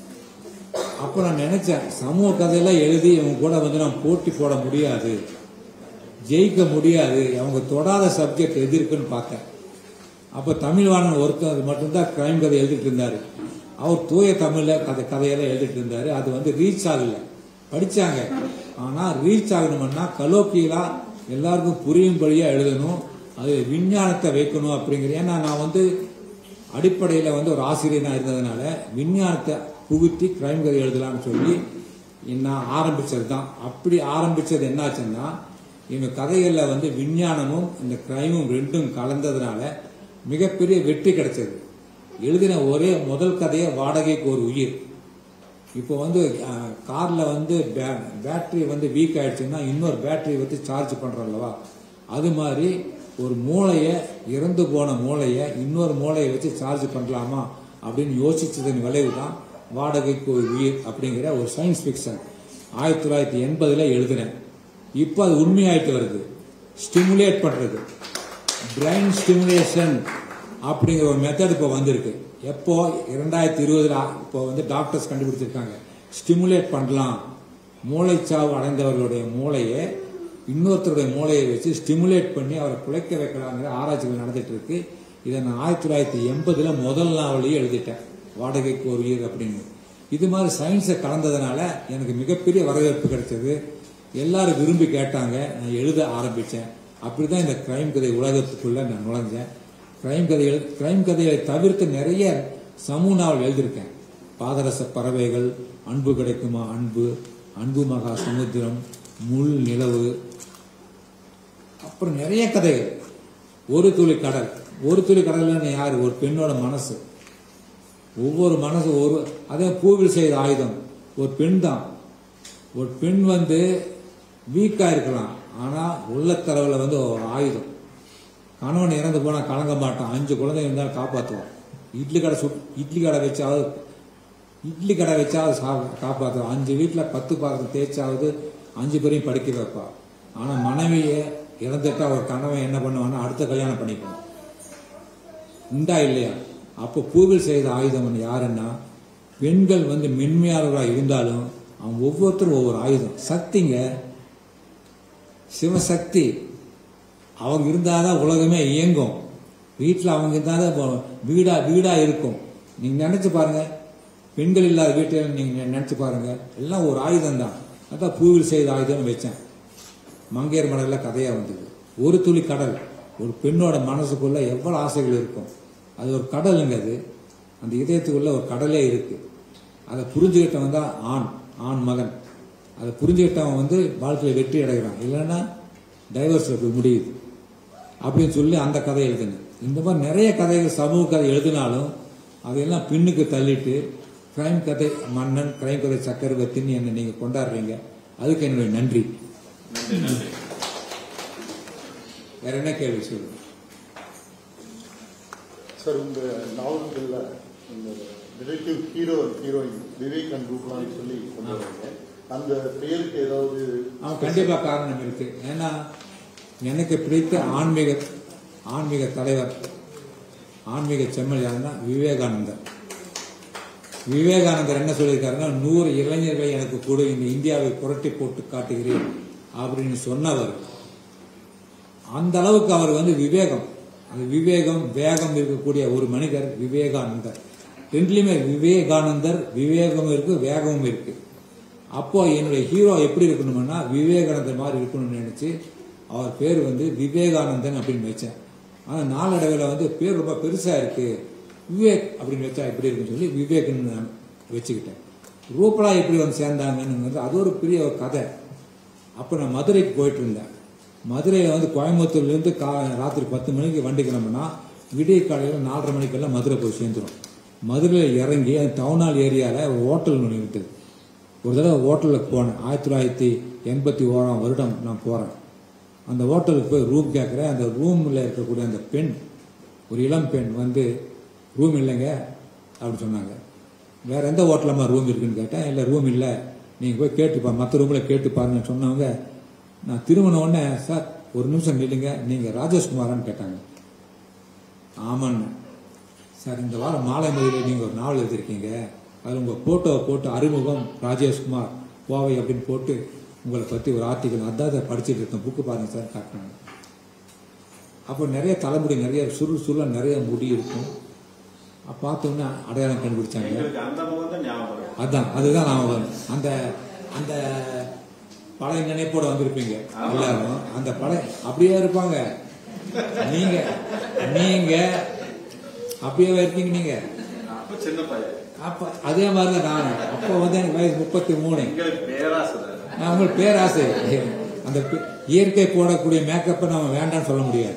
[SPEAKER 3] அப்ப நான் நினைச்சேன் சமூக கதையெல்லாம் எழுதி இவங்க கூட வந்து நான் போட்டி போட முடியாது ஜெயிக்க முடியாது அவங்க தொடாத சப்ஜெக்ட் எது இருக்குன்னு பார்த்தேன் அப்ப தமிழ்வாணன் ஒருத்தர் மட்டும்தான் கிரைம் கதை எழுதிட்டு இருந்தாரு அவர் தூய தமிழ்ல கதை கதையெல்லாம் எழுதிட்டு இருந்தாரு அது வந்து ரீச் ஆகல படிச்சாங்க ஆனா ரீச் ஆகணும்னா கலோக்கியலா எல்லாருக்கும் புரியும்படியா எழுதணும் அது விஞ்ஞானத்தை வைக்கணும் அப்படிங்கிற ஏன்னா நான் வந்து அடிப்படையில வந்து ஒரு ஆசிரியனா இருந்ததுனால விஞ்ஞானத்தை புகுத்தி கிரைம் கதை எழுதலாம்னு சொல்லி நான் ஆரம்பிச்சது தான் அப்படி ஆரம்பிச்சது என்னாச்சுன்னா எங்க கதைகள்ல வந்து விஞ்ஞானமும் இந்த கிரைமும் ரெண்டும் கலந்ததுனால மிகப்பெரிய வெற்றி கிடைச்சது எழுதின ஒரே முதல் கதையே வாடகைக்கு ஒரு உயிர் இப்போ வந்து அஹ், கார்ல வந்து பே- பேட்டரி வந்து வீக் ஆயிடுச்சுன்னா இன்னொரு பேட்டரி வச்சு சார்ஜ் பண்றோம் அல்லவா அது மாதிரி ஒரு மூளையை இறந்து போன மூளையை இன்னொரு மூளையை வச்சு சார்ஜ் பண்ணலாமா அப்படின்னு யோசிச்சதன் விளைவு தான் வாடகைக்கு ஒரு உயிர் அப்படிங்கிற ஒரு சயின்ஸ் ஃபிக்ஷன் ஆயிரத்தி தொள்ளாயிரத்தி எண்பதுல எழுதினேன் இப்போ அது உண்மையாயிட்டு வருது ஸ்டிமுலேட் பண்றது பிரெயின் ஸ்டிமுலேஷன் அப்படிங்கிற ஒரு மெத்தட் இப்போ வந்திருக்கு எப்போ இரண்டாயிரத்தி இருபதுல இப்போ வந்து டாக்டர்ஸ் கண்டுபிடிச்சிருக்காங்க ஸ்டிமுலேட் பண்ணலாம் மூளைச்சாவு அடைந்தவர்களுடைய மூளையை இன்னொருத்தருடைய மூளையை வச்சு ஸ்டிமுலேட் பண்ணி அவரை குலைக்க வைக்கலாங்கிற ஆராய்ச்சிகள் நடந்துட்டு இருக்கு இதை நான் ஆயிரத்தி தொள்ளாயிரத்தி எண்பதுல முதல் நாவலையே எழுதிட்டேன் வாடகைக்கு ஒரு உயிர் அப்படின்னு இது மாதிரி சயின்ஸை கலந்ததுனால எனக்கு மிகப்பெரிய வரவேற்பு கிடைச்சது எல்லாரும் விரும்பி கேட்டாங்க நான் எழுத ஆரம்பிச்சேன் அப்படிதான் இந்த கிரைம் கதை உலகத்துக்குள்ள நான் நுழைஞ்சேன் கிரைம் கதைகள் கிரைம் கதைகளை தவிர்த்து நிறைய சமூக நாவல் எழுதியிருக்கேன் பாதரச பறவைகள் அன்பு கிடைக்குமா அன்பு அன்பு மகா சமுத்திரம் முள் நிலவு அப்புறம் நிறைய கதைகள் ஒரு துளி கடல் ஒரு துளி கடல்னு யாரு ஒரு பெண்ணோட மனசு ஒவ்வொரு மனசு ஒரு அதே பூவில் செய்த ஆயுதம் ஒரு பெண் தான் ஒரு பெண் வந்து வீக்கா இருக்கலாம் ஆனா உள்ளத்தளவுல வந்து ஒரு ஆயுதம் கணவன் இறந்து போனா கலங்க மாட்டான் அஞ்சு குழந்தை இருந்தாலும் காப்பாற்றுவான் இட்லி கடை சுட் இட்லி கடை வச்சாவது இட்லி கடை வச்சாவது சா- காப்பாத்துவான் அஞ்சு வீட்டுல பத்து பாத்திரம் தேய்ச்சாவது அஞ்சு பேரையும் படிக்க வைப்பா ஆனா மனைவியை இறந்துட்டா ஒரு கணவன் என்ன பண்ணுவான்னா அடுத்த கல்யாணம் பண்ணிக்குவான் உண்டா இல்லையா அப்போ பூவில் செய்த ஆயுதம் யாருன்னா பெண்கள் வந்து மென்மையாளர்களாக இருந்தாலும் அவங்க ஒவ்வொருத்தரும் ஒவ்வொரு ஆயுதம் சக்திங்க சிவசக்தி அவங்க இருந்தாதான் உலகமே இயங்கும் வீட்டில் அவங்க இருந்தாதான் இப்போ வீடா வீடா இருக்கும் நீங்க நினைச்சு பாருங்க பெண்கள் இல்லாத வீட்டில் நீங்க நினைச்சு பாருங்க எல்லாம் ஒரு ஆயுதம் தான் அதான் பூவில் செய்த ஆயுதம்னு வச்சேன் மங்கையர் மடல்ல கதையா வந்தது ஒரு துளி கடல் ஒரு பெண்ணோட மனசுக்குள்ள எவ்வளவு ஆசைகள் இருக்கும் அது ஒரு கடலுங்க அது அந்த இதயத்துக்குள்ள ஒரு கடலே இருக்கு அதை புரிஞ்சுக்கிட்டவன் தான் ஆண் ஆண் மகன் அதை புரிஞ்சுக்கிட்டவன் வந்து வாழ்க்கையில வெற்றி அடைகிறான் இல்லைன்னா டைவர்ஸ்ல போய் முடியுது அப்படின்னு சொல்லி அந்த கதை எழுதுனேன் இந்த மாதிரி நிறைய கதைகள் சமூக கதை எழுதினாலும் அதையெல்லாம் பின்னுக்கு தள்ளிட்டு கிரைம் கதை மன்னன் கிரைம் கதை சக்கரவர்த்தின்னு என்னை நீங்க கொண்டாடுறீங்க அதுக்கு என்னுடைய நன்றி
[SPEAKER 4] நன்றி நன்றி
[SPEAKER 3] வேற என்ன கேள்வி சொல்லுங்க
[SPEAKER 5] சார் உங்க நாவல்கள்ல இந்த relative hero heroine Vivek and ரூபலான்னு சொல்லி கொண்டு வரீங்க அந்த பெயருக்கு ஏதாவது
[SPEAKER 3] அவன் கண்டிப்பா காரணம் இருக்கு ஏன்னா எனக்கு பிடித்த ஆன்மீக ஆன்மீக தலைவர் ஆன்மீக செம்மல் யாருன்னா விவேகானந்தர் விவேகானந்தர் என்ன சொல்லியிருக்காருன்னா நூறு இளைஞர்களை எனக்கு கொடு இந்த இந்தியாவை புரட்டி போட்டு காட்டுகிறேன் அப்படின்னு சொன்னவர் அந்த அளவுக்கு அவர் வந்து விவேகம் அந்த விவேகம் வேகம் இருக்கக்கூடிய ஒரு மனிதர் விவேகானந்தர் ரெண்டுலயுமே விவேகானந்தர் விவேகம் இருக்கு வேகமும் இருக்கு அப்போ என்னுடைய ஹீரோ எப்படி இருக்கணும்னா விவேகானந்தர் மாதிரி இருக்கணும்னு நினைச்சு அவர் பேர் வந்து விவேகானந்தன் அப்படின்னு வச்சேன் ஆனா நாளடைவில் வந்து பேர் ரொம்ப பெருசா இருக்கு விவேக் அப்படின்னு வச்சா எப்படி இருக்குன்னு சொல்லி விவேக்னு நான் வச்சுக்கிட்டேன் ரூபலா எப்படி வந்து சேர்ந்தாங்கன்னு வந்து அது ஒரு பெரிய ஒரு கதை அப்போ நான் மதுரைக்கு போயிட்டு இருந்தேன் மதுரையில் வந்து கோயம்புத்தூர்லேருந்து கா ராத்திரி பத்து மணிக்கு வண்டி கிளம்புனா விடிய காலையில் நாலரை மணிக்கெல்லாம் மதுரை போய் சேர்ந்துரும் மதுரையில் இறங்கி அந்த டவுனால் ஏரியாவில் ஒரு ஹோட்டல் ஒன்று இருக்குது ஒரு தடவை ஹோட்டலுக்கு போனேன் ஆயிரத்தி தொள்ளாயிரத்தி எண்பத்தி ஓராம் வருடம் நான் போகிறேன் அந்த ஹோட்டலுக்கு போய் ரூம் கேட்குறேன் அந்த ரூமில் இருக்கக்கூடிய அந்த பெண் ஒரு இளம் பெண் வந்து ரூம் இல்லைங்க அப்படின்னு சொன்னாங்க வேற எந்த ஹோட்டலம்மா ரூம் இருக்குன்னு கேட்டேன் இல்லை ரூம் இல்லை நீங்கள் போய் கேட்டுப்பா மற்ற ரூமில் கேட்டு பாருங்கன்னு சொன்னவங்க நான் திரும்பின உடனே சார் ஒரு நிமிஷம் நில்லுங்க நீங்கள் ராஜேஷ்குமாரான்னு கேட்டாங்க ஆமான்னு சார் இந்த வாரம் மாலை மொழியில் நீங்கள் ஒரு நாவல் எழுதிருக்கீங்க அதில் உங்கள் ஃபோட்டோவை போட்டு அறிமுகம் ராஜேஷ்குமார் கோவை அப்படின்னு போட்டு உங்களை பற்றி ஒரு ஆர்டிக்கல் அதான் அதை படிச்சுட்டு இருக்கேன் புக்கு பாருங்க சார் காட்டினாங்க அப்போ நிறைய தலைமுடி நிறைய சுருள் சுருள நிறைய முடி இருக்கும் அப்ப பார்த்தோன்னே அடையாளம் கண்டுபிடிச்சாங்க
[SPEAKER 4] எங்களுக்கு அந்த முகம் தான் ஞாபகம் வரும்.
[SPEAKER 3] அதான் அதுதான் நான் வரும். அந்த அந்த பழைய நினைப்போட வந்திருப்பீங்க எல்லாரும் அந்த பழைய அப்படியே இருப்பாங்க நீங்க நீங்க அப்படியே இருக்கீங்க நீங்க
[SPEAKER 4] அப்ப சின்ன பையன்
[SPEAKER 3] அப்ப அதே மாதிரி தான் நான் அப்ப வந்து எனக்கு வயசு முப்பத்தி மூணு
[SPEAKER 4] எங்களுக்கு பேராசை தான்.
[SPEAKER 3] நான் உங்களுக்கு பேராசை அந்த பே- இயற்கை போடக்கூடிய மேக்கப்பை நம்ம வேண்டாம்னு சொல்ல முடியாது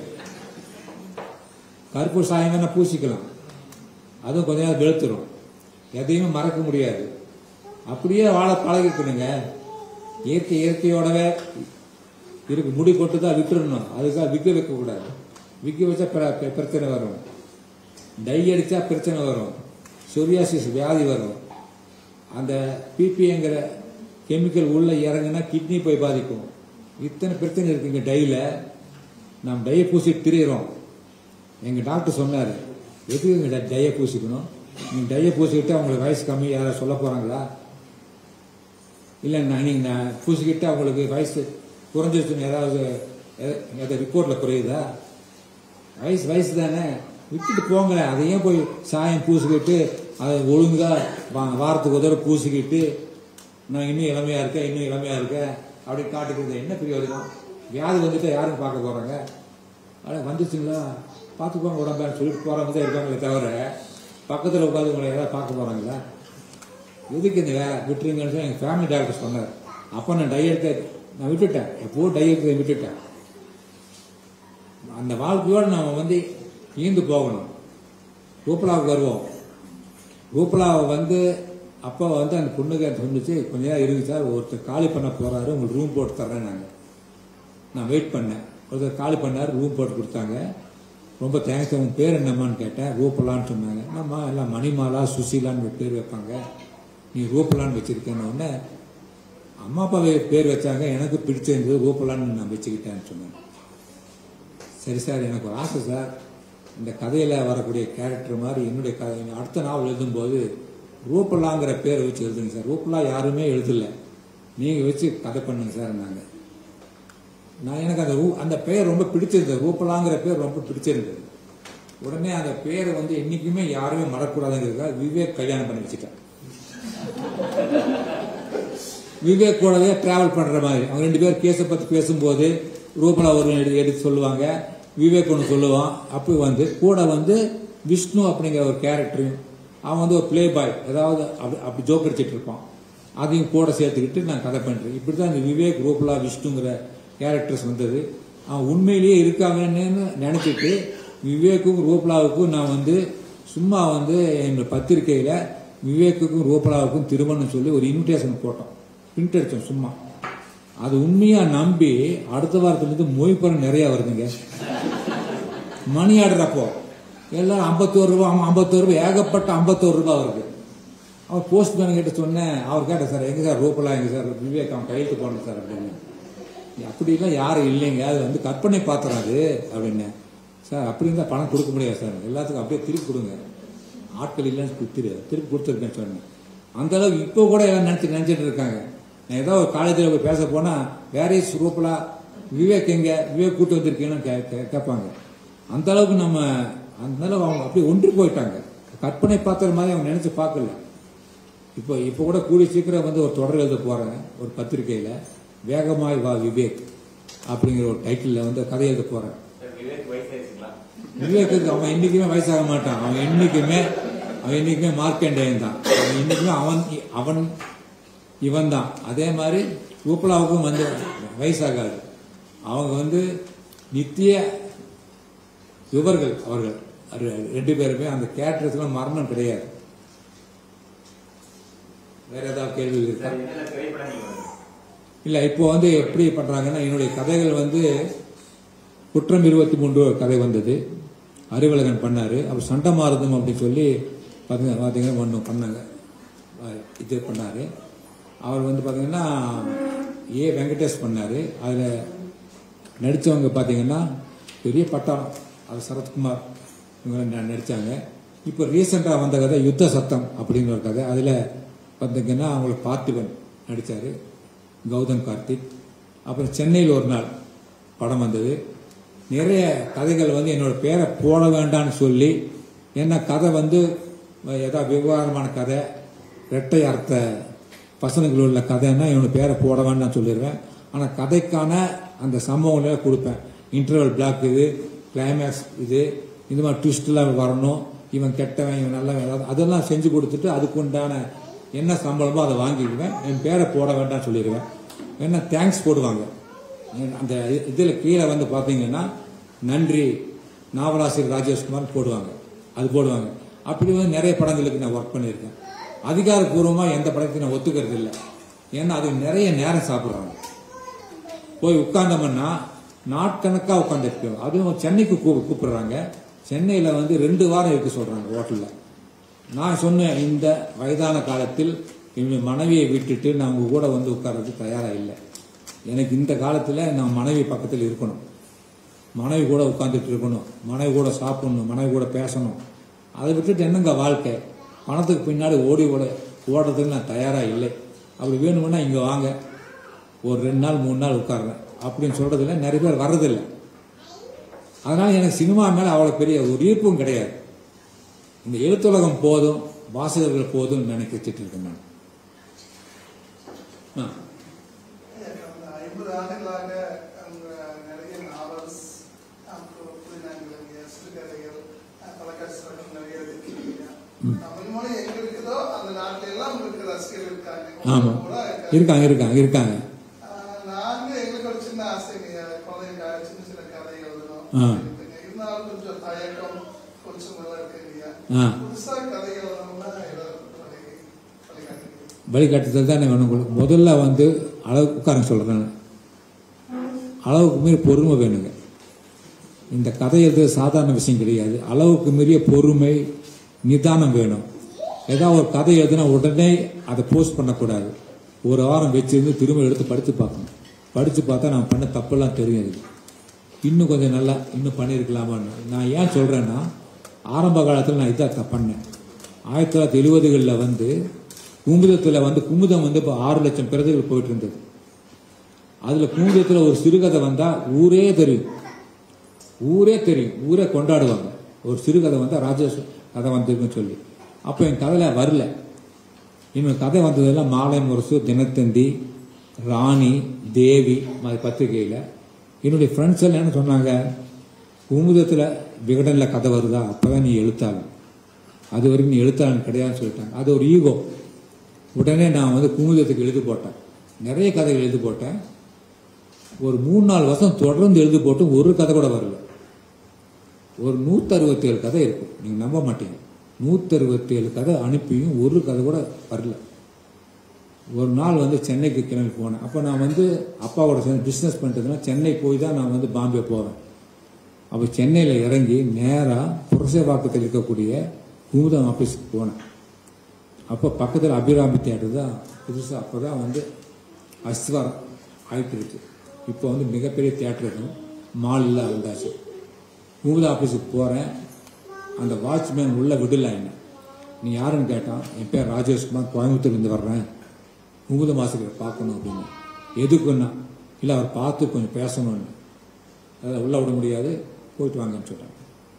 [SPEAKER 3] கருப்பு சாயம் வேணா பூசிக்கலாம் அதுவும் கொஞ்ச நேரம் வெளுத்துரும் எதையுமே மறக்க முடியாது அப்படியே வாழ பழகிக்கணுங்க இயற்கை இயற்கையோடவே இருக்கு முடி கொட்டு தான் விட்டுறணும் அதுக்காக விக்க வைக்கக்கூடாது விக்க வச்சா பிர- பிர- பிரச்சனை வரும் டை அடிச்சா பிரச்சனை வரும் சொரியாசிஸ் வியாதி வரும் அந்த பிபிங்கிற கெமிக்கல் உள்ள இறங்குனா கிட்னி போய் பாதிக்கும் இத்தனை பிரச்சனை இருக்குங்க டைல நாம் டையை பூசிட்டு திரியிறோம் எங்க டாக்டர் சொன்னாரு எதுக்கு டையை பூசிக்கணும் நீங்க டையை பூசிக்கிட்டு அவங்களுக்கு வயசு கம்மி யாராவது சொல்ல போறாங்களா இல்ல நான் நீங்க நான் பூசிக்கிட்டு அவங்களுக்கு வயசு குறைஞ்சிருச்சுன்னு ஏதாவது எ- எதாவது ரிப்போர்ட்ல குறையுதா வயசு வயசு தானே விட்டுட்டு போங்களேன் அதையும் போய் சாயம் பூசிக்கிட்டு அதை ஒழுங்கா வா- வாரத்துக்கு ஒரு தடவை பூசிக்கிட்டு நான் இன்னும் இளமையா இருக்கேன் இன்னும் இளமையா இருக்கேன் அப்படி காட்டுக்கிறது என்ன பிரயோஜனம் வியாதி வந்துட்டு யாரும் பார்க்க போறாங்க அட வந்துச்சுங்களா பார்த்துக்கோங்க உடம்பு சொல்லிட்டு போறவங்க தான் இருக்காங்களே தவிர பக்கத்தில் உட்காந்து உங்களை யாராவது பார்க்க போறாங்களா எதுக்கு இந்த வேலை விட்டுருங்கன்னு சொல்லி எங்கள் ஃபேமிலி டாக்டர் சொன்னார் அப்போ நான் டை எடுத்த நான் விட்டுட்டேன் எப்போ டை எடுத்ததை விட்டுட்டேன் அந்த வாழ்க்கையோடு நம்ம வந்து ஈந்து போகணும் ரூபலாவுக்கு வருவோம் ரூபலாவை வந்து அப்போ வந்து அந்த பொண்ணுக்கு சொன்னிச்சு கொஞ்ச நேரம் இருக்கு சார் ஒருத்தர் காலி பண்ண போறாரு உங்களுக்கு ரூம் போட்டு தர்றேன் நாங்கள் நான் வெயிட் பண்ணேன் ஒருத்தர் காலி பண்ணார் ரூம் போட்டு கொடுத்தாங்க ரொம்ப தேங்க்ஸ் உங்க பேர் என்னம்மான்னு கேட்டேன் ரூபலான்னு சொன்னாங்க நம்ம எல்லாம் மணிமாலா சுசீலான்னு பேர் வைப்பாங்க நீ ரூபலான்னு வச்சிருக்கேன்னு உடனே அம்மா அப்பா பேர் வச்சாங்க எனக்கு பிடிச்சிருந்தது ரூபலான்னு நான் வச்சுக்கிட்டேன்னு சொன்னேன் சரி சார் எனக்கு ஒரு ஆசை சார் இந்த கதையில வரக்கூடிய கேரக்டர் மாதிரி என்னுடைய கதை அடுத்த நாவல் எழுதும்போது ரூபலாங்கிற பேரை வச்சு எழுதுங்க சார் ரூபலா யாருமே எழுதல நீங்க வச்சு கதை பண்ணுங்க சார் நாங்க நான் எனக்கு அந்த ரூ அந்த பெயர் ரொம்ப பிடிச்சிருந்தது ரூபலாங்கிற பேர் ரொம்ப பிடிச்சிருந்தது உடனே அந்த பேரை வந்து என்னைக்குமே யாருமே மறக்கக்கூடாதுங்கிறதுக்காக விவேக் கல்யாணம் பண்ணி வச்சுட்டேன் விவேக் கூடவே டிராவல் பண்ற மாதிரி அவங்க ரெண்டு பேர் கேஸை பத்தி பேசும்போது ரூபலா ஒரு எடுத்து எடுத்து சொல்லுவாங்க விவேக் ஒன்று சொல்லுவான் அப்போ வந்து கூட வந்து விஷ்ணு அப்படிங்கிற ஒரு கேரக்டர் அவன் வந்து ஒரு ப்ளே பாய் ஏதாவது அப்படி அப்படி ஜோக் அடிச்சிட்டு இருப்பான் அதையும் கூட சேர்த்துக்கிட்டு நான் கதை பண்றேன் இப்படி தான் இந்த விவேக் ரூபலா விஷ்ணுங்கிற கேரக்டர்ஸ் வந்தது அவன் உண்மையிலேயே இருக்காங்கன்னு நினைச்சிட்டு விவேக்கும் ரூபலாவுக்கும் நான் வந்து சும்மா வந்து எங்கள் பத்திரிக்கையில விவேக்குக்கும் ரூபலாவுக்கும் திருமணம் சொல்லி ஒரு இன்விடேஷன் போட்டோம் பிரிண்ட் அடிச்சோம் சும்மா அது உண்மையா நம்பி அடுத்த வாரத்துல இருந்து மொய்புறம் நிறைய வருதுங்க மணி ஆர்டர் அப்போ எல்லாரும் ஐம்பத்தோரு ரூபா ஐம்பத்தோரு ரூபாய் ஏகப்பட்ட ஐம்பத்தோரு ரூபாய் வருது அவர் போஸ்ட் மேன் கிட்ட சொன்னேன் அவர் கேட்ட சார் எங்க சார் ரூபலா எங்க சார் விவேக் அவன் கையெழுத்து போடணும் சார் அப்படின்னு அப்படிலாம் யாரும் இல்லைங்க அது வந்து கற்பனை பாத்திரம் அது அப்படின்னு சார் அப்படி இருந்தால் பணம் கொடுக்க முடியாது சார் எல்லாத்துக்கும் அப்படியே திருப்பி கொடுங்க ஆட்கள் இல்லைன்னு குத்திரு திருப்பி கொடுத்துருக்கேன்னு சொன்னேன் அந்த அளவுக்கு இப்போ கூட எல்லாம் நினைச்சு நினைச்சிட்டு இருக்காங்க நான் ஏதோ ஒரு காலேஜில் போய் பேச போனா வேற ரூபலா விவேக் எங்க விவேக் கூட்டு வந்திருக்கீங்கன்னு கே- கே- கேட்பாங்க அந்த அளவுக்கு நம்ம அந்த அளவு அவங்க அப்படியே ஒன்றி போயிட்டாங்க கற்பனை பாத்திரம் மாதிரி அவங்க நினைச்சு பார்க்கல இப்போ இப்போ கூட கூடிய சீக்கிரம் வந்து ஒரு தொடர் எழுத போறேன் ஒரு பத்திரிக்கையில வேகமாய் வா விவேக் அப்படிங்கிற ஒரு டைட்டில் வந்து கதை எழுத போறேன் விவேக்கு அவன் என்னைக்குமே வயசாக மாட்டான் அவன் என்னைக்குமே அவன் என்னைக்குமே மார்க்கண்டேயன் தான் அவன் என்னைக்குமே அவன் அவன் இவன் தான் அதே மாதிரி ரூபலாவுக்கும் வந்து வயசாகாது அவங்க வந்து நித்திய யுவர்கள் அவர்கள் ரெ- ரெண்டு பேருமே அந்த கேரக்டர்ஸ்ல மரணம் கிடையாது வேற ஏதாவது கேள்வி இருக்கா இல்ல இப்போ வந்து எப்படி பண்றாங்கன்னா என்னுடைய கதைகள் வந்து குற்றம் இருபத்தி மூன்று ஒரு கதை வந்தது அறிவழகன் பண்ணாரு அவர் சண்டை மாறுதம் அப்படின்னு சொல்லி பாத்தீங்க- பாத்தீங்கன்னா ஒன்று பண்ணாங்க அஹ் இது பண்ணாரு அவர் வந்து பாத்தீங்கன்னா ஏ வெங்கடேஷ் பண்ணாரு அதுல நடிச்சவங்க பாத்தீங்கன்னா பெரிய பட்டாளம் அது சரத்குமார் இவங்க ந- நடிச்சாங்க இப்போ ரீசெண்டாக வந்த கதை யுத்த சத்தம் அப்படின்னு ஒரு கதை அதில் பார்த்தீங்கன்னா அவங்களுக்கு பார்த்திபன் நடிச்சாரு கௌதம் கார்த்திக் அப்புறம் சென்னையில் ஒரு நாள் படம் வந்தது நிறைய கதைகள் வந்து என்னோட பேரை போட வேண்டாம்னு சொல்லி என்ன கதை வந்து ஏதாவது விவகாரமான கதை இரட்டை அர்த்த பசங்களுக்கு உள்ள கதைன்னா என்னோட பேரை போட வேண்டாம்னு சொல்லிடுவேன் ஆனால் கதைக்கான அந்த சம்பவங்களை கொடுப்பேன் இன்டர்வல் பிளாக் இது கிளைமேக்ஸ் இது இந்த மாதிரி ட்விஸ்ட்லாம் வரணும் இவன் கெட்டவன் இவன் நல்லவன் ஏதாவது அதெல்லாம் செஞ்சு கொடுத்துட்டு அதுக்கு உண்டான என்ன சம்பளமோ அதை வாங்கிக்குவேன் என் பேரை போட வேண்டாம்னு சொல்லிடுவேன் என்ன தேங்க்ஸ் போடுவாங்க அந்த இதில் கீழே வந்து பார்த்தீங்கன்னா நன்றி நாவலாசிரியர் ராஜேஷ்குமார் போடுவாங்க அது போடுவாங்க அப்படி வந்து நிறைய படங்களுக்கு நான் ஒர்க் பண்ணியிருக்கேன் அதிகாரப்பூர்வமாக எந்த படத்தையும் நான் ஒத்துக்கிறது இல்லை ஏன்னா அது நிறைய நேரம் சாப்பிட்றாங்க போய் உட்கார்ந்தோம்னா நாட்கணக்காக உட்காந்துருக்கோம் அதுவும் சென்னைக்கு கூ- கூப்பிடுறாங்க சென்னையில் வந்து ரெண்டு வாரம் இருக்க சொல்றாங்க ஹோட்டலில் நான் சொன்னேன் இந்த வயதான காலத்தில் என்னுடைய மனைவியை விட்டுட்டு நான் உங்க கூட வந்து உட்கார்றது தயாரா இல்லை எனக்கு இந்த காலத்தில் நான் மனைவி பக்கத்தில் இருக்கணும் மனைவி கூட உட்காந்துட்டு இருக்கணும் மனைவி கூட சாப்பிடணும் மனைவி கூட பேசணும் அதை விட்டுட்டு என்னங்க வாழ்க்கை பணத்துக்கு பின்னாடி ஓடி ஓட ஓடுறதுக்கு நான் தயாரா இல்லை அப்படி வேணும்னா இங்க வாங்க ஒரு ரெண்டு நாள் மூணு நாள் உட்கார்றேன் அப்படின்னு சொல்றதுல நிறைய பேர் வர்றதில்லை அதனால எனக்கு சினிமா மேல அவ்வளவு பெரிய ஒரு ஈர்ப்பும் கிடையாது இந்த எழுத்துலகம் போதும் வாசகர்கள் போதும் நினைக்கிட்டு இருக்கேன் நான் ஆ.
[SPEAKER 6] கடந்த ஐம்பது ஆண்டுகளாக அவங்க நிறைய நாவல்ஸ் அப்புறம் புதினங்கள் சிறுகதைகள் அஹ், தொலைக்காட்சி தொடர்கள் நிறைய எழுதிருக்கீங்க தமிழ் மொழி எங்க இருக்குதோ அந்த நாட்டில எல்லாம் உங்களுக்கு ரசிகர்கள் இருக்காங்க
[SPEAKER 3] ஆமா
[SPEAKER 6] உங்களுக்கு கூட இருக்காங்க.
[SPEAKER 3] இருக்காங்க இருக்காங்க இருக்காங்க
[SPEAKER 6] அஹ், நாங்க எங்களுக்கு ஒரு சின்ன ஆசைங்க குழந்தைங்க சின்ன சின்ன கதை எழுதணும்
[SPEAKER 3] ஆ.
[SPEAKER 6] இருக்குங்க. இருந்தாலும் கொஞ்சம் தயக்கம் கொஞ்சம் நல்லா இருக்குங்க
[SPEAKER 3] ஆ.
[SPEAKER 6] புதுசா கதை எழுதணும்னா ஏதாவது வழி வழிகாட்டுங்க
[SPEAKER 3] வழிகாட்டுதல் தான் வேணும் உங்களுக்கு முதல்ல வந்து அளவு உட்கார சொல்றேன் அளவுக்கு மீறி பொறுமை வேணுங்க இந்த கதை எழுதுறது சாதாரண விஷயம் கிடையாது அளவுக்கு மீறிய பொறுமை நிதானம் வேணும் ஏதாவது ஒரு கதை எழுதுனா உடனே அதை போஸ்ட் பண்ணக்கூடாது ஒரு வாரம் வச்சிருந்து திரும்ப எடுத்து படித்து பார்க்கணும் படித்து பார்த்தா நான் பண்ண தப்பெல்லாம் தெரியும் அதுக்கு இன்னும் கொஞ்சம் நல்லா இன்னும் பண்ணியிருக்கலாமான்னு நான் ஏன் சொல்றேன்னா ஆரம்ப காலத்தில் நான் இதான் த- பண்ணேன் ஆயிரத்தி தொள்ளாயிரத்தி எழுபதுகளில் வந்து குமுதத்தில் வந்து குமுதம் வந்து இப்போ ஆறு லட்சம் பிரதிகள் போயிட்டு இருந்தது அதில் குமுதத்தில் ஒரு சிறுகதை வந்தால் ஊரே தெரியும் ஊரே தெரியும் ஊரே கொண்டாடுவாங்க ஒரு சிறுகதை வந்தால் ராஜேஷ் கதை வந்திருக்குன்னு சொல்லி அப்போ என் கதையில் வரல இன்னும் கதை வந்ததெல்லாம் மாலை முரசு தினத்தந்தி ராணி தேவி மாதிரி பத்திரிகையில் என்னுடைய ஃப்ரெண்ட்ஸ் எல்லாம் என்ன சொன்னாங்க குமுதத்தில் விகடனில் கதை வருதா அப்பதான் நீ எழுத்தாளன் அது வரைக்கும் நீ எழுத்தாளன் கிடையாதுன்னு சொல்லிட்டாங்க அது ஒரு ஈகோ உடனே நான் வந்து குமுதத்துக்கு எழுதி போட்டேன் நிறைய கதைகள் எழுதி போட்டேன் ஒரு மூணு நாலு வருஷம் தொடர்ந்து எழுதி போட்டும் ஒரு கதை கூட வரல ஒரு நூத்தி அறுபத்தி ஏழு கதை இருக்கு நீங்க நம்ப மாட்டீங்க நூத்தி அறுபத்தி ஏழு கதை அனுப்பியும் ஒரு கதை கூட வரல ஒரு நாள் வந்து சென்னைக்கு கிளம்பி போனேன் அப்போ நான் வந்து அப்பாவோட சேர்ந்து பிஸ்னஸ் பண்ணுறதுனா சென்னை போய் தான் நான் வந்து பாம்பே போவேன் அப்போ சென்னையில் இறங்கி நேராக புரசேவாக்கத்தில் இருக்கக்கூடிய குமுதம் ஆஃபீஸுக்கு போனேன் அப்போ பக்கத்தில் அபிராமி தேட்டர் தான் புதுசாக அப்போ தான் வந்து அஸ்வாரம் ஆயிட்டு இருக்கு இப்போ வந்து மிகப்பெரிய தேட்டர் இருக்கும் மாலில் வந்தாச்சு குமுதம் ஆஃபீஸுக்கு போகிறேன் அந்த வாட்ச்மேன் உள்ள விடல என்ன நீ யாருன்னு கேட்டான் என் பேர் ராஜேஷ்குமார் கோயம்புத்தூர்லேருந்து வர்றேன் குமுத மாசுகளை பார்க்கணும் அப்படின்னு எதுக்குன்னா இல்லை அவர் பார்த்து கொஞ்சம் பேசணும்னு அதை உள்ள விட முடியாது போயிட்டு வாங்கன்னு சொல்லிட்டாங்க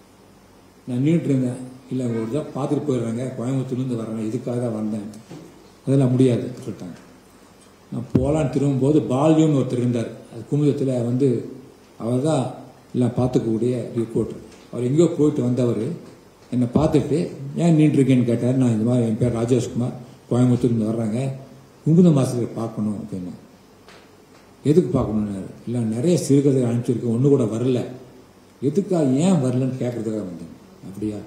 [SPEAKER 3] நான் நின்றுட்டு இருந்தேன் இல்லை ஒரு இதாக பார்த்துட்டு போயிடுறேங்க கோயம்புத்தூர்லேருந்து வர்றேன் இதுக்காக தான் வந்தேன் அதெல்லாம் முடியாது சொல்லிட்டாங்க நான் போகலான்னு திரும்பும்போது பால்யூம்னு ஒருத்தர் இருந்தார் அது குமுதத்தில் வந்து அவர் தான் எல்லாம் பார்த்துக்கக்கூடிய ரிப்போர்ட்டர் அவர் எங்கேயோ போயிட்டு வந்தவர் என்னை பார்த்துட்டு ஏன் நின்றுருக்கேன்னு கேட்டார் நான் இந்த மாதிரி என் பேர் ராஜேஷ்குமார் கோயம்புத்தூர்லேருந்து வர்றாங்க குமுத மாதத்துக்கு பார்க்கணும் அப்படின்னு எதுக்கு பார்க்கணும்னு இல்லை நிறைய சிறுகதை அனுப்பிச்சிருக்கேன் ஒன்று கூட வரல எதுக்காக ஏன் வரலன்னு கேட்கறதுக்காக வந்தேன் அப்படியா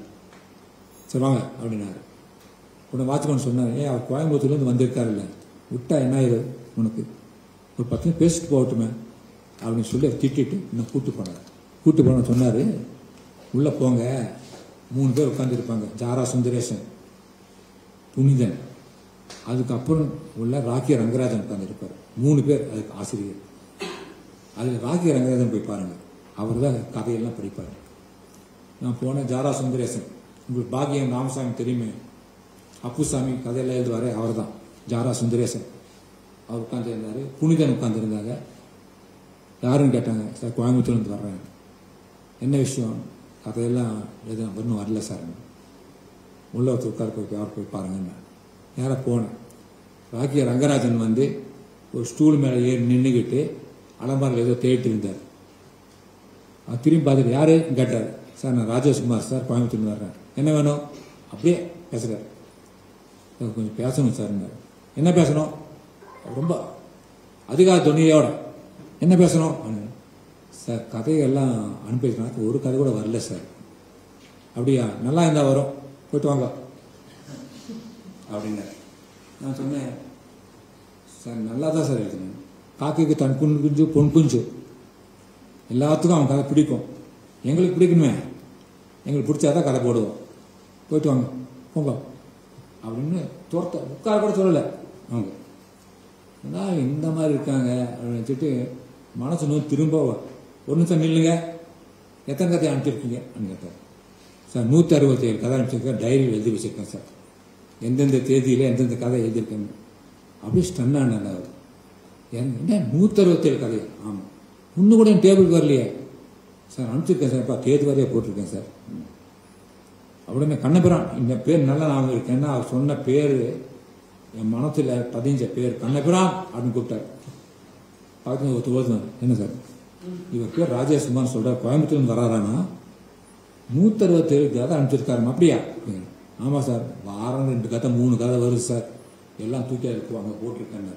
[SPEAKER 3] சரி வாங்க அப்படின்னாரு உடனே வாட்ச்மேன் சொன்னார் ஏன் அவர் கோயம்புத்தூர்லேருந்து வந்திருக்காருல்ல விட்டா என்ன இது உனக்கு ஒரு பத்து நிமிஷம் பேசிட்டு போகட்டுமே அப்படின்னு சொல்லி அவர் திட்டிட்டு இன்னும் கூட்டு போனார் கூட்டு போன சொன்னார் உள்ளே போங்க மூணு பேர் உட்காந்துருப்பாங்க ஜாரா சுந்தரேசன் புனிதன் அதுக்கப்புறம் உள்ள ராக்கி ரங்கராஜன் உட்காந்துருப்பார் மூணு பேர் அதுக்கு ஆசிரியர் அதில் ராக்கி ரங்கராஜன் போய் பாருங்க அவர் தான் கதையெல்லாம் படிப்பார் நான் போனேன் ஜாரா சுந்தரேசன் உங்களுக்கு பாக்கியம் ராமசாமி தெரியுமே அப்புசாமி கதையெல்லாம் எழுதுவார் அவர் தான் ஜாரா சுந்தரேசன் அவர் உட்காந்துருந்தாரு புனிதன் உட்காந்துருந்தாங்க யாருன்னு கேட்டாங்க சார் கோயம்புத்தூர்லேருந்து வர்றேன் என்ன விஷயம் கதையெல்லாம் எதுவும் ஒன்றும் வரல சார் உள்ள ஒருத்தர் உட்கார போய் யார் போய் பாருங்கன்னு நேராக போனேன் ராக்கிய ரங்கராஜன் வந்து ஒரு ஸ்டூல் மேலே ஏறி நின்றுக்கிட்டு அலமாரில் ஏதோ தேடிட்டு இருந்தார் அவர் திரும்பி பார்த்துட்டு யாரு கேட்டார் சார் நான் ராஜேஷ்குமார் சார் கோயம்புத்தூர்ல வர்றேன் என்ன வேணும் அப்படியே பேசுகிறார் சார் கொஞ்சம் பேசணும் சார் என்ன பேசணும் ரொம்ப அதிகார துணியோட என்ன பேசணும் அப்படின்னு. சார் கதையெல்லாம் அனுப்பிச்சிருக்காங்க ஒரு கதை கூட வரல சார் அப்படியா நல்லா இருந்தா வரும் போயிட்டு வாங்க அப்படின்னாரு நான் சொன்னேன் சார் நல்லா தான் சார் எழுதினேன் காக்கைக்கு தன் குஞ்சு குஞ்சு பொன் குஞ்சு எல்லாத்துக்கும் அவன் கதை பிடிக்கும் எங்களுக்கு பிடிக்கணுமே எங்களுக்கு பிடிச்சாதான் கதை போடுவோம் போயிட்டு வாங்க போங்க அப்படின்னு துரத்த உட்கார கூட சொல்லலை அவங்க ஏன்னா இந்த மாதிரி இருக்காங்க அப்படின்னு வச்சுட்டு மனசு நோய் திரும்ப ஒரு நிமிஷம் நில்லுங்க எத்தனை கதை அனுப்பிச்சிருக்கீங்க அப்படின்னு கேட்டார் சார் நூற்றி அறுபத்தி ஏழு கதை அனுப்பிச்சிருக்கேன் டைரியில் எழுதி வச்சிருக்கேன் சார் எந்தெந்த தேதியில் எந்தெந்த கதை எழுதியிருக்கேன் அப்படியே ஸ்டன் ஆனாங்க அவர் ஏன், என்ன நூற்றி அறுபத்தேழு கதையா ஆமாம் இன்னும் கூட என் டேபிளுக்கு வரலையே சார் அனுப்பிச்சிருக்கேன் சார் இப்போ தேதி வரையே போட்டிருக்கேன் சார் ம். உடனே கண்ணபிரான் இந்த பேர் நல்லா ஞாபகம் இருக்கேன்னா அவர் சொன்ன பேர் என் மனசுல பதிஞ்ச பேர் கண்ணபிரான் அப்படின்னு கூப்பிட்டார் பக்கத்துல ஒருத்தர் ஓதுனார். என்ன சார் இவர் பேர் ராஜேஷ்குமார் சொல்றார் கோயம்புத்தூர்ல வராரானா நூத்தி அறுபத்தேழு கதை அனுப்பிச்சிருக்காரு அப்படியா அப்படிங்க. ஆமா சார் வாரம் ரெண்டு கதை மூணு கதை வருது சார் எல்லாம் தூக்கி இருக்கு அங்க போட்டிருக்கேன்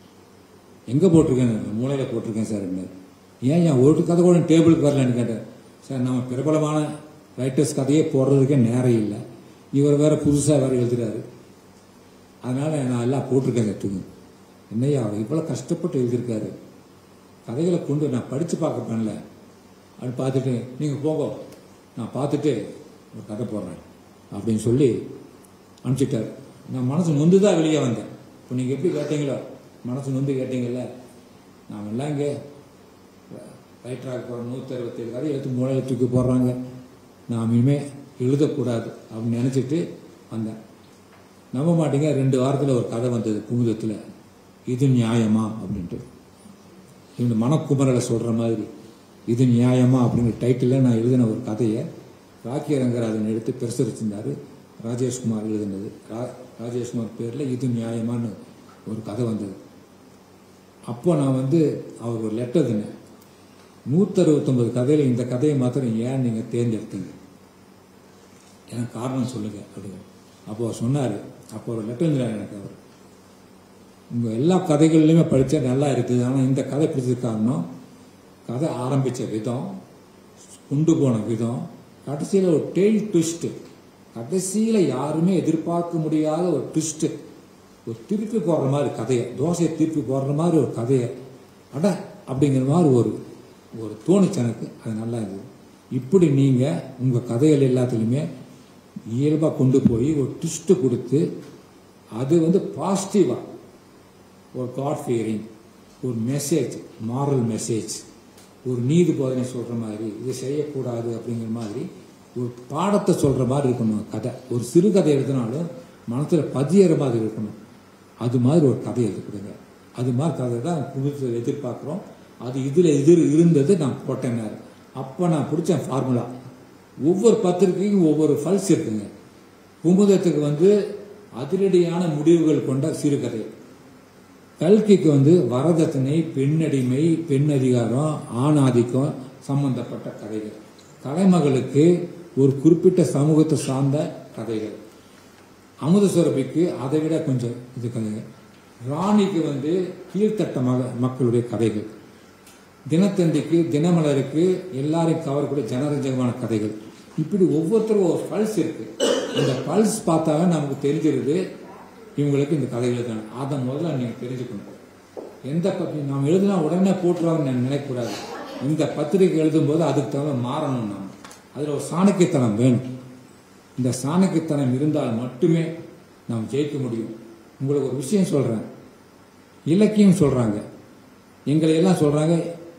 [SPEAKER 3] எங்க போட்டிருக்கேன் மூலையில போட்டிருக்கேன் சார் என்ன ஏன் என் ஒரு கதை கூட டேபிளுக்கு வரலன்னு கேட்டேன் சார் நம்ம பிரபலமான ரைட்டர்ஸ் கதையே போடுறதுக்கே நேரம் இல்லை இவர் வேற புதுசா வேற எழுதுறாரு அதனால நான் எல்லாம் போட்டிருக்கேன் கற்றுங்க என்னையா அவர் இவ்வளவு கஷ்டப்பட்டு எழுதியிருக்காரு கதைகளை கொண்டு நான் படிச்சு பார்க்க பண்ணல அப்படின்னு பார்த்துட்டு நீங்க போங்க நான் பார்த்துட்டு ஒரு கதை போடுறேன் அப்படின்னு சொல்லி அனுப்பிச்சிட்டாரு நான் மனசு நொந்து தான் வெளியே வந்தேன் இப்போ நீங்க எப்படி கேட்டீங்களோ மனசு நொந்து கேட்டீங்கல்ல நாம் எல்லாம் இங்கே ரைட்டராக போகிற நூற்றி அறுபத்தேழு கதை எடுத்து மூளையை தூக்கி போடுறாங்க நாம் இனிமே எழுதக்கூடாது அப்படின்னு நினச்சிட்டு வந்தேன் நம்ப மாட்டீங்க ரெண்டு வாரத்தில் ஒரு கதை வந்தது குமுதத்தில் இது நியாயமா அப்படின்ட்டு இந்த மனக்குமரலை சொல்கிற மாதிரி இது நியாயமா அப்படிங்கிற டைட்டிலில் நான் எழுதின ஒரு கதையை ராக்கிய ரங்கராஜன் எடுத்து பிரசுரிச்சிருந்தாரு ராஜேஷ்குமார் எழுதினது ரா- ராஜேஷ்குமார் பேரில் இது நியாயமான்னு ஒரு கதை வந்தது அப்போ நான் வந்து அவர் ஒரு லெட்டர் தினேன் நூற்றி அறுபத்தொம்பது கதையில் இந்த கதையை மாத்திரம் ஏன் நீங்கள் தேர்ந்தெடுத்தீங்க எனக்கு காரணம் சொல்லுங்க அப்படின்னு அப்போ அவர் சொன்னார் அப்போ ஒரு லெட்டர் எழுதினார் எனக்கு அவர் உங்கள் எல்லா கதைகள்லையுமே படித்தா நல்லா இருக்குது ஆனால் இந்த கதை பிடிச்சதுக்கு காரணம் கதை ஆரம்பித்த விதம் கொண்டு போன விதம் கடைசியில் ஒரு டெய்ல் ட்விஸ்ட்டு கடைசியில் யாருமே எதிர்பார்க்க முடியாத ஒரு ட்விஸ்ட்டு ஒரு திருப்பி போடுற மாதிரி கதையை தோசையை திருப்பி போடுற மாதிரி ஒரு கதையை அட அப்படிங்கிற மாதிரி ஒரு ஒரு தோணுச்சு எனக்கு அது நல்லா இருந்தது இப்படி நீங்கள் உங்கள் கதைகள் எல்லாத்துலேயுமே இயல்பாக கொண்டு போய் ஒரு ட்விஸ்ட்டு கொடுத்து அது வந்து பாசிட்டிவாக ஒரு காட் ஃபியரிங் ஒரு மெசேஜ் மாரல் மெசேஜ் ஒரு நீதி போதனை சொல்கிற மாதிரி இது செய்யக்கூடாது அப்படிங்கிற மாதிரி ஒரு பாடத்தை சொல்கிற மாதிரி இருக்கணும் கதை ஒரு சிறுகதை எழுதினாலும் மனசில் பதியிற மாதிரி இருக்கணும் அது மாதிரி ஒரு கதை எழுதி கொடுங்க அது மாதிரி கதை தான் புதுசு எதிர்பார்க்குறோம் அது இதில் எதிர் இருந்தது நான் போட்டேன் அப்போ நான் பிடிச்ச ஃபார்முலா ஒவ்வொரு பத்திரிக்கைக்கும் ஒவ்வொரு ஃபல்ஸ் இருக்குங்க குமுதத்துக்கு வந்து அதிரடியான முடிவுகள் கொண்ட சிறுகதை கல்கிக்கு வந்து வரதட்சணை பெண்ணடிமை பெண் அதிகாரம் ஆண் ஆதிக்கம் சம்பந்தப்பட்ட கதைகள் கலைமகளுக்கு ஒரு குறிப்பிட்ட சமூகத்தை சார்ந்த கதைகள் அமுத சுரபிக்கு அதை விட கொஞ்சம் இது கதைகள் ராணிக்கு வந்து கீழ்த்தட்ட மக மக்களுடைய கதைகள் தினத்தந்திக்கு தினமலருக்கு எல்லாரையும் கவரக்கூடிய ஜனரஞ்சகமான கதைகள் இப்படி ஒவ்வொருத்தரும் ஒரு பல்ஸ் இருக்கு இந்த பல்ஸ் பார்த்தாவே நமக்கு தெரிஞ்சிருது இவங்களுக்கு இந்த கதை எழுதணும் அதை முதல்ல நீங்க தெரிஞ்சுக்கணும் எந்த பத்தி நாம் எழுதினா உடனே போட்டுருவாங்கன்னு நான் நினைக்கக்கூடாது இந்த பத்திரிகை எழுதும்போது அதுக்கு தகுந்த மாறணும் நாம் அதில் ஒரு சாணக்கியத்தனம் வேணும் இந்த சாணக்கியத்தனம் இருந்தால் மட்டுமே நாம் ஜெயிக்க முடியும் உங்களுக்கு ஒரு விஷயம் சொல்றேன் இலக்கியம் சொல்றாங்க எங்களை எல்லாம் சொல்றாங்க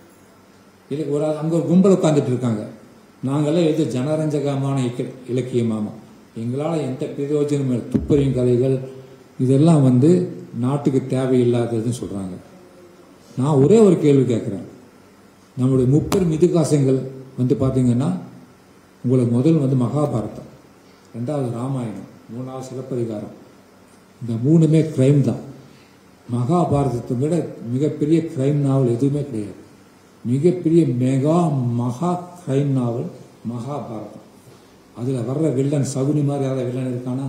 [SPEAKER 3] இல்லை ஒரு ஆள் அங்க ஒரு கும்பல் உட்காந்துட்டு இருக்காங்க நாங்களாம் எழுத ஜனரஞ்சகமான இக்க- இலக்கியமாமா எங்களால் எந்த பிரயோஜனமும் இல்லை. துப்பறியும் கதைகள் இதெல்லாம் வந்து நாட்டுக்கு தேவையில்லாததுன்னு சொல்றாங்க நான் ஒரே ஒரு கேள்வி கேட்குறேன் நம்முடைய முப்பெரும் இதிகாசங்கள் வந்து பார்த்தீங்கன்னா உங்களுக்கு முதல் வந்து மகாபாரதம் ரெண்டாவது ராமாயணம் மூணாவது சிலப்பதிகாரம் இந்த மூணுமே கிரைம் தான் மகாபாரதத்தை விட மிகப்பெரிய கிரைம் நாவல் எதுவுமே கிடையாது மிகப்பெரிய மெகா மகா கிரைம் நாவல் மகாபாரதம் அதில் வர்ற வில்லன் சகுனி மாதிரி யாராவது வில்லன் இருக்கானா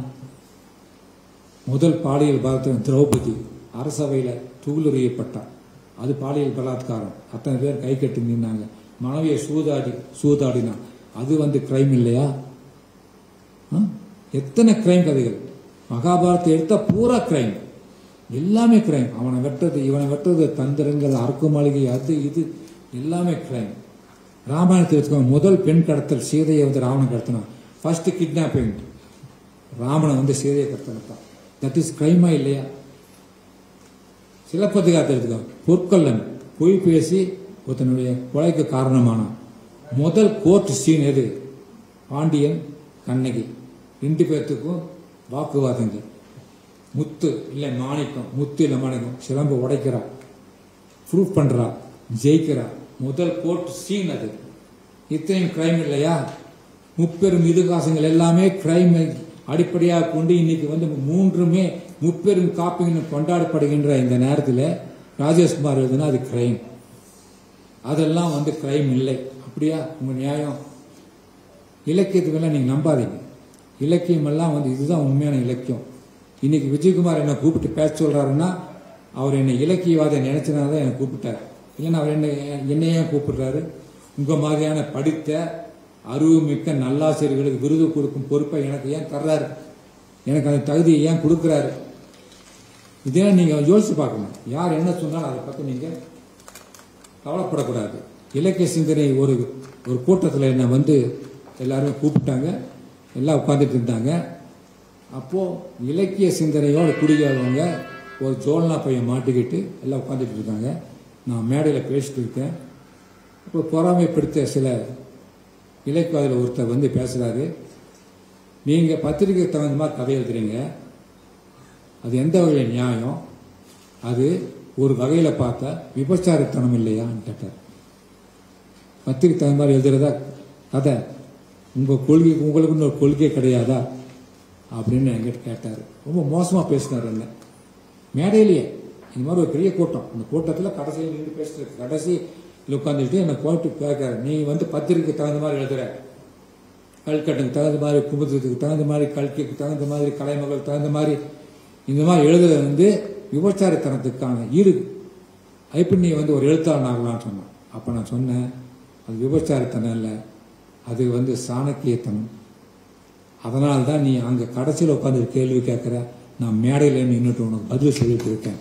[SPEAKER 3] முதல் பாலியல் பாரதம் திரௌபதி அரசவையில் தூளுறியப்பட்டார் அது பாலியல் பலாத்காரம் அத்தனை பேர் கை கட்டி நின்னாங்க மனைவியை சூதாடி சூதாடினா அது வந்து கிரைம் இல்லையா ஆ? எத்தனை கிரைம் கதைகள் மகாபாரத்தை எடுத்தா பூரா கிரைம் எல்லாமே கிரைம் அவனை வெட்டுறது இவனை வெட்டுறது தந்திரங்கள் அரக்கு மாளிகை அது இது எல்லாமே கிரைம் ராமாயணத்தை எடுத்துக்கோங்க முதல் பெண் கடத்தல் சீதையை வந்து ராவணன் கடத்தினான் ஃபர்ஸ்ட் கிட்னாப்பிங் ராமனை வந்து சீதையை கடத்தினான் தட் இஸ் கிரைமா இல்லையா சிலப்பதிகாரத்தை எடுத்துக்கோங்க பொற்கொல்லன் பொய் பேசி ஒருத்தனுடைய கொலைக்கு காரணமானான் முதல் கோர்ட் சீன் எது பாண்டியன் கண்ணகி ரெண்டு பேர்த்துக்கும் வாக்குவாதங்கள் முத்து இல்லை மாணிக்கம் முத்து இல்லை மாணிக்கம் சிலம்பு உடைக்கிறா ப்ரூஃப் பண்றா ஜெயிக்கிறா முதல் கோர்ட் சீன் அது இத்தனையும் கிரைம் இல்லையா முப்பெரும் இதிகாசங்கள் எல்லாமே கிரைம் அடிப்படையாக கொண்டு இன்னைக்கு வந்து மூன்றுமே முப்பெரும் காப்பின்னு கொண்டாடப்படுகின்ற இந்த நேரத்தில் ராஜேஷ்குமார் எழுதுனா அது கிரைம் அதெல்லாம் வந்து கிரைம் இல்லை அப்படியா உங்க நியாயம் இலக்கியத்துக்கெல்லாம் நீங்க நம்பாதீங்க இலக்கியம் எல்லாம் வந்து இதுதான் உண்மையான இலக்கியம் இன்னைக்கு விஜயகுமார் என்ன கூப்பிட்டு பேச சொல்றாருன்னா அவர் என்னை இலக்கியவாத நினைச்சனால தான் என்னை கூப்பிட்டார் இல்லைன்னா அவர் என்ன என்னைய ஏன் கூப்பிடுறாரு உங்க மாதிரியான படித்த அறிவுமிக்க நல்லாசிரியர்களுக்கு விருது கொடுக்கும் பொறுப்பை எனக்கு ஏன் தர்றாரு எனக்கு அந்த தகுதியை ஏன் கொடுக்குறாரு இதெல்லாம் நீங்க யோசிச்சு பார்க்கணும் யார் என்ன சொன்னாலும் அதை பத்தி நீங்க கவலைப்படக்கூடாது இலக்கிய சிந்தனை ஒரு ஒரு கூட்டத்தில் என்னை வந்து எல்லாரும் கூப்பிட்டாங்க எல்லாம் உட்காந்துட்டு இருந்தாங்க அப்போ இலக்கிய சிந்தனையோட குடிக்கிறவங்க ஒரு ஜோல்னா பையன் மாட்டிக்கிட்டு எல்லாம் உட்காந்துட்டு இருக்காங்க நான் மேடையில் பேசிட்டு இருக்கேன் இப்போ பொறாமைப்படுத்த சில இலக்கியவாதியில் ஒருத்தர் வந்து பேசுறாரு நீங்க பத்திரிகைக்கு தகுந்த மாதிரி கதை எழுதுறீங்க அது எந்த வகையில் நியாயம் அது ஒரு வகையில பார்த்தா விபச்சாரத்தனம் இல்லையான்னு கேட்டார் பத்திரிகை தகுந்த மாதிரி எழுதுறதா கதை உங்க கொள்கை உங்களுக்குன்னு ஒரு கொள்கை கிடையாதா அப்படின்னு என்கிட்ட கேட்டார் ரொம்ப மோசமா பேசினார் என்ன மேடையிலேயே இந்த மாதிரி ஒரு பெரிய கூட்டம் அந்த கூட்டத்தில் கடைசியில் நின்று பேசுறது கடைசி உட்காந்துட்டு என்னை போட்டு கேட்கறாரு நீ வந்து பத்திரிகைக்கு தகுந்த மாதிரி எழுதுற கல்கட்டுக்கு தகுந்த மாதிரி குமுதத்துக்கு தகுந்த மாதிரி கல்கிக்கு தகுந்த மாதிரி கலைமகள் தகுந்த மாதிரி இந்த மாதிரி எழுதுறது வந்து விபச்சாரத்தனத்துக்கான ஈடு எப்படி நீ வந்து ஒரு எழுத்தாளன் ஆகலாம்னு சொன்னான் அப்போ நான் சொன்னேன் அது விபச்சாரத்தனம் இல்லை அது வந்து சாணக்கியத்தனம் அதனால தான் நீ அங்கே கடைசியில் உட்காந்து கேள்வி கேட்குற நான் மேடையில் நின்றுட்டு உனக்கு பதில் சொல்லிட்டு இருக்கேன்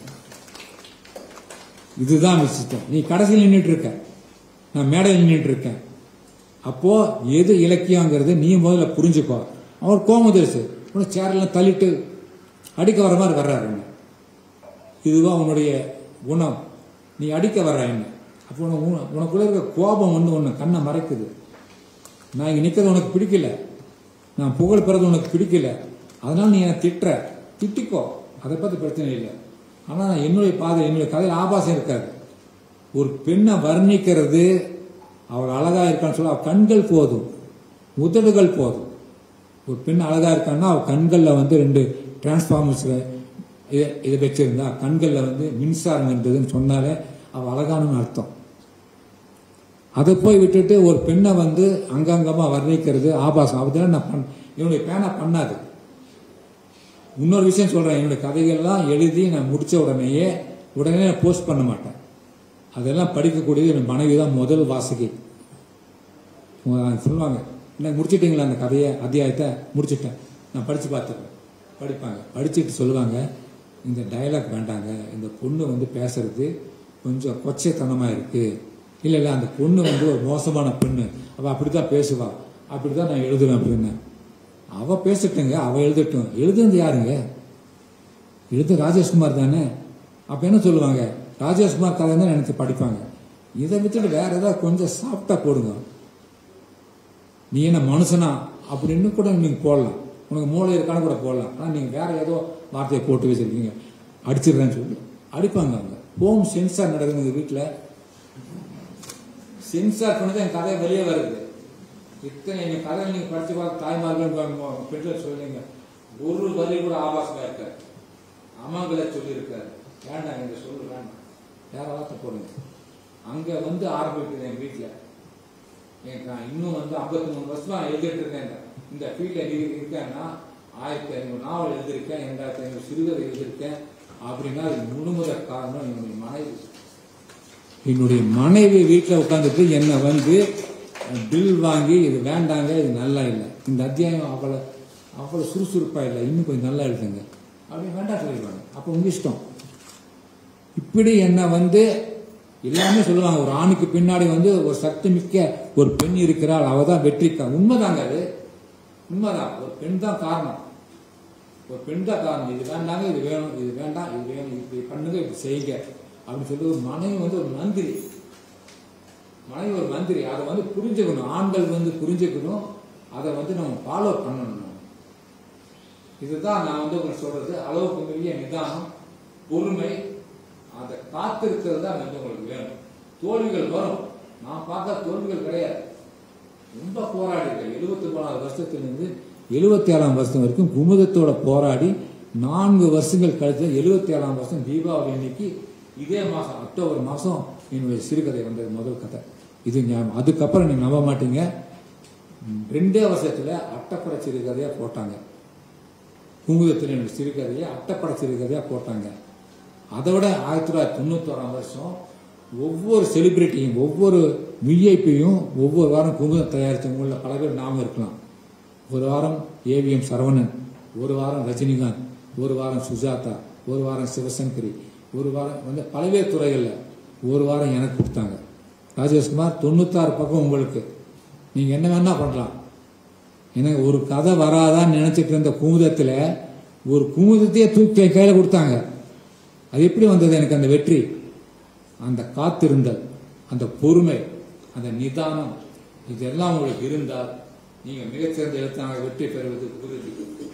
[SPEAKER 3] இதுதான் விஷயம் நீ கடைசியில் நின்றுட்டு இருக்க நான் மேடையில் நின்றுட்டு இருக்கேன் அப்போ எது இலக்கியங்கிறது நீ முதல்ல புரிஞ்சுக்கோ அவர் கோமதரிசு உனக்கு சேரெல்லாம் தள்ளிட்டு அடிக்க வர மாதிரி வர்றாரு என்ன இதுதான் உன்னுடைய குணம் நீ அடிக்க வர்ற என்ன அப்போ உனக்கு உன- உனக்குள்ள இருக்க கோபம் வந்து உன்னை கண்ணை மறைக்குது நான் இங்க நிக்கிறது உனக்கு பிடிக்கல நான் புகழ் பெறது உனக்கு பிடிக்கல அதனால நீ என்னை திட்டுற திட்டிக்கோ அதை பத்தி பிரச்சனை இல்லை ஆனா என்னுடைய பாதை என்னுடைய கதையில் ஆபாசம் இருக்காது ஒரு பெண்ணை வர்ணிக்கிறது அவள் அழகா இருக்கான்னு சொல்ல அவள் கண்கள் போதும் உதடுகள் போதும் ஒரு பெண் அழகா இருக்கான்னா அவள் கண்கள்ல வந்து ரெண்டு டிரான்ஸ்ஃபார்மர்ஸ் இதை இதை வச்சிருந்தா கண்கள்ல வந்து மின்சாரம் இருந்ததுன்னு சொன்னாலே அவள் அழகானு அர்த்தம் அதை போய் விட்டுட்டு ஒரு பெண்ணை வந்து அங்கங்கமா வர்ணிக்கிறது ஆபாசம் அதெல்லாம் நான் பண்ண என்னுடைய பேனா பண்ணாது இன்னொரு விஷயம் சொல்றேன் என்னுடைய கதைகள்லாம் எழுதி நான் முடிச்ச உடனேயே உடனே நான் போஸ்ட் பண்ண மாட்டேன் அதெல்லாம் படிக்கக்கூடியது என் மனைவி தான் முதல் வாசகி அவங்க சொல்லுவாங்க என்ன முடிச்சிட்டீங்களா அந்த கதையை அத்தியாயத்தை முடிச்சிட்டேன் நான் படிச்சு பார்த்துருக்கேன் படிப்பாங்க படிச்சுட்டு சொல்லுவாங்க இந்த டயலாக் வேண்டாங்க இந்த பொண்ணு வந்து பேசுறது கொஞ்சம் கொச்சைத்தனமா இருக்கு இல்ல இல்ல அந்த பொண்ணு வந்து ஒரு மோசமான பெண்ணு அவ அப்படித்தான் பேசுவா அப்படிதான் நான் எழுதுவேன் அப்படின்னு அவ பேசட்டுங்க அவ எழுதட்டும் எழுதுனது யாருங்க எழுது ராஜேஷ்குமார் தானே அப்ப என்ன சொல்லுவாங்க ராஜேஷ்குமார் கதை தான் நினைச்சு படிப்பாங்க இதை விட்டுட்டு வேற ஏதாவது கொஞ்சம் சாஃப்டா போடுங்க நீ என்ன மனுஷனா அப்படின்னு கூட நீங்க போடலாம் உனக்கு மூளை இருக்கான்னு கூட போடலாம் ஆனா நீங்க வேற ஏதோ வார்த்தையை போட்டு வச்சிருக்கீங்க அடிச்சிடுறேன்னு சொல்லி அடிப்பாங்க அவங்க ஹோம் சென்சார் நடக்குது எங்க வீட்டுல சென்சார் பண்ணது என் கதை வெளியே வருது இத்தனை எங்க கதையில் நீங்க படிச்சு பார்த்து தாய்மார்கள் பெண்கள் சொல்லுங்க ஒரு வரி கூட ஆபாசமா இருக்காரு அமங்கல சொல்லி இருக்காரு வேண்டாம் இந்த சொல்லு வேண்டாம் வேற வார்த்தை போடுங்க அங்க வந்து ஆரம்பிக்குது என் வீட்டுல எனக்கு நான் இன்னும் வந்து 53 மூணு வருஷமா எழுதிட்டு இருக்கேன் இந்த- இந்த ஃபீல்ட்ல இருக்கேன்னா ஆயிரத்தி ஐநூறு நாவல் எழுதியிருக்கேன் ரெண்டாயிரத்தி ஐநூறு சிறுகதை எழுதியிருக்கேன் அப்படின்னா அது முழுமுதற் காரணம் என்னுடைய மனைவி என்னுடைய மனைவி வீட்டில் உட்காந்துட்டு என்னை வந்து பில் வாங்கி இது வேண்டாங்க இது நல்லா இல்லை இந்த அத்தியாயம் அவ்வளோ அவ்வளோ சுறுசுறுப்பா இல்லை இன்னும் கொஞ்சம் நல்லா எழுதுங்க அப்படின்னு வேண்டாம் சொல்லிடுவாங்க அப்போ உங்க இஷ்டம் இப்படி என்ன வந்து எல்லாமே சொல்லுவாங்க ஒரு ஆணுக்கு பின்னாடி வந்து ஒரு சக்தி மிக்க ஒரு பெண் இருக்கிறாள் அவ தான் வெற்றிக்கா உண்மைதாங்க அது உண்மைதான் ஒரு பெண் தான் காரணம் ஒரு பெண் தான் காரணம் இது வேண்டாங்க இது வேணும் இது வேண்டாம் இது வேணும் இப்படி பண்ணுங்க இப்படி செய்யுங்க அப்படின்னு சொல்லி ஒரு மனைவி வந்து ஒரு மந்திரி மனைவி ஒரு மந்திரி அதை வந்து புரிஞ்சுக்கணும் ஆண்கள் வந்து புரிஞ்சுக்கணும் அதை வந்து நம்ம ஃபாலோ பண்ணணும் இதுதான் நான் வந்து உங்களுக்கு சொல்றது அளவுக்கு மீறிய நிதானம் பொறுமை அதை காத்திருக்கிறது தான் வந்து உங்களுக்கு வேணும் தோல்விகள் வரும் நான் பார்க்க தோல்விகள் கிடையாது ரொம்ப போராடிகள் எழுபத்தி மூணாவது வருஷத்திலிருந்து எழுபத்தி ஏழாம் வருஷம் வரைக்கும் குமுதத்தோட போராடி நான்கு வருஷங்கள் கழித்து எழுபத்தி ஏழாம் வருஷம் தீபாவளி அன்னைக்கு இதே மாசம் அக்டோபர் மாசம் என்னுடைய சிறுகதை வந்தது முதல் கதை இது ஞாபகம் அதுக்கப்புறம் நீங்க நம்ப மாட்டீங்க ம், ரெண்டே வருஷத்துல அட்டப்படை சிறுகதையா போட்டாங்க குங்குதத்தில் என்னுடைய சிறுகதையை அட்டப்படை சிறுகதையா போட்டாங்க அதை விட ஆயிரத்தி தொள்ளாயிரத்தி தொண்ணூத்தோராம் வருஷம் ஒவ்வொரு செலிபிரிட்டியும் ஒவ்வொரு விஐபியும் ஒவ்வொரு வாரம் குங்குதம் தயாரித்தவங்கள பல பேர் நாம இருக்கலாம் ஒரு வாரம் ஏவிஎம் சரவணன் ஒரு வாரம் ரஜினிகாந்த் ஒரு வாரம் சுஜாதா ஒரு வாரம் சிவசங்கரி ஒரு வாரம் வந்து பல்வேறு துறைகள்ல ஒரு வாரம் எனக்கு கொடுத்தாங்க ராஜேஷ்குமார் தொண்ணூத்தாறு பக்கம் உங்களுக்கு நீங்க என்ன வேணா பண்ணலாம் எனக்கு ஒரு கதை வராதான்னு நினைச்சிட்டு இருந்த குமுதத்துல ஒரு குமுதத்தையே தூக்கி என் கையில கொடுத்தாங்க அது எப்படி வந்தது எனக்கு அந்த வெற்றி அந்த காத்திருந்தல் அந்த பொறுமை அந்த நிதானம் இதெல்லாம் உங்களுக்கு இருந்தால் நீங்க மிகச்சிறந்த எழுத்தாளர் வெற்றி பெறுவது உறுதி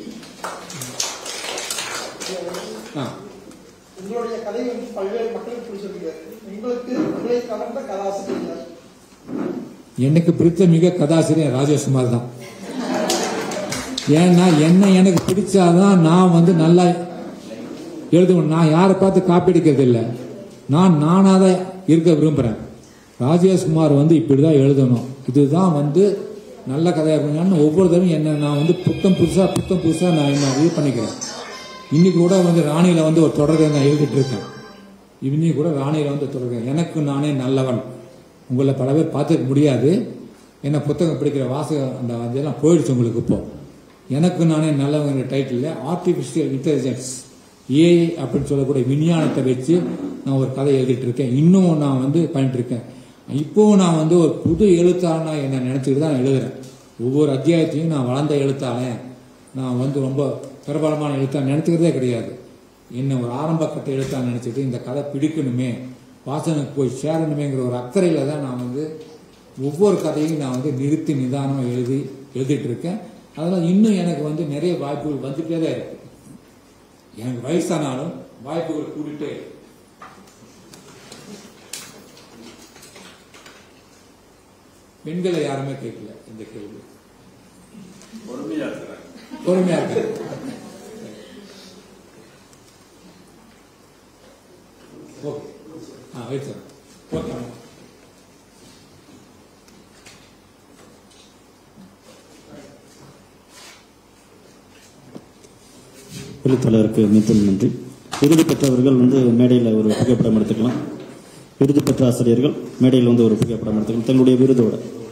[SPEAKER 3] ஆ,
[SPEAKER 6] உங்களுடைய கதை வந்து பல்வேறு மக்களுக்கு பிடிச்சிருக்கு உங்களுக்கு உங்களை கவர்ந்த கதாசிரியர் யார்?
[SPEAKER 3] எனக்கு பிடித்த மிக கதாசிரியர் ராஜேஷ்குமார் தான் ஏன்னா என்ன எனக்கு பிடிச்சாதான் நான் வந்து நல்லா எழுதுவேன் நான் யாரை பார்த்து காப்பி அடிக்கிறது இல்லை நான் நானாக தான் இருக்க விரும்புகிறேன் ராஜேஷ்குமார் வந்து இப்படிதான் எழுதணும் இதுதான் வந்து நல்ல கதையாக இருக்கணும்னு ஒவ்வொரு தடவையும் என்ன நான் வந்து புத்தம் புதுசாக புத்தம் புதுசாக நான் என்ன இது பண்ணிக்கிறேன் இன்னைக்கு கூட வந்து ராணியில வந்து ஒரு தொடர்கதை நான் எழுதிட்டு இருக்கேன் இன்னைக்கு கூட ராணியில வந்து தொடர்கதை எனக்கு நானே நல்லவன் உங்களை பல பேர் பார்த்துக்க முடியாது என்ன புத்தகம் படிக்கிற வாசகம் அந்த அதெல்லாம் போயிடுச்சு உங்களுக்கு இப்போ எனக்கு நானே நல்லவங்கிற டைட்டில் ஆர்டிஃபிஷியல் இன்டெலிஜென்ஸ் ஏஐ அப்படின்னு சொல்லக்கூடிய விஞ்ஞானத்தை வச்சு நான் ஒரு கதை எழுதிட்டு இருக்கேன் இன்னும் நான் வந்து பண்ணிட்டு இருக்கேன் இப்போ நான் வந்து ஒரு புது எழுத்தாளனா என்ன நினைச்சிட்டு தான் எழுதுறேன் ஒவ்வொரு அத்தியாயத்தையும் நான் வளர்ந்த எழுத்தாளன் நான் வந்து ரொம்ப பிரபலமான எழுத்தாளன் நினைச்சுக்கிறதே கிடையாது என்ன ஒரு ஆரம்ப கட்ட எழுத்தாளன் நினைச்சிட்டு இந்த கதை பிடிக்கணுமே வாசனுக்கு போய் சேரணுமேங்கிற ஒரு அக்கறையில தான் நான் வந்து ஒவ்வொரு கதையும் நான் வந்து நிறுத்தி நிதானமாக எழுதி எழுதிட்டு இருக்கேன் அதனால இன்னும் எனக்கு வந்து நிறைய வாய்ப்புகள் வந்துட்டே தான் இருக்கு எனக்கு வயசானாலும் வாய்ப்புகள் கூட்டிட்டே இருக்கு. பெண்களை யாருமே கேட்கல இந்த கேள்வி
[SPEAKER 4] பொறுமையா இருக்கிறாங்க
[SPEAKER 3] பொறுமையா இருக்காங்க okay ah wait sir okay
[SPEAKER 1] எழுத்தாளருக்கு மிகவும் நன்றி விருது பெற்றவர்கள் வந்து மேடையில் ஒரு புகைப்படம் எடுத்துக்கலாம் விருது பெற்ற ஆசிரியர்கள் மேடையில் வந்து ஒரு புகைப்படம் எடுத்துக்கலாம் தங்களுடைய விருதோட